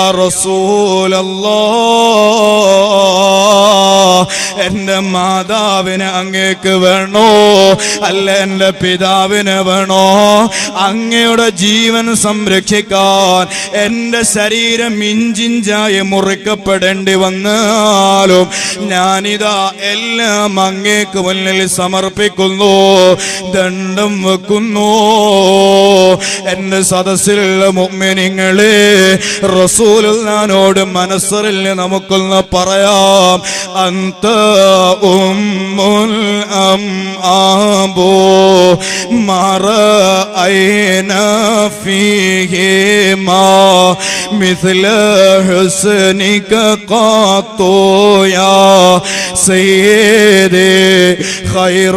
റസൂലല്ലാഹ് എന്റെ മാതാവിന് അങ്ങേക്ക് വേണോ അല്ല എന്റെ പിതാവിന് വേണോ അങ്ങയുടെ ജീവൻ സംരക്ഷിക്കാൻ എന്റെ ശരീരം ഇഞ്ചിഞ്ചായി മുറിക്കപ്പെടേണ്ടി വന്നാലും ഞാനിതാ എല്ലാം അങ്ങേക്ക് മുന്നിൽ സമർപ്പിക്കുന്നു ദണ്ഡം വെക്കുന്നു എന്റെ സദസ്സിലുള്ള മുമ്മിനിങ്ങളെ റസൂലുള്ളാനോട് മനസ്സറിൽ നമുക്കൊന്ന് പറയാം അന്ത ഉമ്മുൽ അം ആബോ മറ ഐന ഫീഹിമാ مثل حسنك قط يا سيدي خير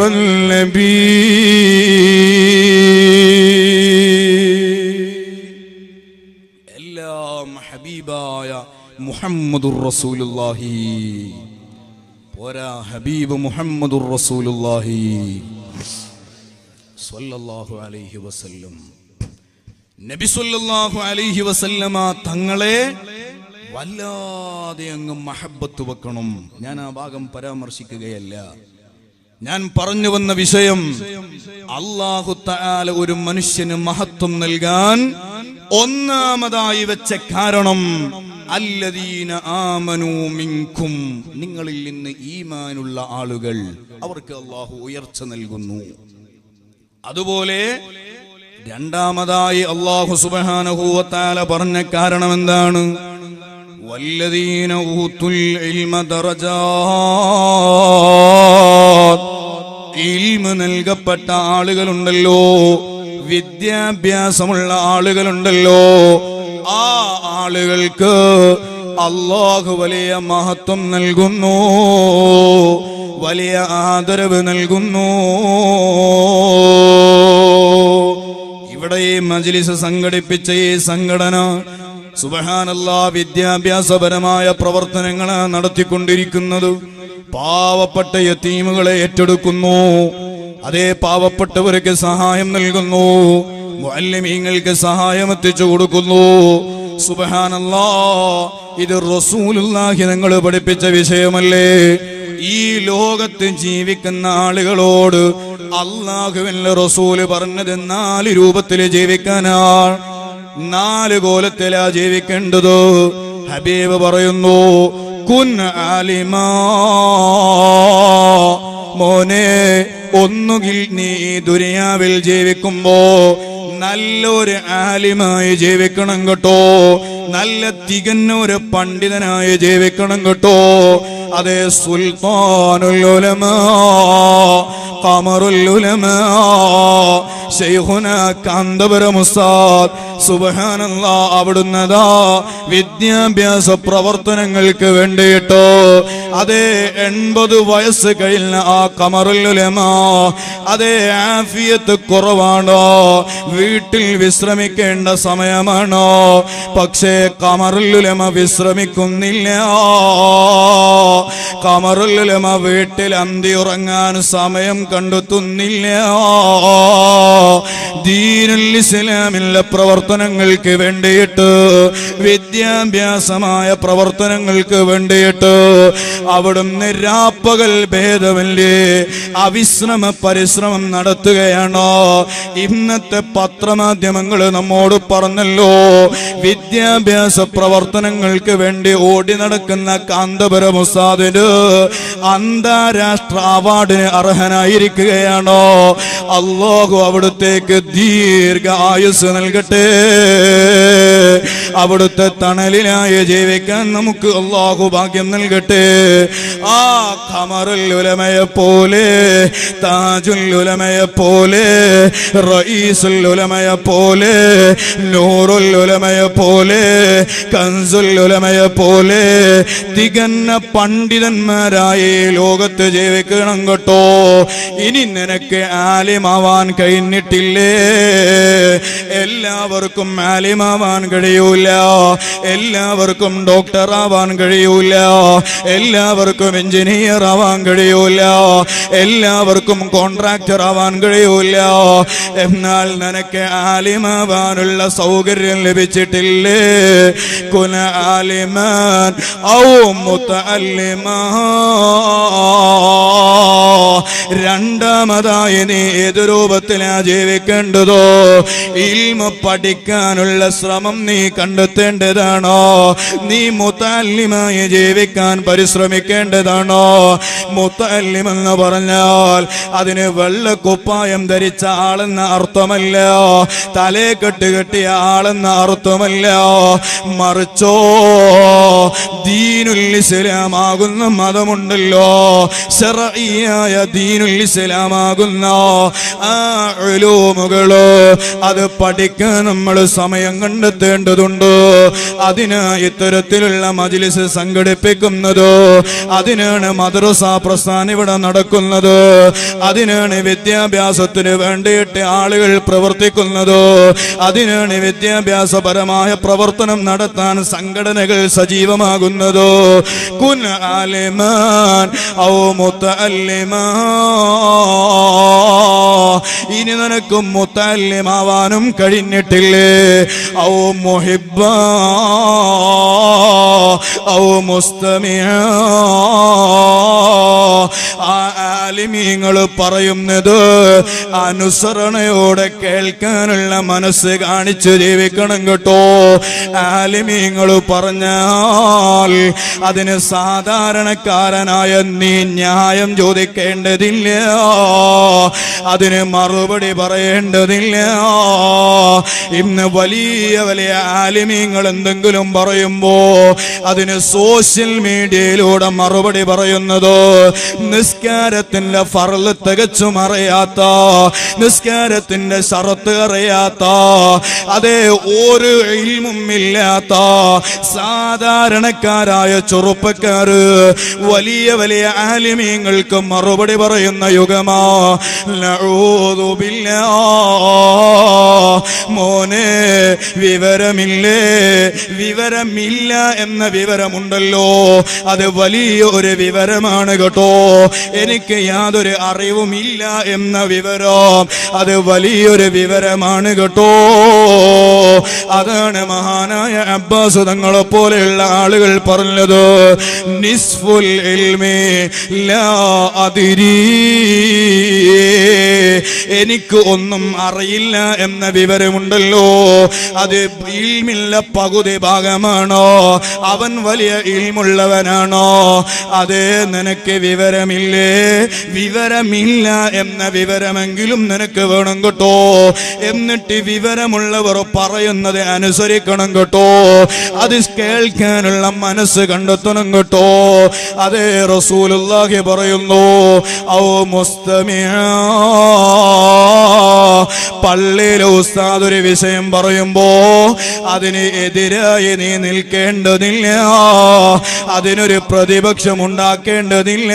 النبي എല്ലാം ഹബീബായ മുഹമ്മദുർ റസൂലുള്ളാഹി പോരാ ഹബീബ് മുഹമ്മദുർ റസൂലുള്ളാഹി സ്വല്ലല്ലാഹു അലൈഹി വസല്ലം നബി സല്ലല്ലാഹു അലൈഹി വസല്ലമ തങ്ങളെ വല്ലാതെ അങ്ങ് മഹബത്ത് വെക്കണം ഞാൻ ആ ഭാഗം പരാമർശിക്കുകയല്ല ഞാൻ പറഞ്ഞു വന്ന വിഷയം അള്ളാഹു തആല ഒരു മനുഷ്യന് മഹത്വം നൽകാൻ ഒന്നാമതായി വെച്ച കാരണം അല്ലദീന ആമനു മിൻകും നിങ്ങളിൽ നിന്ന് ഈമാനുള്ള ആളുകൾ അവർക്ക് അള്ളാഹു ഉയർച്ച നൽകുന്നു അതുപോലെ രണ്ടാമതായി അള്ളാഹു സുബാനഹൂവത്താല പറഞ്ഞ കാരണം എന്താണ് വല്ലദീന ഊത്തുൽ ഇൽമ ദറജാത്ത് ഇൽമ നൽകപ്പെട്ട ആളുകളുണ്ടല്ലോ വിദ്യാഭ്യാസമുള്ള ആളുകളുണ്ടല്ലോ ആ ആളുകൾക്ക് അള്ളാഹു വലിയ മഹത്വം നൽകുന്നു വലിയ ആദരവ് നൽകുന്നു ഇവിടെ ഈ മജ്ലിസ് സംഘടിപ്പിച്ച ഈ സംഘടന സുബഹാനല്ല വിദ്യാഭ്യാസപരമായ പ്രവർത്തനങ്ങളാണ് നടത്തിക്കൊണ്ടിരിക്കുന്നത് പാവപ്പെട്ട യത്തീമുകളെ ഏറ്റെടുക്കുന്നു അതേ പാവപ്പെട്ടവർക്ക് സഹായം നൽകുന്നു മുഅല്ലിമീങ്ങൾക്ക് സഹായം എത്തിച്ചു കൊടുക്കുന്നു സുബഹാനല്ലാ ഇത് റസൂലുള്ളാഹി നിങ്ങൾ പഠിപ്പിച്ച വിഷയമല്ലേ ഈ ലോകത്ത് ജീവിക്കുന്ന ആളുകളോട് അള്ളാഹുവിന്റെ റസൂല് പറഞ്ഞത് നാല് രൂപത്തിൽ ജീവിക്കാനാണ് നാല് കോലത്തിലാ ജീവിക്കേണ്ടത് ഹബീബ് പറയുന്നു കുൻ ആലിമാ മോനെ ഒന്നുകിൽ നീ ഈ ദുനിയാവിൽ ജീവിക്കുമ്പോ നല്ലൊരു ആലിമായി ജീവിക്കണം കേട്ടോ നല്ല തികഞ്ഞ ഒരു പണ്ഡിതനായി ജീവിക്കണം കേട്ടോ അതേ സുൽത്താനുൽ ഉലമാ ഖമറുൽ ഉലമാ ശൈഖുന കാന്തപുരം ഉസ്താദ് സുബ്ഹാനല്ലാ അവിടുന്നതാ വിദ്യാഭ്യാസ പ്രവർത്തനങ്ങൾക്ക് വേണ്ടിയിട്ട് അതേ എൺപത് വയസ്സ് കഴിഞ്ഞ ആ കമറുലുലമാ അതേ ആഫിയത്ത് കുറവാണോ വീട്ടിൽ വിശ്രമിക്കേണ്ട സമയമാണോ പക്ഷേ കമറുലുലമ വിശ്രമിക്കുന്നില്ല കമറുലുലമ വീട്ടിൽ അന്തി ഉറങ്ങാൻ സമയം കണ്ടെത്തുന്നില്ല ദീനുൽ ഇസ്ലാമിലെ പ്രവർത്തനങ്ങൾക്ക് വേണ്ടിയിട്ട് വിദ്യാഭ്യാസമായ പ്രവർത്തനങ്ങൾക്ക് വേണ്ടിയിട്ട് അവിടുന്ന് രാപ്പകൽ ഭേദമല്ലേ അവിശ്രമ പരിശ്രമം നടത്തുകയാണോ ഇന്നത്തെ പത്രമാധ്യമങ്ങൾ നമ്മോട് പറഞ്ഞല്ലോ വിദ്യാഭ്യാസ പ്രവർത്തനങ്ങൾക്ക് വേണ്ടി ഓടി നടക്കുന്ന കാന്തപുരം ഉസ്താദിന് അന്താരാഷ്ട്ര അവാർഡിന് അർഹനായിരിക്കുകയാണോ അള്ളാഹു അവിടുത്തേക്ക് ദീർഘ ആയുസ് നൽകട്ടെ അവിടുത്തെ തണലിലായി ജീവിക്കാൻ നമുക്ക് അള്ളാഹു ഭാഗ്യം നൽകട്ടെ ആ ഖമറുൽ ഉലമയെ പോലെ താജുൽ ഉലമയെ പോലെ റഈസുൽ ഉലമയെ പോലെ നൂറുൽ ഉലമയെ പോലെ കൻസുൽ ഉലമയെ പോലെ തികഞ്ഞ പണ്ഡിതന്മാരായി ലോകത്ത് ജീവിക്കണം കേട്ടോ ഇനി നിനക്ക് ആലിമാവാൻ കഴിഞ്ഞിട്ടില്ലേ എല്ലാവർക്കും എല്ലാവർക്കും ആലിമാവാൻ കഴിയൂല എല്ലാവർക്കും ഡോക്ടർ ആവാൻ കഴിയൂല എല്ലാവർക്കും എഞ്ചിനീയർ ആവാൻ കഴിയൂല എല്ലാവർക്കും കോൺട്രാക്ടർ ആവാൻ കഴിയൂല എന്നാൽ നിനക്ക് ആലിമാവാനുള്ള സൗകര്യം ലഭിച്ചിട്ടില്ലേ കുന ആലിമാൻ ഔ മുത്തല്ലിമാ രണ്ടാമതായി നീ ഏത് രൂപത്തിലാ ജീവിക്കേണ്ടതോ ഇൽമ പഠിക്കാനുള്ള ശ്രമം നീ കണ്ടെത്തേണ്ടതാണോ നീ മുത്തല്ലിമായി ജീവിക്കാൻ പരിശ്രമിക്കേണ്ടതാണോ മുത്തല്ലിം എന്ന് പറഞ്ഞാൽ അതിന് വെള്ളക്കുപ്പായം ധരിച്ച ആളെന്ന അർത്ഥമല്ല തലേ കെട്ട് കെട്ടിയ ആളെന്ന അർത്ഥമല്ല മറിച്ചോ ദീനുൽ ഇസ്ലാമാകുന്ന മതമുണ്ടല്ലോ ശറഈയായ ദീനുൽ ഇസ്ലാമാകുന്ന ആ ഉലൂമുകള് അത് പഠിക്കാൻ നമ്മൾ സമയം കണ്ടെത്തേണ്ടതുണ്ട് അതിനായി ഇത്തരത്തിലുള്ള മജ്ലിസ് സംഘടിപ്പിക്കുന്നത് അതിനാണ് മദ്രസ പ്രസ്ഥാനം ഇവിടെ നടക്കുന്നത് അതിനാണ് വിദ്യാഭ്യാസത്തിന് വേണ്ടിയിട്ട് ആളുകൾ പ്രവർത്തിക്കുന്നത് അതിനാണ് വിദ്യാഭ്യാസപരമായ പ്രവർത്തനം നടത്താൻ സംഘടനകൾ സജീവമാകുന്നത് കുൻ ആലിമാൻ ഔ മുത്തല്ലിമാ ഇനി നിനക്കും മുത്തല്ലിമാവാനും കഴിഞ്ഞിട്ടില്ലേ ഔ മുഹിബ്ബ ഔ മുസ്തമിയ ആ ആലിമീങ്ങൾ പറയുന്നത് അനുസരണയോടെ കേൾക്കാനുള്ള മനസ്സ് കാണിച്ച് ജീവിക്കണം കേട്ടോ ആലിമീങ്ങൾ പറഞ്ഞാൽ അതിന് സാധാരണക്കാരനായ നീ ന്യായം ചോദിക്കേണ്ടതില്ല അതിന് മറുപടി പറയേണ്ടതില്ല ഇന്ന് വലിയ വലിയ ആലിമീങ്ങൾ എന്തെങ്കിലും പറയുമ്പോ അതിന് സോഷ്യൽ മീഡിയയിലൂടെ മറുപടി പറയുന്നത് നിസ്കാരത്തിന്റെ ഫറല് തികച്ചും അറിയാത്ത നിസ്കാരത്തിന്റെ ഷറത്ത് അറിയാത്ത അതേ ഒരു ഇൽമും ഇല്ലാത്ത സാധാരണക്കാരായ ചെറുപ്പക്കാര് വലിയ വലിയ ആലിമീങ്ങൾക്ക് മറുപടി പറയുന്ന യുഗമാ നഊദു ബില്ലാ. മോനെ വിവരമില്ലേ വിവരമില്ല എന്ന വിവരമുണ്ടല്ലോ അത് വലിയ ഒരു വിവരമാണ് കേട്ടോ എനിക്ക് യാതൊരു അറിവുമില്ല എന്ന വിവരം അത് വലിയൊരു വിവരമാണ് കേട്ടോ അതാണ് മഹാനായ അബ്ബാസ് തങ്ങളെ പോലെയുള്ള ആളുകൾ പറഞ്ഞത് നിസ്ഫുൽ ഇൽമി ലാ അദിരീ എനിക്ക് ഒന്നും അറിയില്ല എന്ന വിവരമുണ്ടല്ലോ അത് ഇൽമില്ല പകുതി ഭാഗമാണോ അവൻ വലിയ ഇൽമുള്ളവനാണോ അത് നിനക്ക് വിവരമില്ലേ വിവരമില്ല എന്ന വിവരമെങ്കിലും നിനക്ക് വേണം കേട്ടോ എന്നിട്ട് വിവരമുള്ളവർ പറയുന്നത് അനുസരിക്കണം കേട്ടോ അത് കേൾക്കാനുള്ള മനസ്സ് കണ്ടെത്തണം കേട്ടോ അതേ റസൂലുള്ളാഹി പറയുന്നു ഔ മുസ്തമിഅ പള്ളിയിലെ ഉസ്താദ് ഒരു വിഷയം പറയുമ്പോ അതിന് എതിരായി നീ നിൽക്കേണ്ടതില്ല അതിനൊരു പ്രതിപക്ഷം ഉണ്ടാക്കേണ്ടതില്ല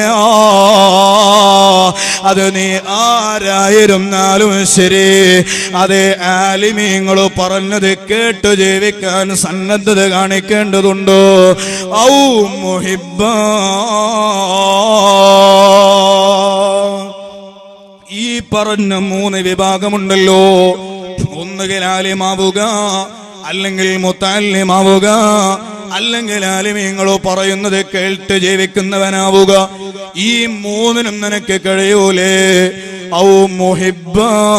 അത് നീ ആരായിരുന്നാലും ശരി അതേ ആലിമീങ്ങൾ പറഞ്ഞത് കേട്ടു ജീവിക്കാൻ സന്നദ്ധത കാണിക്കേണ്ടതുണ്ട് ഔ മുഹിബ്ബ ഈ പറഞ്ഞ മൂന്ന് വിഭാഗമുണ്ടല്ലോ ഒന്നുകിൽ ആലിമാവുക അല്ലെങ്കിൽ മുത്താലിമാവുക അല്ലെങ്കിൽ ആലിമീങ്ങളോ പറയുന്നത് കേട്ട് ജീവിക്കുന്നവനാവുക ഈ മൂന്നിനും നിനക്ക് കഴിയൂലേ ഔ മുഹിബ്ബ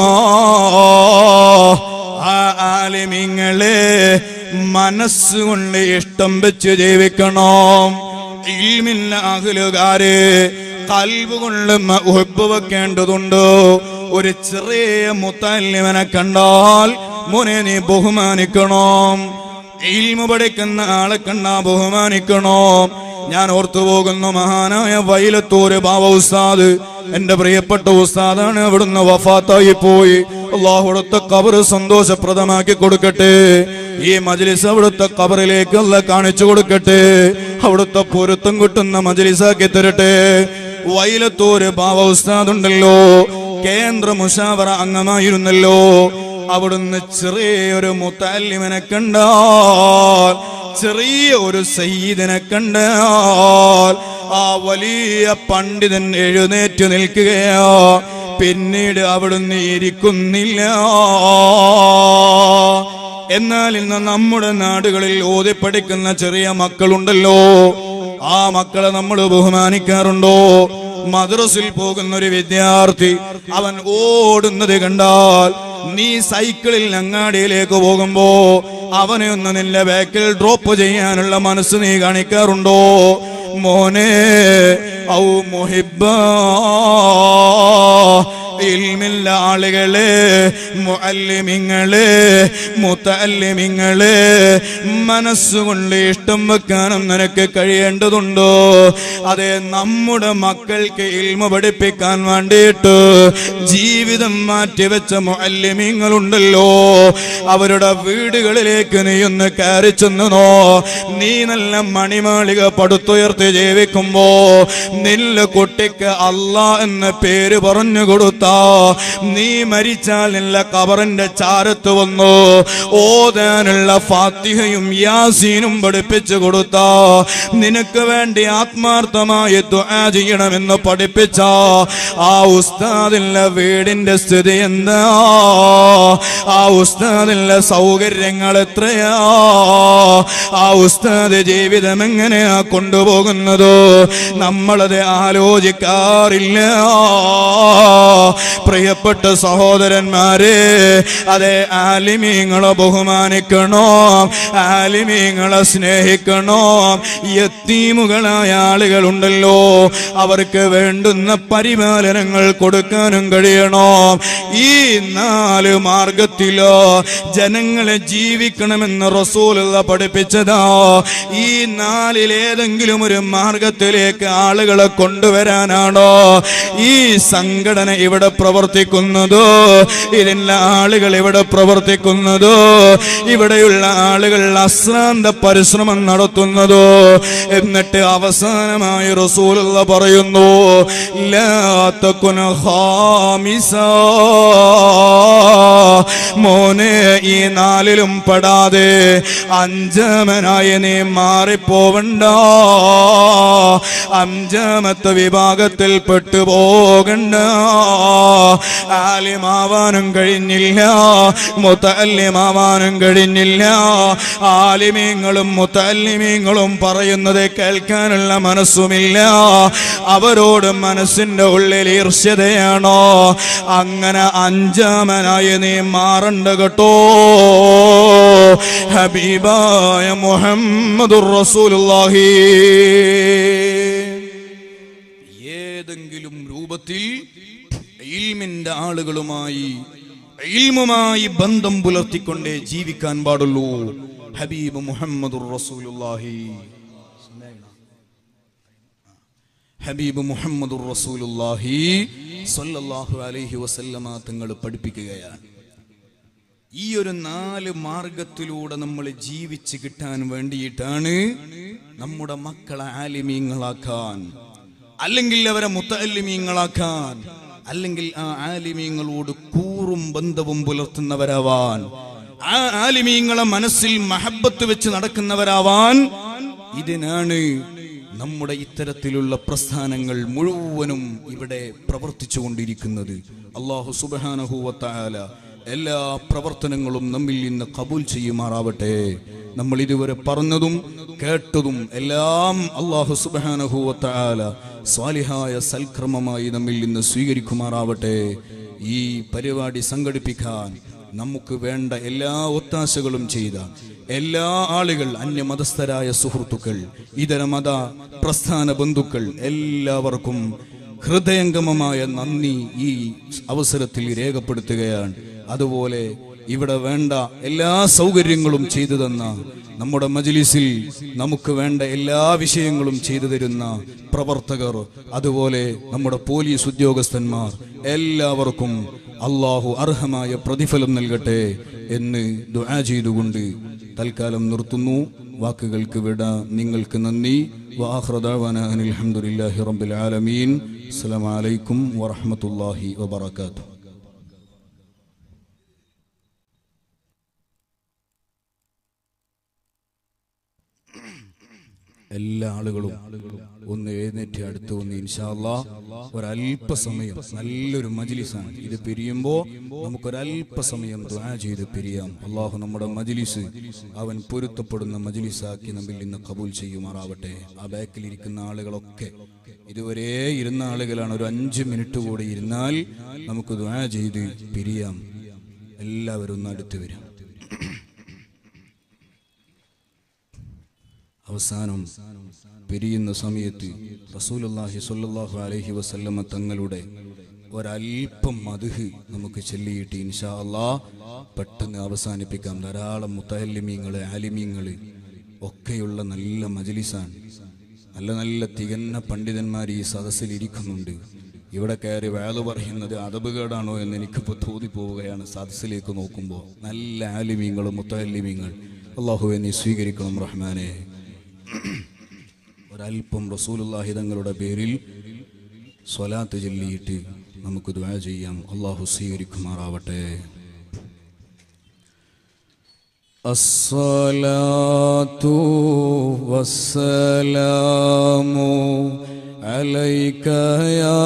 ആ ആലിമീങ്ങളെ മനസ്സുകൊണ്ട് ഇഷ്ടം വെച്ച് ജീവിക്കണം ഇൽമില്ല അഖിലുകാര് കൽവ് കൊണ്ട് ഉഹബ് വെക്കേണ്ടതുണ്ട് ഒരു ചെറിയ മുത്തല്ലിമനെ കണ്ടാൽ മോനെ നീ ബഹുമാനിക്കണം ഇൽമു പഠിക്കുന്ന ആളെ കണ്ടാ ബഹുമാനിക്കണം ഞാൻ ഓർത്തു പോകുന്നു മഹാനായ വൈലത്തൂര് ബാബ ഉസ്താദ് എന്റെ പ്രിയപ്പെട്ട ഉസ്താദാണ് അവിടുന്ന് വഫാത്തായി പോയി അള്ളാഹുടത്തെ കബറ് സന്തോഷപ്രദമാക്കി കൊടുക്കട്ടെ ഈ മജ്ലിസ് അവിടുത്തെ കബറിലേക്ക് അല്ല കാണിച്ചു കൊടുക്കട്ടെ അവിടുത്തെ പൊരുത്തം കിട്ടുന്ന മജ്ലിസാക്കി തരട്ടെ വൈലത്തൂര് ബാബ ഉസ്താദ് ഉണ്ടല്ലോ കേന്ദ്ര മുഷാവറ അംഗമായിരുന്നല്ലോ അവിടുന്ന് ചെറിയൊരു മുത്തല്ലിമനെ കണ്ടാൽ ചെറിയ ഒരു സയ്യിദിനെ കണ്ടാൽ ആ വലിയ പണ്ഡിതൻ എഴുന്നേറ്റ് നിൽക്കുകയോ പിന്നീട് അവിടുന്ന് ഇരിക്കുന്നില്ല എന്നാൽ ഇന്ന് നമ്മുടെ നാടുകളിൽ ഓതി പഠിക്കുന്ന ചെറിയ മക്കളുണ്ടല്ലോ ആ മക്കളെ നമ്മൾ ബഹുമാനിക്കാറുണ്ടോ മദ്രസിൽ പോകുന്ന ഒരു വിദ്യാർത്ഥി അവൻ ഓടുന്നത് കണ്ടാൽ നീ സൈക്കിളിൽ അങ്ങാടിയിലേക്ക് പോകുമ്പോ അവനെ ഒന്ന് നിന്റെ ബാക്കിൽ ഡ്രോപ്പ് ചെയ്യാനുള്ള മനസ്സ് നീ കാണിക്കാറുണ്ടോ മോനെ ഔ മുഹിബ ഇൽമില്ല ആളുകളെ മുഅല്ലിമിങ്ങളെ മുത്തല്ലിമിങ്ങളെ മനസ്സുകൊണ്ട് ഇഷ്ടം വെക്കാനും നിനക്ക് കഴിയേണ്ടതുണ്ടോ അതെ നമ്മുടെ മക്കൾക്ക് ഇൽമ പഠിപ്പിക്കാൻ വേണ്ടിയിട്ട് ജീവിതം മാറ്റിവെച്ച മുഅല്ലിമിങ്ങളുണ്ടല്ലോ അവരുടെ വീടുകളിലേക്ക് നീ ഒന്ന് കയറി ചെന്നോ നീ നല്ല മണിമാളിക പടുത്തുയർത്തി ജീവിക്കുമ്പോ നിന്റെ കുട്ടിക്ക് അല്ലാ എന്ന പേര് പറഞ്ഞു കൊടുത്ത നീ മരിച്ചാൽ നില്ല കബറിന്റെ ചാരത്ത് വന്നു ഓതാനുള്ള ഫാത്തിഹയും യാസീനും പഠിപ്പിച്ചു കൊടുത്ത നിനക്ക് വേണ്ടി ആത്മാർത്ഥമായി ദുആ ചെയ്യണമെന്ന് പഠിപ്പിച്ച ആ ഉസ്താദിന്റെ വീടിന്റെ സ്ഥിതി എന്താ ആ ഉസ്താദിന്റെ സൗകര്യങ്ങൾ എത്രയാ ആ ഉസ്താദ് ജീവിതം എങ്ങനെയാ കൊണ്ടുപോകുന്നത് നമ്മളത് ആലോചിക്കാറില്ല പ്രിയപ്പെട്ട സഹോദരന്മാരെ അതെ ആലിമീങ്ങളെ ബഹുമാനിക്കണോ ആലിമീങ്ങളെ സ്നേഹിക്കണോ യത്തീമുകളായ ആളുകളുണ്ടല്ലോ അവർക്ക് വേണ്ടുന്ന പരിപാലനങ്ങൾ കൊടുക്കാനും കഴിയണോ ഈ നാല് മാർഗത്തിലോ ജനങ്ങളെ ജീവിക്കണമെന്ന് റസൂലുള്ള പഠിപ്പിച്ചതാ ഈ നാലിലേതെങ്കിലും ഒരു മാർഗത്തിലേക്ക് ആളുകളെ കൊണ്ടുവരാനാണോ ഈ സംഘടന ഇവിടെ പ്രവർത്തിക്കുന്നതോ ഇതിന്റെ ആളുകൾ ഇവിടെ പ്രവർത്തിക്കുന്നതോ ഇവിടെയുള്ള ആളുകൾ അശ്രാന്ത പരിശ്രമം നടത്തുന്നതോ എന്നിട്ട് അവസാനമായി റസൂലുള്ള പറയുന്നു ലാ തകുന ഖാമിസാ. മോനെ ഈ നാലിലും പെടാതെ അഞ്ചാമനായി നീ മാറിപ്പോവണ്ട അഞ്ചാമത്തെ വിഭാഗത്തിൽ പെട്ടുപോകണ്ട ആലിമാവാനും കഴിഞ്ഞില്ല മുത്തല്ലിമാവാനും കഴിഞ്ഞില്ല ആലിമീങ്ങളും മുത്തല്ലിമീങ്ങളും പറയുന്നത് കേൾക്കാനുള്ള മനസ്സുമില്ല അവരോട് മനസ്സിന്റെ ഉള്ളിൽ ഈർഷ്യതയാണോ അങ്ങനെ അഞ്ചാമനായി നീ മാറണ്ട കേട്ടോ ഹബീബായ മുഹമ്മദുർ റസൂലുള്ളാഹി ഏതെങ്കിലും രൂപത്തിൽ ഇൽമിന്റെ ആളുകളുമായി ഇൽമുമായി ബന്ധം പുലർത്തിക്കൊണ്ടേ ജീവിക്കാൻ പാടുള്ളൂ ഹബീബ് മുഹമ്മദുർ റസൂലുള്ളാഹി ഹബീബ് മുഹമ്മദുർ റസൂലുള്ളാഹി സ്വല്ലല്ലാഹു അലൈഹി വസല്ലമ തങ്ങൾ പഠിപ്പിക്കുകയാണ് ഈ ഒരു നാല് മാർഗത്തിലൂടെ നമ്മൾ ജീവിച്ച് കിട്ടാൻ വേണ്ടിയിട്ടാണ് നമ്മുടെ മക്കളെ ആലിമീങ്ങളാക്കാൻ അല്ലെങ്കിൽ അവരെ മുത്തല്ലിമീങ്ങളാക്കാൻ അല്ലെങ്കിൽ ആ ആലിമീങ്ങളോട് കൂറും ബന്ധവും പുലർത്തുന്നവരാവാൻ ആ ആലിമീങ്ങളെ മനസ്സിൽ മഹബത്ത് വെച്ച് നടക്കുന്നവരാവാൻ ഇതിനാണ് നമ്മുടെ ഇത്തരത്തിലുള്ള പ്രസ്ഥാനങ്ങൾ മുഴുവനും ഇവിടെ പ്രവർത്തിച്ചു കൊണ്ടിരിക്കുന്നത് അള്ളാഹു സുബാനഹുവത്തായാല എല്ലാ പ്രവർത്തനങ്ങളും നമ്മിൽ നിന്ന് കബൂൽ ചെയ്യുമാറാവട്ടെ നമ്മൾ ഇതുവരെ പറഞ്ഞതും കേട്ടതും എല്ലാം അള്ളാഹു സുബാനഹുവത്തായാല സ്വാലിഹായ സൽക്രമമായി നമ്മിൽ നിന്ന് സ്വീകരിക്കുമാറാവട്ടെ ഈ പരിപാടി സംഘടിപ്പിക്കാൻ നമുക്ക് വേണ്ട എല്ലാ ഒത്താശകളും ചെയ്ത എല്ലാ ആളുകൾ അന്യമതസ്ഥരായ സുഹൃത്തുക്കൾ ഇതര മത പ്രസ്ഥാന ബന്ധുക്കൾ എല്ലാവർക്കും ഹൃദയംഗമമായ നന്ദി ഈ അവസരത്തിൽ രേഖപ്പെടുത്തുകയാണ് അതുപോലെ ഇവിടെ വേണ്ട എല്ലാ സൗകര്യങ്ങളും ചെയ്തു തന്ന നമ്മുടെ മജ്ലിസിൽ നമുക്ക് വേണ്ട എല്ലാ വിഷയങ്ങളും ചെയ്തു തരുന്ന പ്രവർത്തകർ അതുപോലെ നമ്മുടെ പോലീസ് ഉദ്യോഗസ്ഥന്മാർ എല്ലാവർക്കും അള്ളാഹു അർഹമായ പ്രതിഫലം നൽകട്ടെ എന്ന് ദുആ ചെയ്തുകൊണ്ട് തൽക്കാലം നിർത്തുന്നു വാക്കുകൾക്ക് വിട നിങ്ങൾക്ക് നന്ദി വാഹ്റദാവാന അനിൽഹമുല്ലാഹി റബ്ബിൽ ആലമീൻ അസ്സലാമു അലൈക്കും വറഹ്മത്തുള്ളാഹി വബറകാതുഹു എല്ലാ ആളുകളും ഒന്ന് എഴുന്നേറ്റ് അടുത്ത് വന്ന് ഇൻഷാല്ലാ ഒരല്പസമയം നല്ലൊരു മജ്ലിസാണ് ഇത് പിരിയുമ്പോ നമുക്കൊരല്പസമയം ദ്വാ ചെയ്ത് പിരിയാം അള്ളാഹു നമ്മുടെ മജ്ലിസ് അവൻ പൊരുത്തപ്പെടുന്ന മജ്ലിസാക്കി നമ്മിൽ നിന്ന് കബൂൽ ചെയ്യുമാറാവട്ടെ ആ ബാക്കിൽ ഇരിക്കുന്ന ആളുകളൊക്കെ ഇതുവരെ ഇരുന്ന ആളുകളാണ് ഒരു അഞ്ച് മിനിറ്റ് കൂടി ഇരുന്നാൽ നമുക്ക് ദ്വാ ചെയ്ത് പിരിയാം എല്ലാവരും ഒന്ന് അടുത്ത് വരാം അവസാനം പിരിയുന്ന സമയത്ത് റസൂലുള്ളാഹി സ്വല്ലല്ലാഹു അലൈഹി വസല്ലമ തങ്ങളുടെ ഒരല്പം മധുഹ് നമുക്ക് ചൊല്ലിയിട്ട് ഇൻഷാ അല്ലാ പെട്ടെന്ന് അവസാനിപ്പിക്കാം ധാരാളം മുത്തഹല്ലിമീങ്ങള് ആലിമീങ്ങള് ഒക്കെയുള്ള നല്ല മജലിസാണ് നല്ല നല്ല തികഞ്ഞ പണ്ഡിതന്മാർ ഈ സദസ്സിൽ ഇരിക്കുന്നുണ്ട് ഇവിടെ കയറി വേല പറയുന്നത് അതബുകേടാണോ എന്ന് എനിക്കിപ്പോൾ തോന്നിപ്പോവുകയാണ് സദസ്സിലേക്ക് നോക്കുമ്പോൾ നല്ല ആലിമീങ്ങളും മുത്തഹല്ലിമീങ്ങൾ അള്ളാഹുവെ നീ സ്വീകരിക്കണം റഹ്മാനെ ഒരല്പം റസൂലുള്ളാഹി തങ്ങളുടെ പേരിൽ സ്വലാത്ത് ചൊല്ലിയിട്ട് നമുക്ക് ദുആ ചെയ്യാം അള്ളാഹു സ്വീകരിക്കുമാറാവട്ടെ الصلاة والسلام عليك يا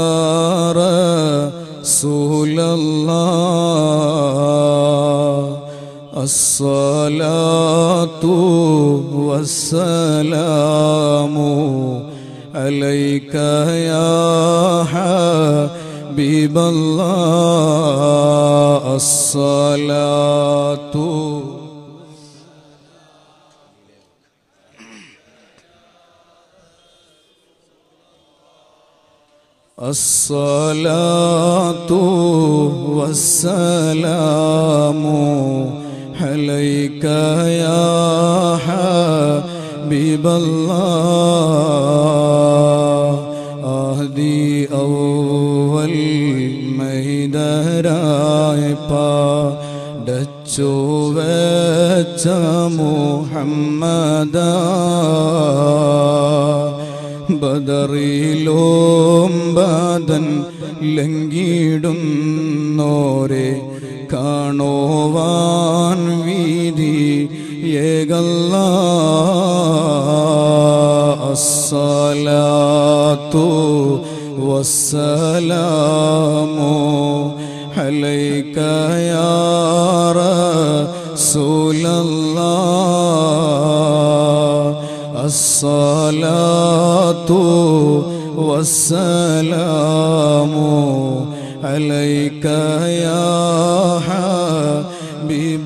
رسول الله الصلاة والسلام عليك يا حبيب الله الصلاة الصلاة والسلام عليك يا حبيب الله أهدي أول മൈതരായപ്പാ ഡച്ചു വെച്ച മുഹമ്മദ ബദറിലോം ബദൻ ലംഘിടുന്നോരെ കാണോവാൻ വീതി ഏകല്ല അസ്സലാത്തു വസ്സലാമു عليك يا رسول الله الصلاة والسلام عليك يا حبيب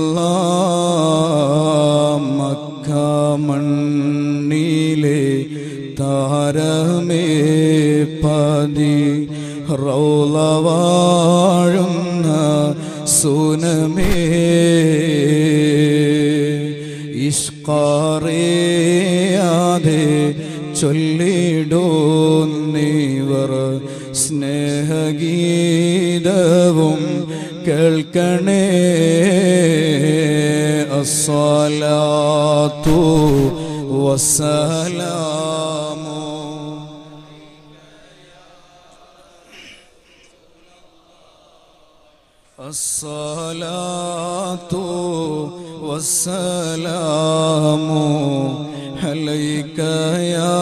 الله مكة മണ്ണിലെ താരമേ പതി റൗള വാഴുന്ന സുനമേ ഇഷ്കാറിയാതെ ചൊല്ലിടോന്നിവർ സ്നേഹഗീതവും കേൾക്കണേ അസ്സലാത്തു വസ്സലാമു الصلاة والسلام عليك يا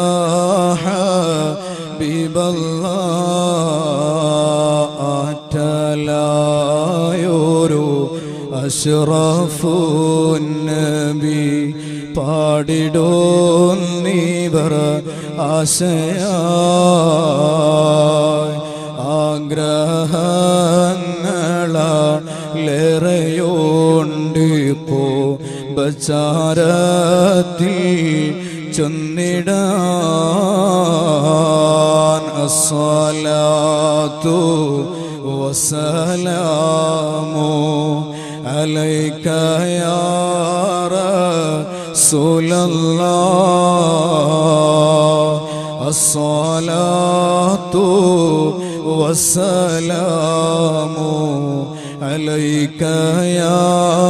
حبيب الله أتلايورو أشرف النبي പാടിടോന്നിവർ ആശയായി ആഗ്രഹങ്ങളേറെയോണ്ട് പോ ബച്ചാരത്തിൽ ചൊന്നിടാൻ അസ്സലാത്തു വസ്സലാമു عليك يا رسول الله الصلاة والسلام عليك يا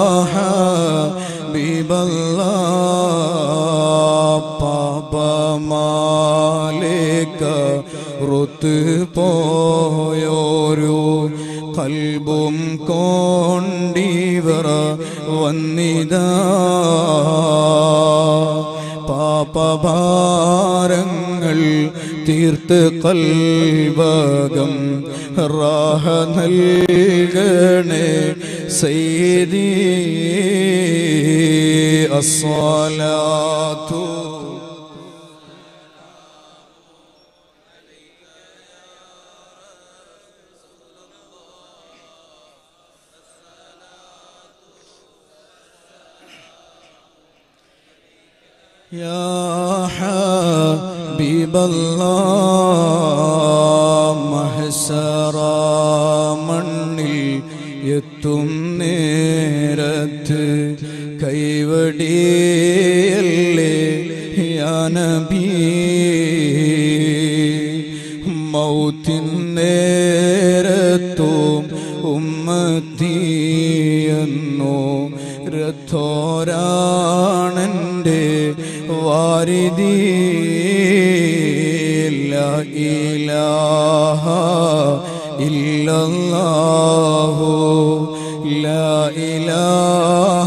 حبيب الله പാപമാലേക്ക റുത്ത് പോയോരു കൽബും കോണ്ടിവറ വന്നിത പാപ പാപഭാരങ്ങൾ തീർത്ത് കൽവകം റാഹ നൽകണേ സൈദി അസ്സലാത്തു يا حبيب الله محسر മണ്ണിൽ എത്തും നേരത്ത് കൈവടിയല്ലേ യാ നബി മൗത്തിൻ നേരത്തും ഉമ്മത്തിയെന്നോ രഥോരാണൻ്റെ വാരിതി ലാ ഇലാഹ ഇല്ലല്ലാഹു ലാ ഇലാഹ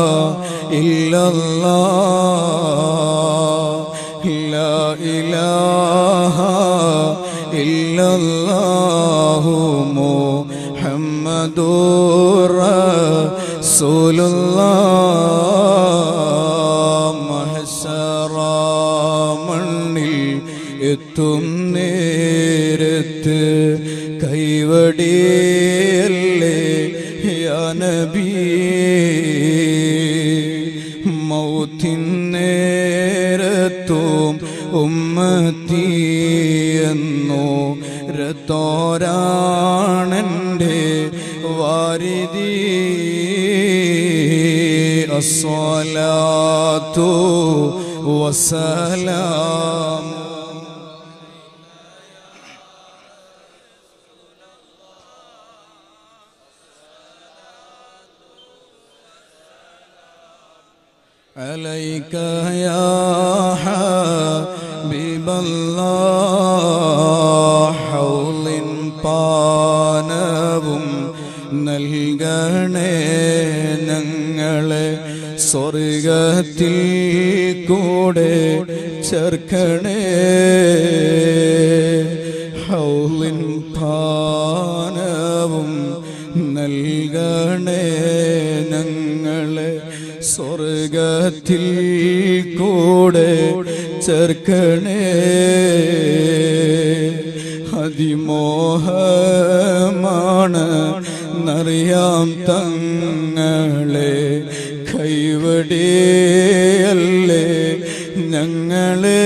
ഇല്ലല്ലാഹ് ലാ ഇലാഹ ഇല്ലല്ലാഹു മുഹമ്മദുർ റസൂലുള്ളാഹ് മഹ്ശറ മണ്ണിൽ എത്തും നേരത്ത് കൈവടിയല്ലേ യാ നബി മൗത്തിൻ നേരത്തും ഉമ്മത്തിയെന്നോ രത്തോരാണൻ്റെ വാരിതി അസ്വലാത്തു വസലാം عليك يا حبيب الله حول പാനവും നൽകണേ ഞങ്ങളെ സ്വർഗത്തിൽ കൂടെ ചേർക്കണേ ഹൗലിൻ പാനവും നൽകണേ ഞങ്ങളെ സ്വർഗത്തിൽ കൂടെ ചേർക്കണേ അതിമോഹമാണ് നറിയാം തങ്ങളെ കൈവടിയല്ലേ ഞങ്ങളെ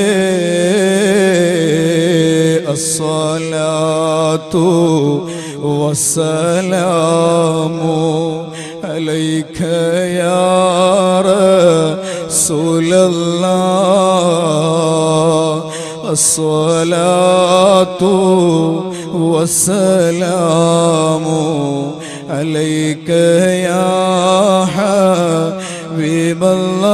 അസ്സലാത്തു വസ്സലാമു عليك يا رسول الله الصلاة والسلام عليك يا حبيب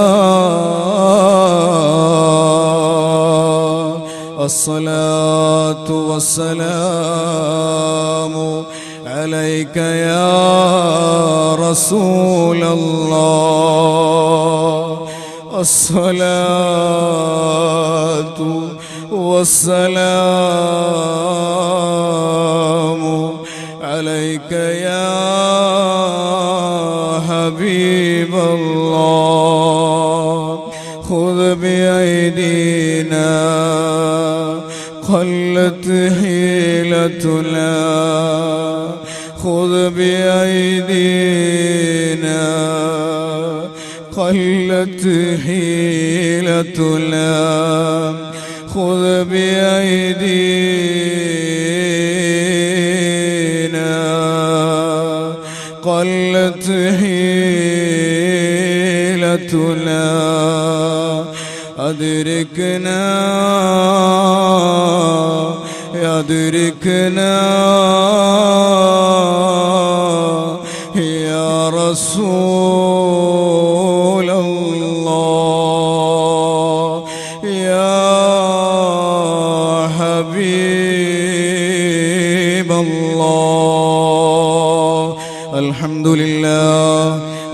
الله الصلاة والسلام عليك يا رسول الله الصلاة والسلام عليك يا حبيب الله خذ بأيدينا قلت حيلتنا خذ بأيدينا قلت حيلتنا خذ بأيدينا قلت حيلتنا أدركنا أدركنا يا رسول الله يا حبيب الله الحمد لله الحمد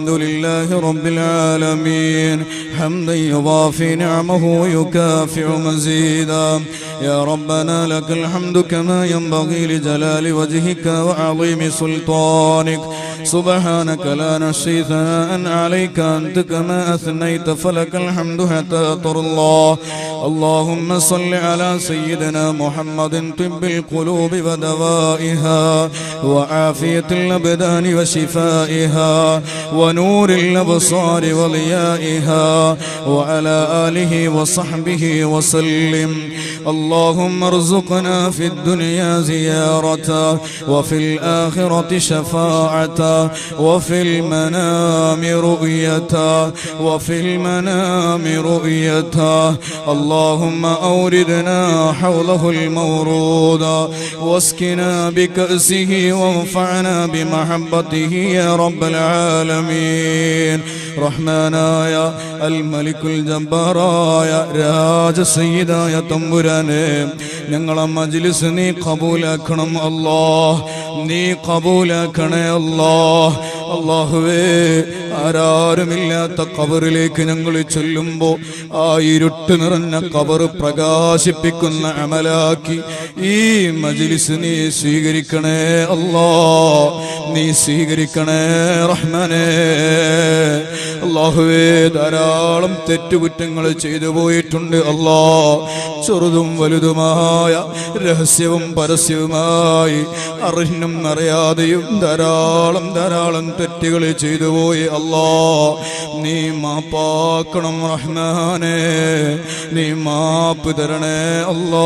والحمد لله رب العالمين حمدا يضافي نعمه ويكافئ مزيدا يا ربنا لك الحمد كما ينبغي لجلال وجهك وعظيم سلطانك سبحانك لا نحصي ثناء عليك أنت كما أثنيت فلك الحمد حتى ترضى اللهم صل على سيدنا محمد طب القلوب ودوائها وعافية الأبدان وشفائها ونور الأبصار وضيائها وعلى آله وصحبه وسلم اللهم ارزقنا في الدنيا زيارة وفي الآخرة شفاعة وفي المنام رؤية وفي المنام رؤية اللهم أوردنا حوله المورود واسكنا بكأسه وانفعنا بمحبته يا رب العالمين റഹ്മാനായ അൽ മലിക്കുൽ ജബ്ബാറായ രാജ സയ്യിദായ തമ്പുരാനെ ഞങ്ങളെ മജ്ലിസ് നീ കബൂലാക്കണം അല്ലാ നീ കബൂലാക്കണേ അല്ലാ അള്ളാഹുവേ ആരാരുമില്ലാത്ത കബറിലേക്ക് ഞങ്ങൾ ചൊല്ലുമ്പോ ആ ഇരുട്ട് നിറഞ്ഞ കബർ പ്രകാശിപ്പിക്കുന്ന അമലാക്കി ഈ മജ്ലിസ് നീ സ്വീകരിക്കണേ അല്ലാ നീ സ്വീകരിക്കണേ റഹ്മാനേ അള്ളാഹുവേ ധാരാളം തെറ്റുകുറ്റങ്ങൾ ചെയ്തു പോയിട്ടുണ്ട് അല്ലാ ചെറുതും വലുതുമായ രഹസ്യവും പരസ്യവുമായി അറിഞ്ഞും അറിയാതെയും ധാരാളം ധാരാളം തെറ്റുകൾ ചെയ്തു പോയി അല്ലാ നീ മാപ്പാക്കണം റഹ്മാനെ നീ മാപ്പ് തരണേ അല്ലാ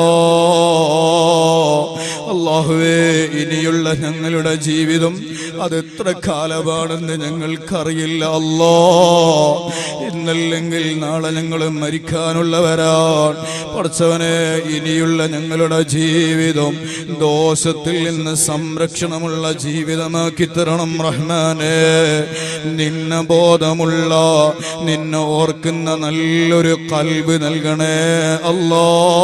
അള്ളാഹുവേ ഇനിയുള്ള ഞങ്ങളുടെ ജീവിതം അത് എത്ര കാലമാണെന്ന് ഞങ്ങൾക്കറിയില്ല അല്ലോ ഇന്നല്ലെങ്കിൽ നാളെ ഞങ്ങൾ മരിക്കാനുള്ളവരാണ് പഠിച്ചവനെ ഇനിയുള്ള ഞങ്ങളുടെ ജീവിതം ദോഷത്തിൽ നിന്ന് സംരക്ഷണമുള്ള ജീവിതമാക്കി തരണം റഹ്മാനെ നിന്ന ബോധമുള്ള നിന്നെ ഓർക്കുന്ന നല്ലൊരു കൽബ് നൽകണേ അല്ലോ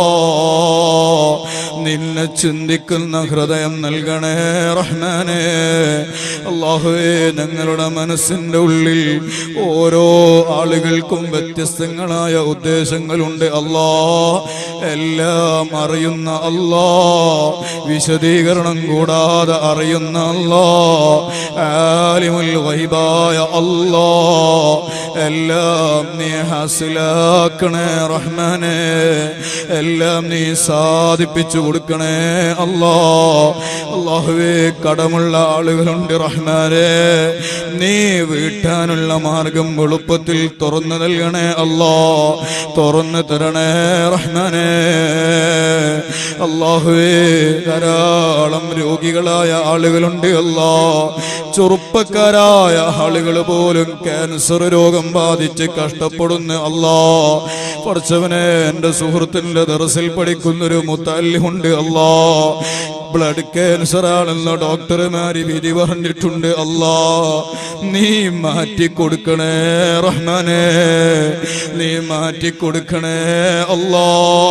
നിന്നെ ചിന്തിക്കുന്ന ഹൃദയം നൽകണേ റഹ്മാനെ അള്ളാഹുവേ ഞങ്ങളുടെ മനസ്സിന്റെ ഉള്ളിൽ ഓരോ ആളുകൾക്കും വ്യത്യസ്തങ്ങളായ ഉദ്ദേശങ്ങളുണ്ട് അല്ലാ എല്ലാം അറിയുന്ന അല്ലാ വിശദീകരണം കൂടാതെ അറിയുന്ന അല്ലാ ആലിമുൽ വൈബായ അല്ലാ എല്ലാം നീ ഹാസിലാക്കണേ റഹ്മാനെ എല്ലാം നീ സാധിപ്പിച്ചു കൊടുക്കണേ അല്ലാ അള്ളാഹുവേ കടമുള്ള ആളുകളുണ്ട് റഹ്മാനെ നീ വീട്ടാനുള്ള മാർഗം എളുപ്പത്തിൽ തുറന്നു നൽകണേ അല്ലാ തുറന്നു തരണേ റഹ്മാനെ അള്ളാഹുവേ ധാരാളം രോഗികളായ ആളുകളുണ്ട് അല്ലാ ചെറുപ്പക്കാരായ ആളുകൾ പോലും ക്യാൻസർ രോഗം ബാധിച്ച് കഷ്ടപ്പെടുന്ന അല്ലാ പഠിച്ചവനെ എൻ്റെ സുഹൃത്തിൻ്റെ ദറസിൽ പഠിക്കുന്നൊരു മുത്തല്ലുണ്ട് അല്ലാ ബ്ലഡ് ക്യാൻസർ ആണെന്ന് ഡോക്ടർമാര് വിധി പറഞ്ഞിട്ടുണ്ട് അല്ലാ നീ മാറ്റി കൊടുക്കണേ റഹ്മാനെ നീ മാറ്റി കൊടുക്കണേ അല്ലാ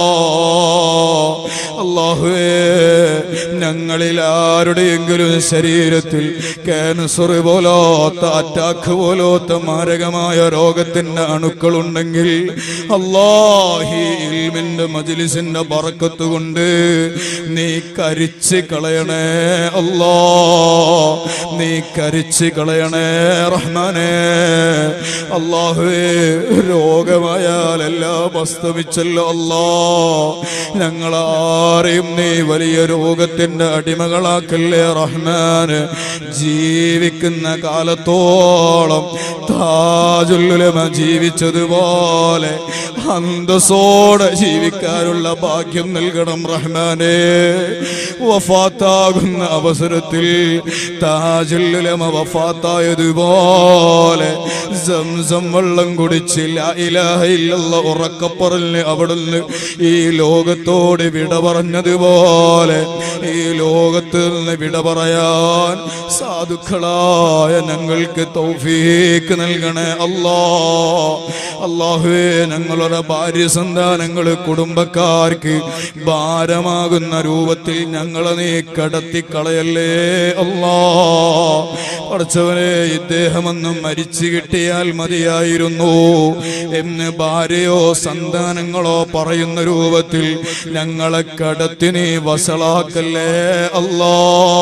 അള്ളാഹുവേ ഞങ്ങളിൽ ആരുടെയെങ്കിലും ശരീരത്തിൽ ക്യാൻസർ പോലോത്ത അറ്റാക്ക് പോലോത്ത മാരകമായ രോഗത്തിന്റെ അണുക്കളുണ്ടെങ്കിൽ അള്ളാഹി ഇൽമിന്റെ മജിലിസിന്റെ ബറക്കത്ത് കൊണ്ട് നീ കരിച്ച് കളയണേ അല്ലാ നീ കരിച്ച് കളയണേ റഹ്മാനെ അള്ളാഹുവേ രോഗമായാൽ എല്ലാം അസ്തമിച്ചല്ലോ അല്ലാ ഞങ്ങളാരെയും നീ വലിയ രോഗത്തിന്റെ അടിമകളാക്കല്ലേ റഹ്മാന് ജീവിക്കുന്ന കാലത്തോളം താജുല്ലുലമ ജീവിച്ചതുപോലെ അന്തസ്സോടെ ജീവിക്കാനുള്ള ഭാഗ്യം നൽകണം റഹ്മാനെ വഫാത്താകുന്ന അവസരത്തിൽ താജുല്ലുലമ വഫാത്തായതുപോലെ സംസം വെള്ളം കുടിച്ചില്ല ഇലാഹില്ല ഉറക്കപ്പറഞ്ഞ് അവിടുന്ന് ഈ ലോകത്തോട് വിട പറഞ്ഞതുപോലെ ഈ ലോകത്ത് നിന്ന് വിട പറയാൻ സാധുക്കളായ ഞങ്ങൾക്ക് തൗഫീക്ക് നൽകണേ അല്ലാ അള്ളാഹുവേ ഞങ്ങളുടെ ഭാര്യ സന്താനങ്ങൾ കുടുംബക്കാർക്ക് ഭാരമാകുന്ന രൂപത്തിൽ ഞങ്ങൾ ഞങ്ങളെ നീ കടത്തിക്കളയല്ലേ അല്ലാ പഠിച്ചവനെ ഇദ്ദേഹമെന്നും മരിച്ചു കിട്ടിയാൽ മതിയായിരുന്നു എന്ന് ഭാര്യയോ സന്താനങ്ങളോ പറയുന്ന രൂപത്തിൽ ഞങ്ങളെ കടത്തി നീ വഷളാക്കല്ലേ അല്ലാ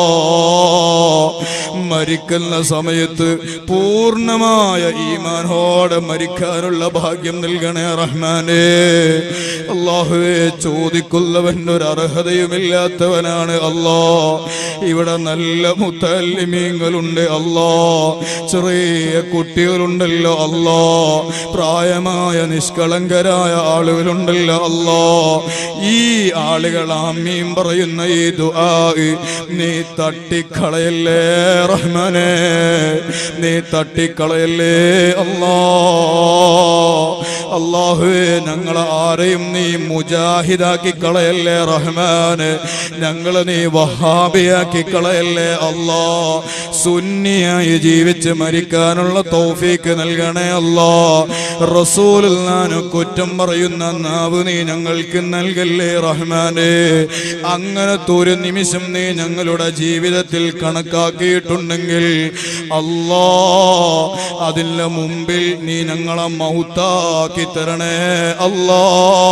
മരിക്കുന്ന സമയത്ത് പൂർണ്ണമായ ഈമാനോടെ മരിക്കാനുള്ള ഭാഗ്യം നൽകണേ റഹ്മാനേ അള്ളാഹുവെ ചോദിക്കുന്നവൻ ഒരു അർഹതയുമില്ലാത്തവനാണ് അല്ലാ ഇവിടെ നല്ല മുത്തല്ലിമീങ്ങളുണ്ട് അല്ലാ ചെറിയ കുട്ടികളുണ്ടല്ലോ അല്ലാ പ്രായമായ നിഷ്കളങ്കരായ ആളുകളുണ്ടല്ലോ അല്ലാ ഈ ആളുകൾ ആമീൻ പറയുന്ന ഈ ദുആ നീ തട്ടിക്കളയല്ലേ റഹ്മാനെ നീ തട്ടിക്കളയല്ലേ അല്ലാ അള്ളാഹുവേ ഞങ്ങളെ ആരെയും നീ മുജാഹിദാക്കി കളയല്ലേ റഹ്മാന് ഞങ്ങളെ നീ വഹാബിയാക്കി കളയല്ലേ അല്ലാ സുന്നിയായി ജീവിച്ച് മരിക്കാനുള്ള തൗഫീക്ക് നൽകണേ അല്ലാ റസൂലിൽ നാനു കുറ്റം പറയുന്ന നാവ് നീ ഞങ്ങൾക്ക് നൽകല്ലേ റഹ്മാനെ അങ്ങനത്തെ ഒരു നിമിഷം നീ ഞങ്ങളുടെ ജീവിതത്തിൽ കണക്കാക്കിയിട്ടുണ്ടെങ്കിൽ അല്ലാ അതിന്റെ മുമ്പിൽ നീ ഞങ്ങളെ മൗത്താക്കി തരണേ അല്ലാ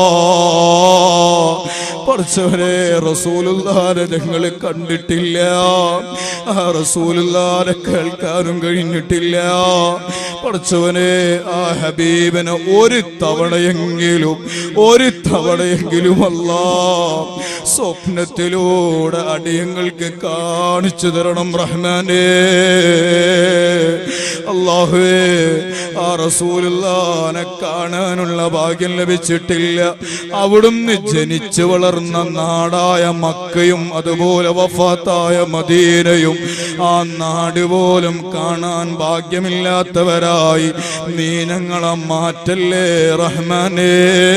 പഠിച്ചവരെ റസൂലുല്ലാരെ ഞങ്ങൾ കണ്ടിട്ടില്ല ആ റസൂലുല്ലാരെ കേൾക്കാനും കഴിഞ്ഞിട്ടില്ല പഠിച്ചവനെ ആ ഹബീബിനെ ഒരു തവണയെങ്കിലും ഒരു തവണയെങ്കിലും അല്ല സ്വപ്നത്തിലൂടെ അടിയങ്ങൾക്ക് കാണിച്ചു തരണം റഹ്മാനേ അള്ളാഹുവേ ആ റസൂലുള്ളാനെ കാണാനുള്ള ഭാഗ്യം ലഭിച്ചിട്ടില്ല അവിടുന്ന് ജനിച്ചു വളർന്ന നാടായ മക്കയും അതുപോലെ വഫാത്തായ മദീനയും ആ നാട് പോലും കാണാൻ ഭാഗ്യമില്ലാത്തവരായി നീ ഞങ്ങളെ മാറ്റല്ലേ റഹ്മാനേ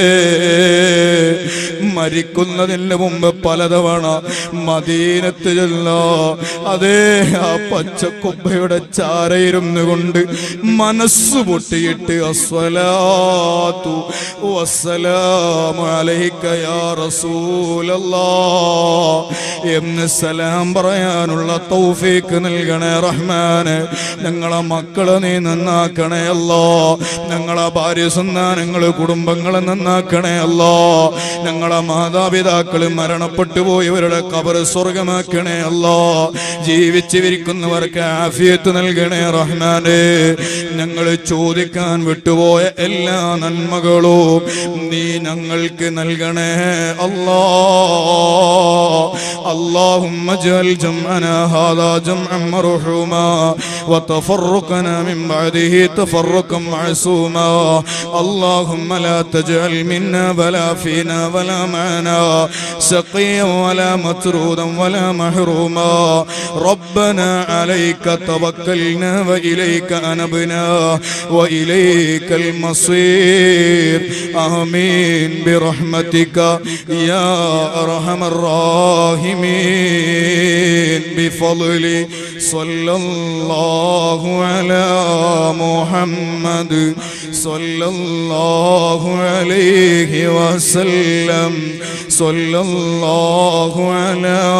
മരിക്കുന്നതിന് മുമ്പ് പലതവണ മദീനത്ത് ചെല്ലോ അതേ ആ പച്ചക്കുബ്ബയുടെ ചാരയിരുന്നു കൊണ്ട് മനസ്സ് പൊട്ടിയിട്ട് അസ്വലാത്തു വസ്സലാമു അലൈക യാ റസൂലല്ലാ എന്ന് സലാം പറയാനുള്ള തൗഫീക്ക് നൽകണേ റഹ്മാന് ഞങ്ങളെ മക്കളെ നീ നന്നാക്കണേ അല്ലോ ഞങ്ങളെ ഭാര്യ സന്താനങ്ങള് കുടുംബങ്ങളെ നന്നാക്കണേ അല്ലോ ഞങ്ങളെ മാതാപിതാക്കൾ മരണപ്പെട്ടു പോയവരുടെ കബർ സ്വർഗമാക്കണേ അല്ലോ ജീവിച്ചിരിക്കുന്നവർക്ക് ആഫിയത്ത് നൽകണേ റഹ്മാനെ ഞങ്ങൾ ചോദിക്കാൻ വിട്ടുപോയ എല്ലാ നന്മകളും നീ ഞങ്ങൾക്ക് നൽകണേ അല്ലാ اللهم اجعل جمعنا هذا جمعا مرحوما وتفرقنا من بعده تفرقا معصوما اللهم لا تجعل منا ولا فينا ولا معنا شقيا ولا مطرودا ولا محروما ربنا عليك توكلنا وإليك أنبنا وإليك المصير آمين برحمتك يا أرحم الراحمين بفضل صلى الله على محمد صلى الله عليه وسلم صلى الله على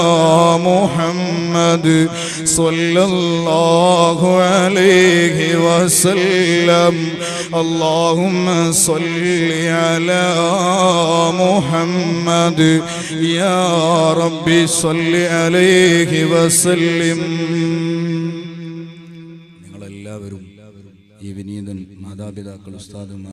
محمد صلى الله عليه وسلم اللهم صل على محمد يا ربي صل عليه وسلم നിങ്ങളെല്ലാവരും ഈ വിനീതൻ മാതാപിതാക്കൾ ഉസ്താദുമാർ